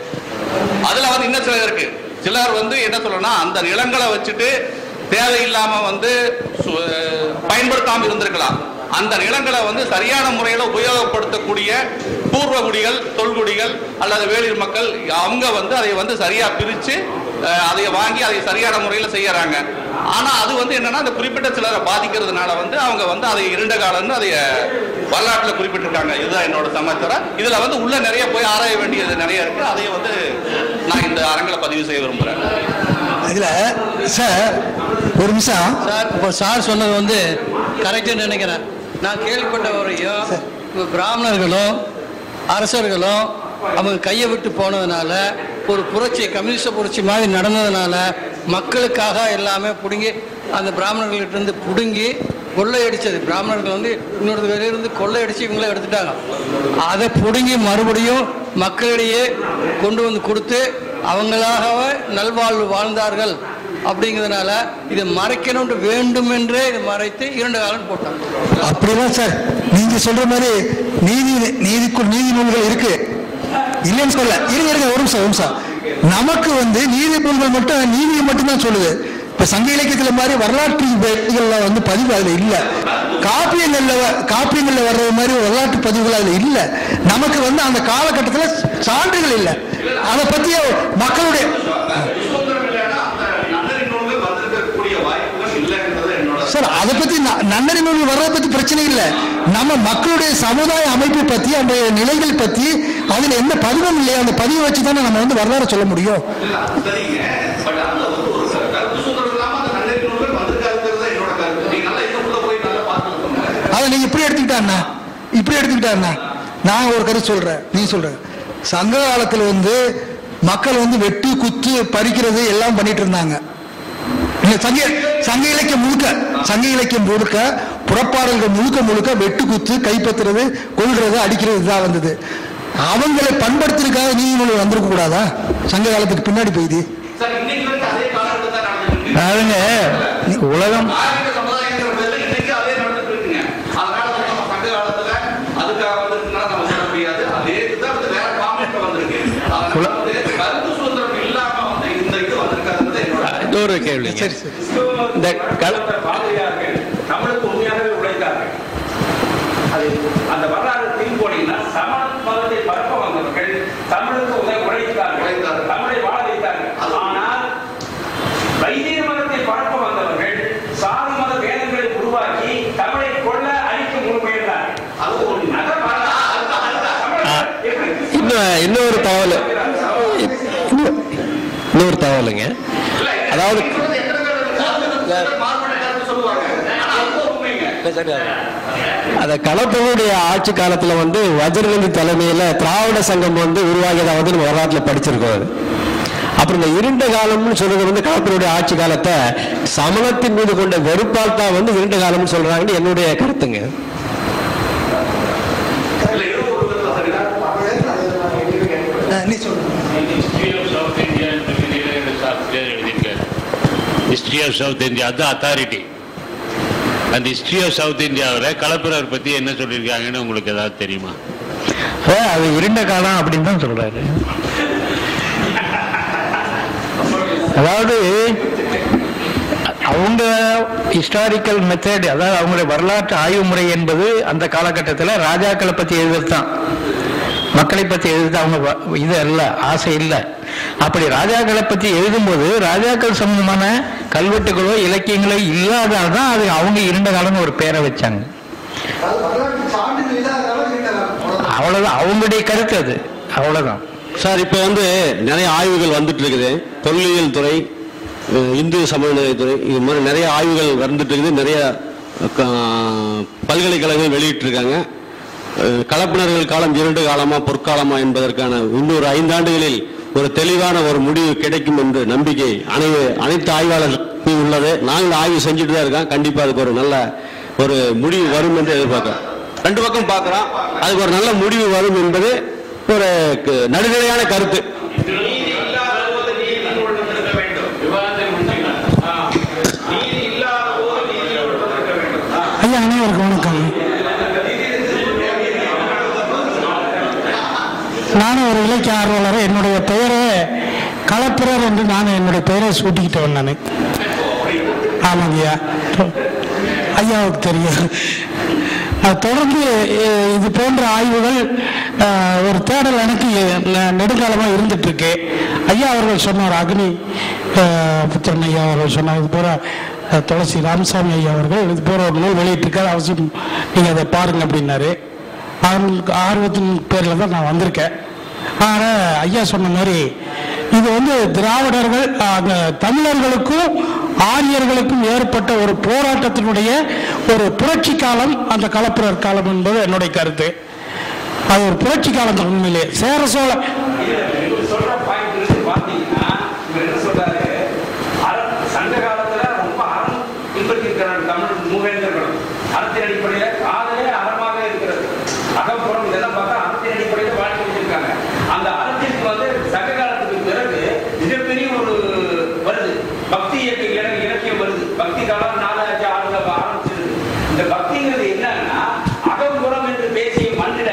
அதுல வந்து இன்னும் சிலர் இருக்கு சிலர் வந்து என்ன சொல்லணும்னா அந்த நிலங்களை வச்சுட்டு தேவையில்லாம வந்து சு- பயன்படுத்தாம இருந்திருக்கலாம் அந்த நிலங்களை வந்து சரியான முறையில் உபயோகப்படுத்தக்கூடிய பூர்வகுடிகள் தொல்குடிகள் அல்லது வேளிர் மக்கள் அவங்க வந்து அதை வந்து சரியா பிரிச்சு அஹ், அதை வாங்கி அதை சரியான முறையில் செய்யறாங்க ஆனா அது வந்து என்னன்னா அந்த குறிப்பிட்ட சிலரை பாதிக்கிறதுனால வந்து அவங்க வந்து அதை இருண்ட காலம்னு அதை வரலாற்றுல குறிப்பிட்டிருக்காங்க இதுதான் என்னோட சமாச்சாரம் இதுல வந்து உள்ள நிறைய போய் ஆராய வேண்டியது நிறைய இருக்கு அதையும் வந்து நான் இந்த அரங்கில பதிவு செய்ய விரும்புறேன் இதுல சார் ஒரு நிமிஷம் சார் இப்போ சார் சொன்னது வந்து கரெக்டுன்னு நினைக்கிறேன் நான் கேள்விப்பட்ட வரையும் இப்போ பிராமணர்களும் அரசர்களும் அவங்க கையை விட்டு போனதுனால ஒரு புரட்சி கம்யூனிஸ்ட் புரட்சி மாதிரி நடந்ததுனால மக்களுக்காக எல்லாமே பிடுங்கி அந்த பிராமணர்கள்ட்ட இருந்து பிடுங்கி கொள்ளையடிச்சது பிராமணர்கள் வந்து இன்னொரு வெளியிருந்து கொள்ளையடிச்சு இவங்கள எடுத்துட்டாங்க அதை பிடுங்கி மறுபடியும் மக்களிடையே கொண்டு வந்து கொடுத்து அவங்களாகவே நல்வாழ்வு வாழ்ந்தார்கள் அப்படிங்கிறதுனால இதை மறைக்கணும்னு வேண்டுமென்றே இதை மறைத்து இரண்டு காலம் போட்டாங்க அப்படிலாம் சார் நீங்க சொல்ற மாதிரி நீதி நீதிக்குள் நீதி நூல்கள் இருக்கு இல்லைன்னு சொல்ல இருங்க இருங்க ஒரு நிமிஷம் ஒரு நிமிஷம் நமக்கு வந்து நீதி நூல்கள் மட்டும் நீதியை மட்டும்தான் சொல்லுது இப்ப சங்க இலக்கியத்துல மாதிரி வரலாற்று இதுகள்ல வந்து பதிவு அதுல இல்ல காப்பியங்கள்ல வ- காப்பியங்கள்ல வர்றது மாதிரி வரலாற்று பதிவுகள் அதுல இல்ல நமக்கு வந்து அந்த காலகட்டத்துல சான்றுகள் இல்ல அதை பத்திய மக்களுடைய சுதந்திரம் இல்லைன்னா அந்த நன்னறி நூல்கள் வந்திருக்கக்கூடிய வாய்ப்புகள் இல்லைன்றது என்னோட சார் அதை பத்தி ந- நன்னறி நூல் வர்றதை பத்தி பிரச்சனை இல்லை நம்ம மக்களுடைய சமுதாய அமைப்பை பத்தி அந்த நிலைகள் பத்தி அதுல எந்த பதிவும் இல்லையா அந்த பதிவை வச்சு தானே நம்ம வந்து வரலாறு சொல்ல முடியும் இல்ல, அது சரிங்க பட் அந்த வந்து ஒரு சில கருத்து சுதந்திரம் இல்லாம அந்த நன்னறி நூல்கள் வந்திருக்காதுங்கிறது தான் என்னோட கருத்து நீங்க நல்லா இதுக்குள்ள போய் நல்லா பார்த்துக்கோங்க அதை நீங்க இப்படி எடுத்துக்கிட்டாண்ணா இப்படி எடுத்துக்கிட்டாண்ணா நான் ஒரு கருத்து சொல்றேன் நீ சொல்ற சங்க காலத்துல வந்து மக்கள் வந்து வெட்டு குத்து பறிக்கிறது எல்லாம் பண்ணிட்டு இருந்தாங்க இல்ல, சங்க சங்க இலக்கியம் முழுக்க சங்க இலக்கியம் முழுக்க புறப்பாடல்கள் முழுக்க முழுக்க வெட்டு குத்து கைப்பற்றுறது கொள்றது அடிக்கிறது தான் வந்தது அவங்களை பண்படுத்துறதுக்காக நீதிமொழி வந்திருக்க கூடாதா சங்க காலத்துக்கு பின்னாடி போயிது சார் இன்னைக்கு வரைக்கும் அதே காலகட்டத்தில் தான் நடந்துட்டு இருக்கு பாருங்க உலகம் ஆதிக்க சமுதாயங்கிற பேர்ல இன்னைக்கு அதே நடந்துட்டு இருக்குங்க அதனால வந்து நம்ம சங்க காலத்துல அதுக்காக வந்திருக்குன்னா நம்ம சொல்ல முடியாது அதே இதுதான் வந்து வேற காமெண்ட்ல வந்திருக்கு அதனால வந்து கருத்து சுதந்திரம் இல்லாம வந்து இந்த இது வந்திருக்காதுன்றது என்னோட இது ஒரு கேள்வி சரி சரி இந்த கல- பாதிரியார்கள் தமிழுக்கு உண்மையாகவே உழைத்தார்கள் அது அந்த வரலாறு திரும்பி போனீங்கன்னா சமண மதத்தை பரப்ப வந்தவர்கள் தமிழுக்கு உதவி உழைத்தார்கள் உழைத்தார்கள். தமிழை வாழ வைத்தார்கள் ஆனால் வைத்திய மதத்தை பரப்ப வந்தவர்கள் சாதி மத வேதங்களை உருவாக்கி தமிழை கொள்ள அழிக்க முன்முயன்றார்கள் அது ஒரு நகர வரலாறு. அதுதான், அதுதான். தமிழர்கள் எப்படி இன்னும் இன்னொரு தகவல் இன்னும் இன்னொரு தகவலுங்க அதாவது மாறுபட்ட கருத்து சொல்லுவாங்க ஆனா அது உண்மைங்க அந்த களப்பனுடைய ஆட்சி காலத்துல வந்து வஜ்ரகந்தி தலைமையில திராவிட சங்கம் வந்து உருவாகியதை வந்து நம்ம வரலாற்றுல படிச்சிருக்கோம் அது. அப்புறம் இந்த இருண்ட காலம்னு சொல்றது வந்து களப்பனுடைய ஆட்சி காலத்தை சமணத்தின் மீது கொண்ட வெறுப்பால் தான் வந்து இருண்ட காலம்னு சொல்றாங்கன்னு என்னுடைய கருத்துங்க இல்ல இது ஒரு விதத்துல சரிதான் அஹ் நீ சொல்லு ஹிஸ்டரி ஆஃப் சவுத் இந்தியா எழுதியிருக்காரு ஹிஸ்டரி ஆஃப் சவுத் இந்தியா அதுதான் அத்தாரிட்டி அந்த ஹிஸ்டரி ஆஃப் சவுத் இந்தியாவில் கலப்பிரர் பற்றி என்ன சொல்லியிருக்காங்கன்னு உங்களுக்கு ஏதாவது தெரியுமா அப்ப அது இருண்ட காலம் அப்படின்னு தான் சொல்றாரு அதாவது அவங்க ஹிஸ்டாரிக்கல் மெத்தட் அதாவது அவங்களுடைய வரலாற்று ஆய்வு முறை என்பது அந்த காலகட்டத்தில் ராஜாக்களை பற்றி எழுதுறது தான் மக்களை பற்றி எழுதுறது அவங்க வ- இது அல்ல ஆசை இல்லை அப்படி ராஜாக்களை பற்றி எழுதும்போது ராஜாக்கள் சம்பந்தமான கல்வெட்டுகளோ இலக்கியங்களோ இல்லாதால் தான் அது அவங்க இருண்ட காலம்னு ஒரு பேரை வச்சாங்க அவ்வளவுதான் அவங்களுடைய கருத்து அது அவ்வளவுதான் சார் இப்போ வந்து நிறைய ஆய்வுகள் வந்துட்டு இருக்குது தொல்லியல் துறை அஹ், இந்து சமநிலைத்துறை இது மாதிரி நிறைய ஆய்வுகள் வந்துட்டு இருக்குது நிறைய க- பல்கலைக்கழகங்கள் வெளியிட்டிருக்காங்க அஹ், கலப்பினர்கள் காலம் இரண்டு காலமா பொற்காலமா என்பதற்கான இன்னொரு ஐந்தாண்டுகளில் ஒரு தெளிவான ஒரு முடிவு கிடைக்கும் என்று நம்பிக்கை அனை அனைத்து ஆய்வாளர்களுக்கும் உள்ளது நாங்கள் ஆய்வு செஞ்சுட்டு தான் இருக்கோம் கண்டிப்பா அதுக்கு ஒரு நல்ல ஒரு முடிவு வரும் என்று எதிர்பார்க்கிறோம் ரெண்டு பக்கம் பார்க்கிறோம் அதுக்கு ஒரு நல்ல முடிவு வரும் என்பது ஒரு க- நடுநிலையான கருத்து நீதி இல்லாத போது நீதி கொண்டிருக்க வேண்டும் விவாதத்தை முடிச்சுக்கலாம் ஆ. நீதி இல்லாத போது நீதி கொண்டிருக்க வேண்டும் ஆ. ஐயா அனைவருக்கும் வணக்கம் நானும் ஒரு இலக்கிய ஆர்வலர் என்னுடைய பெயரே களப்பிரர் என்று நான் என்னுடைய பெயரை சூட்டிக்கிட்டவன் நான் ஆமாங்க ஐயா ஐயாவுக்கு தெரியும் அஹ் தொடர்ந்து அஹ் இது போன்ற ஆய்வுகள் அஹ், ஒரு தேடல் எனக்கு நெ- நெடுங்காலமா இருந்துட்டு இருக்கு ஐயா அவர்கள் சொன்னார் அக்னி அஹ், புத்திரன் ஐயா அவர்கள் சொன்னார் இது போல அஹ், துளசி ராமசாமி ஐயா அவர்கள் இது போல ஒரு நூல் வெளியிட்டிருக்காரு அவசியம் நீங்க அதை பாருங்க அப்படின்னாரு அவங்களுக்கு ஆர்வத்தின் பேரில் தான் நான் வந்திருக்கேன் ஆனால் ஐயா சொன்ன மாதிரி இது வந்து திராவிடர்கள் அந்த தமிழர்களுக்கும் ஆரியர்களுக்கும் ஏற்பட்ட ஒரு போராட்டத்தினுடைய ஒரு புரட்சி காலம் அந்த கலப்புரர் காலம் என்பது என்னுடைய கருத்து அது ஒரு புரட்சி காலம் தான் உண்மையிலே சேர சோழ இவர் சொல்ற பாயிண்ட் இருக்கு பாத்தீங்கன்னா இவர் என்ன சொல்றாரு அறம் சங்க காலத்துல ரொம்ப அறம் பின்பற்றி இருக்கிறார் தமிழ் மூவேந்தர்களும் அறத்தின் அடிப்படையில காதலே அறமாக இருக்கிறது அகப்புறம் இதெல்லாம் பார்த்தா அறத்தின் அடிப்படையில வாழ்க்கை வச்சிருக்காங்க அந்த அறத்திற்கு வந்து சங்க காலத்துக்கு பிறகு மிகப்பெரிய ஒரு வருது பக்தி இயக்க இலக்கிய இலக்கியம் வருது பக்தி காலம் நாலாச்சு ஆறு ஆரம்பிச்சிருது இந்த பக்திங்கிறது என்னன்னா அகம்புறம் என்று பேசிய மண்ணிட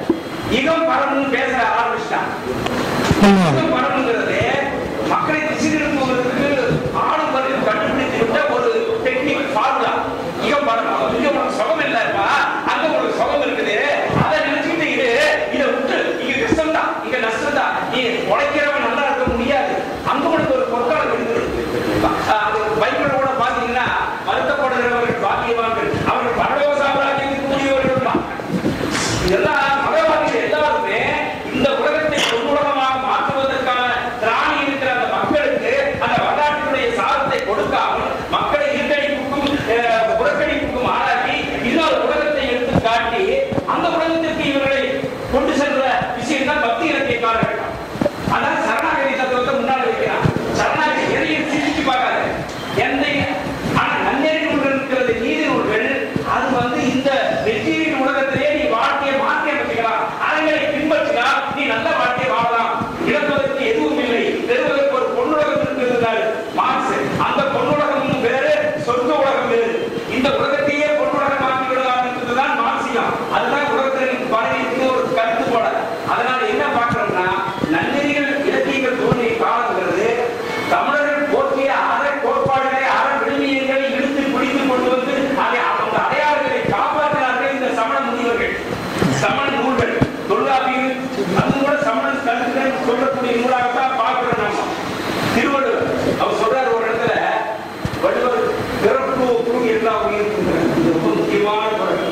இகம் பரம்னு பேச ஆரம்பிச்சிட்டான் உண்மைதான். பரவுங்கிறது மக்களை திசை திருப்புவதற்கு ஆளும் வரையும் கண்டுபிடித்து விட்ட ஒரு டெக்னிக் ஃபார்முலா இகம் பரம் இங்க உனக்கு சுகம் இல்லப்பா அங்க உனக்கு சுகம் இருக்குது அதை நினைச்சுக்கிட்டு இது இதை விட்டு இங்க கஷ்டம் தான் இங்க நஷ்டம் தான் நீ உழைக்கிறவன் நல்லா இருக்க முடியாது அங்க உனக்கு ஒரு பொற்காலம் இருக்குது அது பைபிள் கூட பாத்தீங்கன்னா வருத்தப்படுகிறவர்கள் பாக்கியவான்கள் அவர்கள் பரலோக சாம்ராஜ்யத்துக்கு கூடியவர்கள் தான் இதெல்லாம் மதவாதிகள் எல்லாருமே இந்த உலகத்தை பொன்னுலகமாக மாற்றுவதற்கான திராணி இருக்கிற அந்த மக்களுக்கு அந்த வரலாற்றினுடைய சாரத்தை கொடுக்காமல் மக்களை இருக்கடிப்புக்கும் அஹ், புறக்கணிப்புக்கும் ஆளாக்கி இன்னொரு உலகத்தை எடுத்து காட்டி அந்த உலகத்திற்கு இவர்களை கொண்டு சென்ற விஷயம் தான் பக்தி இலக்கிய காலகட்டம் அதான் சரணாகதி தத்துவத்தை முன்னாடி வைக்கிறான் சரணாகதி எதையும் சிரிச்சு பார்க்காத எந்த ஆனா நன்னெறி நூல்கள் இருக்கிறது நீதி நூல்கள் அது வந்து இந்த வெற்றியின் உலகத்திலே நீ வாழ்க்கையை மாற்றி அமைச்சுக்கலாம் அறங்களை பின்பற்றினால் நீ நல்ல வாழ்க்கையை வாழலாம் இழப்பதற்கு எதுவும் இல்லை பெறுவதற்கு ஒரு பொன்னுலகம் இருக்கிறது மார்க்ஸ் அந்த பொன்னுலகம் வேறு சொர்க்க உலகம் வேறு இந்த உலகத்தையே பொன்னுலகம் ஆக்கி விடலாம் என்பதுதான் மார்க்சியம் அதுதான் உலகத்தில் பரவிட்டு ஒரு கருத்து போல அதனால என்ன பார்க்கிறோம்னா நன்னெறிகள் இலக்கியங்கள் தோன்றிய காலங்கிறது தமிழர்கள் போற்றிய அற கோட்பாடுகளை அற விழுமியங்களை இழுத்து பிடித்து கொண்டு வந்து அதை அந்த அடையாளங்களை காப்பாற்றினார்கள் இந்த சமண முனிவர்கள் சமண நூல்கள் தொல்காப்பியர் அது கூட சமண கருத்துக்கள் சொல்லக்கூடிய நூலாகத்தான் பார்க்கிறோம் நம்ம திருவள்ளுவர் அவர் சொல்றாரு ஒரு இடத்துல வள்ளுவர் பிறப்பு ஒப்பு எல்லா உயிருக்கும் இது ரொம்ப முக்கியமான குரல்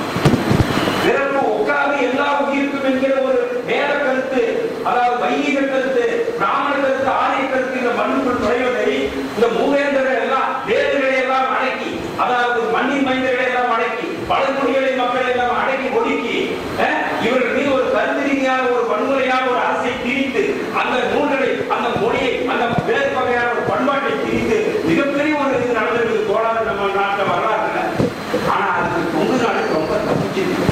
பிறப்பு ஒக்காது எல்லா உயிருக்கும் என்கிற ஒரு வேத கருத்து அதாவது வைதிக கருத்து பிராமண கருத்து ஆரிய கருத்து இந்த மண்ணுக்குள் நுழைவதை இந்த மூவேந்தர்கள் எல்லாம் வேதங்களை எல்லாம் அடக்கி அதாவது மண்ணின் மைந்தர்களை எல்லாம் அடக்கி பழங்குடிகளை மக்கள் எல்லாம் அடக்கி ஒடுக்கி அஹ், இவர்கள் மீது ஒரு கருத்து ரீதியான ஒரு வன்முறையான ஒரு அரசை திரித்து அந்த நூல்களை அந்த மொழியை அந்த வேறு வகையான ஒரு பண்பாட்டை திரித்து மிகப்பெரிய ஒரு இது நடந்திருக்கு கோளாறு நம்ம நாட்டில் வரலாறுல ஆனா அதுக்கு கொங்கு நாடு ரொம்ப தப்பிச்சிருக்கு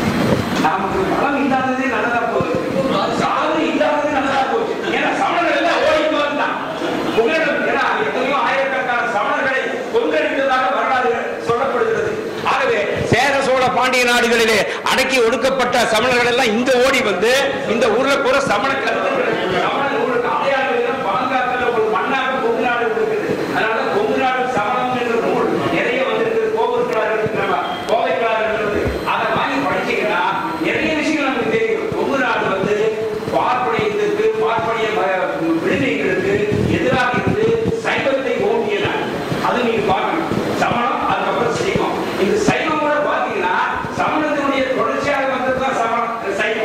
நமக்கு பலம் இல்லாததே நல்லதா போகுது சாது இல்லாதது நல்லதா போச்சு ஏன்னா சமணர்கள் எல்லாம் ஓடி வந்தான் புகலிடம் ஏன்னா எத்தனையோ ஆயிரக்கணக்கான சமணர்களை கொன்றடித்ததாக வரலாறு சொல்லப்படுகிறது ஆகவே சேர சோழ பாண்டிய நாடுகளிலே அடக்கி ஒடுக்கப்பட்ட சமணர்கள் எல்லாம் இங்க ஓடி வந்து இந்த ஊர்ல பூரா சமண கருத்துக்கள் சமண நூலுக்கு அடையாளங்கள் பாங்காக்கல ஒரு மண்ணாக கொங்கு நாடு இருக்குது அதனால கொங்கு நாடு சமணம் என்ற நூல் நிறைய வந்திருக்குது கோபுரக்கலாறு இருக்கிறவா கோவைக்கலாறு இருக்கிறது அதை வாங்கி படிச்சீங்கன்னா நிறைய விஷயங்கள் நமக்கு தெரியும் கொங்கு நாடு வந்து பார்ப்பனியத்துக்கு பார்ப்பனிய ம- விடுதிகளுக்கு எதிராக இருந்து சைவத்தை ஓங்கிய நாடு அது நீங்க பார்க்கணும் சமணம் அதுக்கப்புறம் சைவம் இந்த சைவம் கூட பாத்தீங்கன்னா சமணத்தினுடைய தொடர்ச்சியாக வந்ததுதான் சமணம் சைவம்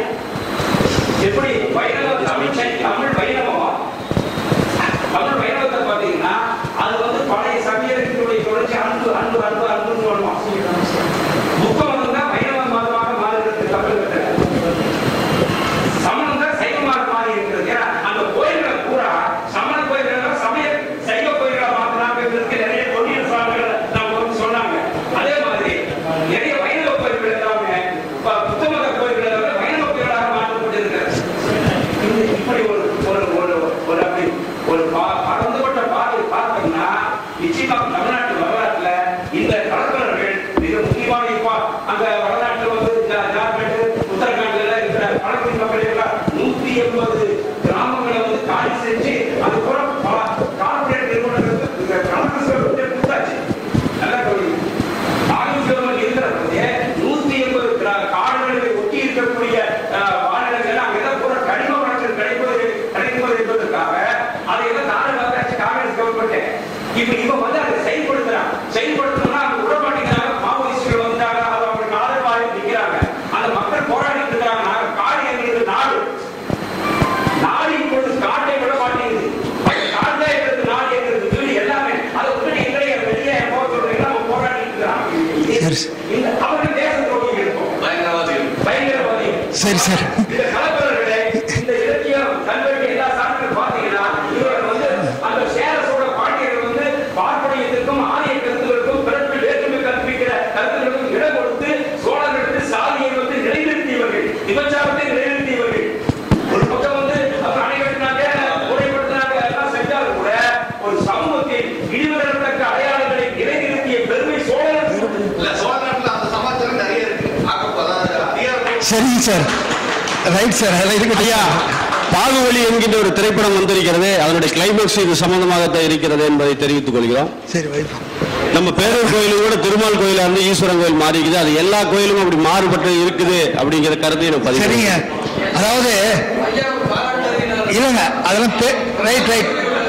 செஞ்சு அது கூட கார்பரேட் நிறுவனங்களுக்கு கணக்கு சொல்லிட்டு கொடுத்தாச்சு நல்லா கவனிங்க ஆயுள் கவர்மெண்ட் இருக்கிற போதே நூத்தி எண்பது காடுகளை ஒட்டி இருக்கக்கூடிய அஹ், மாநிலங்கள் அங்கெல்லாம் பூரா கனிம வளங்கள் கிடைப்பது கிடைப்பது என்பதற்காக அதை எல்லாம் நாடு பார்த்தாச்சு காங்கிரஸ் கவர்மெண்ட் இப்ப இப்ப வந்து அதை செயல்படுத்துறாங்க செயல்படுத்தணும்னா அவங்க விட மாட்டேங்கிறாங்க மாவோயிஸ்டுகள் வந்தாங்க அது அவங்களுக்கு ஆதரவாக நிற்கிறாங்க அந்த மக்கள் போராடிட்டு இருக்காங்க நாங்க காடு எங்களுக்கு நாடு நாடு இப்பொழுது காட்டை விட மாட்டேங்குது அந்த காட்டை எங்களுக்கு நாடு எங்களுக்கு வீடு எல்லாமே அதை விட்டு எங்களை வெளியே போக சொல்றீங்க நம்ம போராடிட்டு சரி, இருக்கிறாங்க சரி. இந்த அவர்கள் தேச துரோகி இருக்கும் பயங்கரவாதிகள் பயங்கரவாதிகள் சரி சரி இந்த கலப்பவர்களே இந்த இலக்கியம் கல்வெட்டு எல்லா சான்றுகள் பாத்தீங்கன்னா இவர்கள் வந்து அந்த சேர சோழ பாண்டியர்கள் வந்து பார்ப்பனியத்திற்கும் ஆரிய கருத்துகளுக்கும் பிறப்பில் வேற்றுமை கற்பிக்கிற கருத்துகளுக்கும் இடம் கொடுத்து சோழர்களுக்கு சாதியை வந்து நிலைநிறுத்தியவர்கள் விபச்சாரத்தை நிலைநிறுத்தியவர்கள் ஒரு பக்கம் வந்து அணை கட்டினாங்க முறைப்படுத்தினாங்க எல்லாம் செஞ்சாலும் கூட ஒரு சமூகத்தில் இழிவுதரத்தக்க அடையாளங்களை நிலைநிறுத்திய பெருமை சோழர்களுக்கு இல்ல சோழ நாட்டுல அந்த சமாச்சாரம் நிறைய இருக்கு ஆக்கப்ப- அதாவது அதிகாரம் சரிங்க சார் ரைட் சார் அதெல்லாம் இருக்கட்டும் ஐயா பாகுபலி என்கின்ற ஒரு திரைப்படம் வந்திருக்கிறது அதனுடைய கிளைமேக்ஸ் இது சம்பந்தமாகத்தான் இருக்கிறது என்பதை தெரிவித்துக் கொள்கிறோம் சரி வைப்போம் நம்ம பேரூர் கோயிலும் கூட திருமால் கோயிலா இருந்து ஈஸ்வரன் கோயில் மாறி இருக்குது அது எல்லா கோயிலும் அப்படி மாறுபட்டு இருக்குது அப்படிங்கிற கருத்தையும் நான் பதிவு சரிங்க அதாவது இல்லைங்க அதெல்லாம் ரைட் ரைட்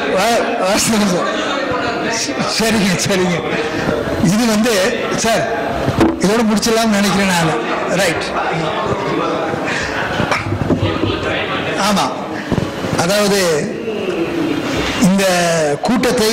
சரிங்க சரிங்க இது வந்து சார் இதோட முடிச்சிடலாம்னு நினைக்கிறேன் நான் ரைட் ஆமா அதாவது இந்த கூட்டத்தை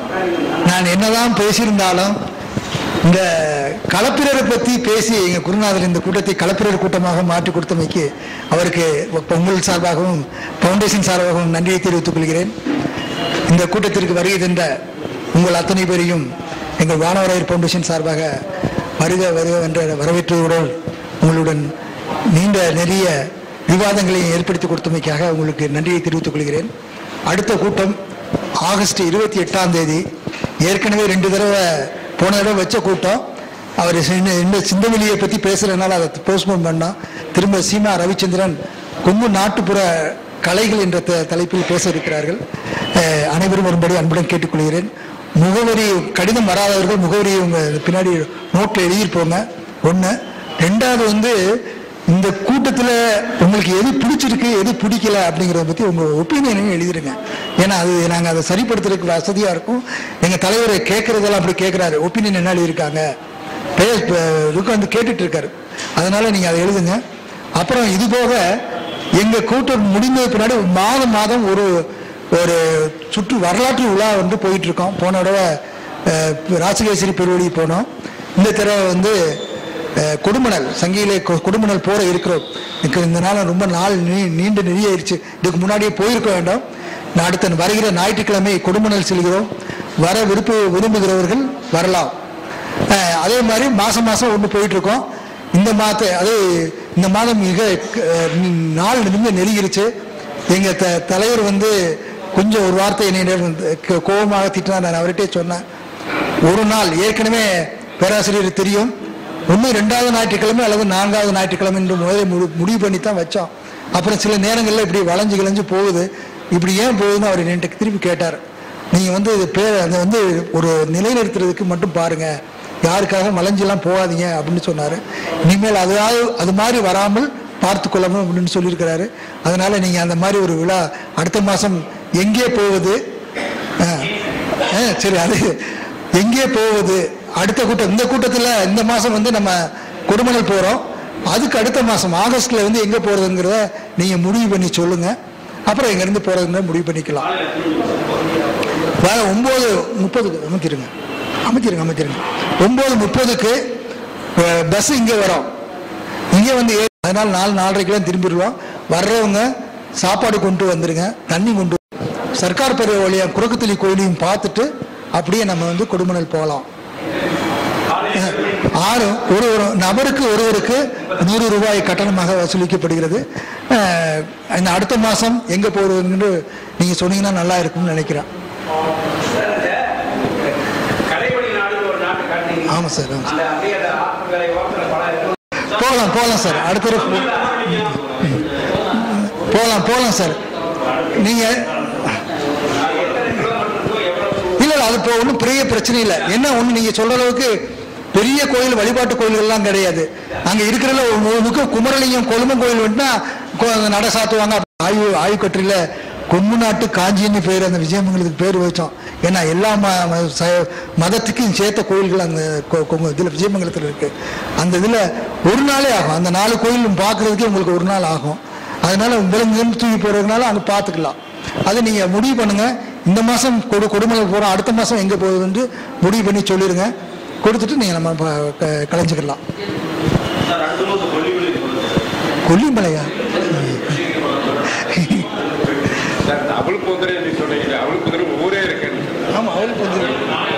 நான் என்னதான் பேசியிருந்தாலும் இந்த களப்பிரரை பற்றி பேசி எங்கள் குருநாதர் இந்த கூட்டத்தை களப்பிரர் கூட்டமாக மாற்றி கொடுத்தமைக்கு அவருக்கு உங்கள் சார்பாகவும் ஃபவுண்டேஷன் சார்பாகவும் நன்றியை தெரிவித்துக் கொள்கிறேன் இந்த கூட்டத்திற்கு வருகை தந்த உங்கள் அத்தனை பேரையும் எங்கள் வானவராயர் ஃபவுண்டேஷன் சார்பாக வருக வருக என்ற வரவேற்றுடன் உங்களுடன் நீண்ட நெறிய விவாதங்களை ஏற்படுத்தி கொடுத்தமைக்காக உங்களுக்கு நன்றியை தெரிவித்துக் கொள்கிறேன் அடுத்த கூட்டம் ஆகஸ்ட் இருபத்தி எட்டாம் தேதி ஏற்கனவே ரெண்டு தடவை போன தடவை வச்ச கூட்டம் அவர் இந்த சிந்தவெளியை பற்றி பேசுகிறதுனால அதை போஸ்ட்போன் பண்ணோம் திரும்ப சீமா ரவிச்சந்திரன் கொங்கு நாட்டுப்புற கலைகள் என்ற த- தலைப்பில் பேச இருக்கிறார்கள் அஹ், அனைவரும் வரும்படி அன்புடன் கேட்டுக்கொள்கிறேன் முகவரி கடிதம் வராதவர்கள் முகவரி உங்க பின்னாடி நோட்டில் எழுதியிருப்போங்க ஒன்று ரெண்டாவது வந்து இந்த கூட்டத்தில் உங்களுக்கு எது பிடிச்சிருக்கு எது பிடிக்கல அப்படிங்கிறத பற்றி உங்கள் ஒப்பீனியனையும் எழுதிருங்க ஏன்னா அது நாங்கள் அதை சரிப்படுத்துறதுக்கு வசதியாக இருக்கும் எங்கள் தலைவரை கேட்குறதெல்லாம் அப்படி கேட்குறாரு ஒப்பீனியன் என்ன எழுதியிருக்காங்க பே இதுக்கு வந்து கேட்டுட்டு இருக்காரு அதனால நீங்கள் அதை எழுதுங்க அப்புறம் இது போக எங்கள் கூட்டம் முடிந்த பின்னாடி மாதம் மாதம் ஒரு ஒரு சுற்று வரலாற்று விழா வந்து போயிட்டு இருக்கோம் போன தடவை அஹ், ராசகேசரி பெருவழி போனோம் இந்த தடவை வந்து அஹ், கொடுமணல் சங்கியிலே கொ- கொடுமணல் போற இருக்கிறோம் எனக்கு இந்த நாள் ரொம்ப நாள் நீ நீண்டு நெறியாயிருச்சு இதுக்கு முன்னாடியே போயிருக்க வேண்டும் நான் அடுத்த வருகிற ஞாயிற்றுக்கிழமை கொடுமணல் செல்கிறோம் வர விருப்ப விரும்புகிறவர்கள் வரலாம் அஹ், அதே மாதிரி மாசம் மாசம் ஒன்று போயிட்டு இருக்கோம் இந்த மாத அது இந்த மாதம் மிக அஹ், நாள் மிக நெருங்கிருச்சு எங்க த தலைவர் வந்து கொஞ்சம் ஒரு வார்த்தை என்னை நேர்ந்து கோ- கோபமாக திட்டினார் நான் அவர்கிட்டே சொன்னேன் ஒரு நாள் ஏற்கனவே பேராசிரியர் தெரியும் ஒன்று ரெண்டாவது ஞாயிற்றுக்கிழமை அல்லது நான்காவது ஞாயிற்றுக்கிழமை என்று முதலே முடி முடிவு பண்ணி தான் வச்சோம் அப்புறம் சில நேரங்களில் இப்படி வளைஞ்சு கிளைஞ்சு போகுது இப்படி ஏன் போகுதுன்னு அவர் என்கிட்ட திருப்பி கேட்டார் நீங்கள் வந்து இது பே அதை வந்து ஒரு நிலைநிறுத்துறதுக்கு மட்டும் பாருங்க யாருக்காக மலைஞ்செல்லாம் போகாதீங்க அப்படின்னு சொன்னார் இனிமேல் அதாவது அது மாதிரி வராமல் பார்த்து கொள்ளணும் அப்படின்னு சொல்லியிருக்கிறாரு அதனால நீங்கள் அந்த மாதிரி ஒரு விழா அடுத்த மாதம் எங்கே போவது ஆ, ஆ, சரி அது எங்கே போவது அடுத்த கூட்டம் இந்த கூட்டத்தில் இந்த மாதம் வந்து நம்ம கொடுமணல் போகிறோம் அதுக்கு அடுத்த மாதம் ஆகஸ்ட்ல வந்து எங்கே போகிறதுங்கிறத நீங்கள் முடிவு பண்ணி சொல்லுங்கள் அப்புறம் எங்கேருந்து போகிறதுன்னு முடிவு பண்ணிக்கலாம் வேற ஒம்பது முப்பதுக்கு அமைத்திருங்க அமைத்திருங்க அமைத்திருங்க ஒம்பது முப்பதுக்கு பஸ் இங்கே வரும் இங்கே வந்து ஏறி- அதனால நாலு நாலரைக்கெல்லாம் திரும்பிடுவோம் வர்றவங்க சாப்பாடு கொண்டு வந்துருங்க தண்ணி கொண்டு சர்க்கார் பெரிய வழியா குறுக்குத்தலி கோயிலையும் பார்த்துட்டு அப்படியே நம்ம வந்து கொடுமணல் போகலாம் ஆறு ஒரு ஒரு நபருக்கு ஒருவருக்கு நூறு ரூபாய் கட்டணமாக வசூலிக்கப்படுகிறது அஹ், இந்த அடுத்த மாதம் எங்கே போகிறதுன்னு நீங்கள் சொன்னீங்கன்னா நல்லா இருக்கும்னு நினைக்கிறேன் கலைவழி நாடுன்னு ஒரு நாட்டு காட்டுறீங்க ஆமாம் சார் ஆமாம் அந்த அப்படியே அந்த ஆற்றுக்கரை ஓரத்தில் பல இருக்கும் போகலாம் போகலாம் சார் அடுத்த தடவை போகலாம் போகலாம் சார் நீங்கள் அப்போ ஒன்றும் பெரிய பிரச்சனை இல்லை என்ன ஒன்று நீங்கள் சொல்ற அளவுக்கு பெரிய கோயில் வழிபாட்டு கோயில்கள்லாம் கிடையாது அங்கே இருக்கிறதுல ஒரு மு- முக்கிய குமரலிங்கம் கொழும்பன் கோயில் வந்துட்டா கொ- நட சாத்துவாங்க ஆய்வு ஆய்வுக்கட்டுரையில் கொங்கு நாட்டு காஞ்சின்னு பேர் அந்த விஜயமங்கலத்துக்கு பேர் வச்சோம் ஏன்னா எல்லா ம ம- ச- மதத்துக்கும் சேர்த்த கோயில்கள் அந்த கொ- கொங்கு இதில் விஜயமங்கலத்தில் இருக்குது அந்த இதில் ஒரு நாளே ஆகும் அந்த நாலு கோயிலும் பார்க்குறதுக்கே உங்களுக்கு ஒரு நாள் ஆகும் அதனால விலங்குன்னு தூக்கி போகிறதுனால அங்கே பார்த்துக்கலாம் அதை நீங்கள் முடிவு பண்ணுங்க இந்த மாதம் கொடு கொடுமலை போகிறோம் அடுத்த மாதம் எங்கே போகுதுன்னு முடிவு பண்ணி சொல்லிடுங்க கொடுத்துட்டு நீங்கள் நம்ம ப- க- கலைஞ்சிக்கலாம் சார் அடுத்த மாதம் கொல்லிமலை போகுது கொல்லிமலையா சார் அவளுக்கு வந்துடும் சொன்னீங்க அவளுக்கு வந்துடும் ஊரே இருக்கேன்னு ஆமாம் அவளுக்கு வந்து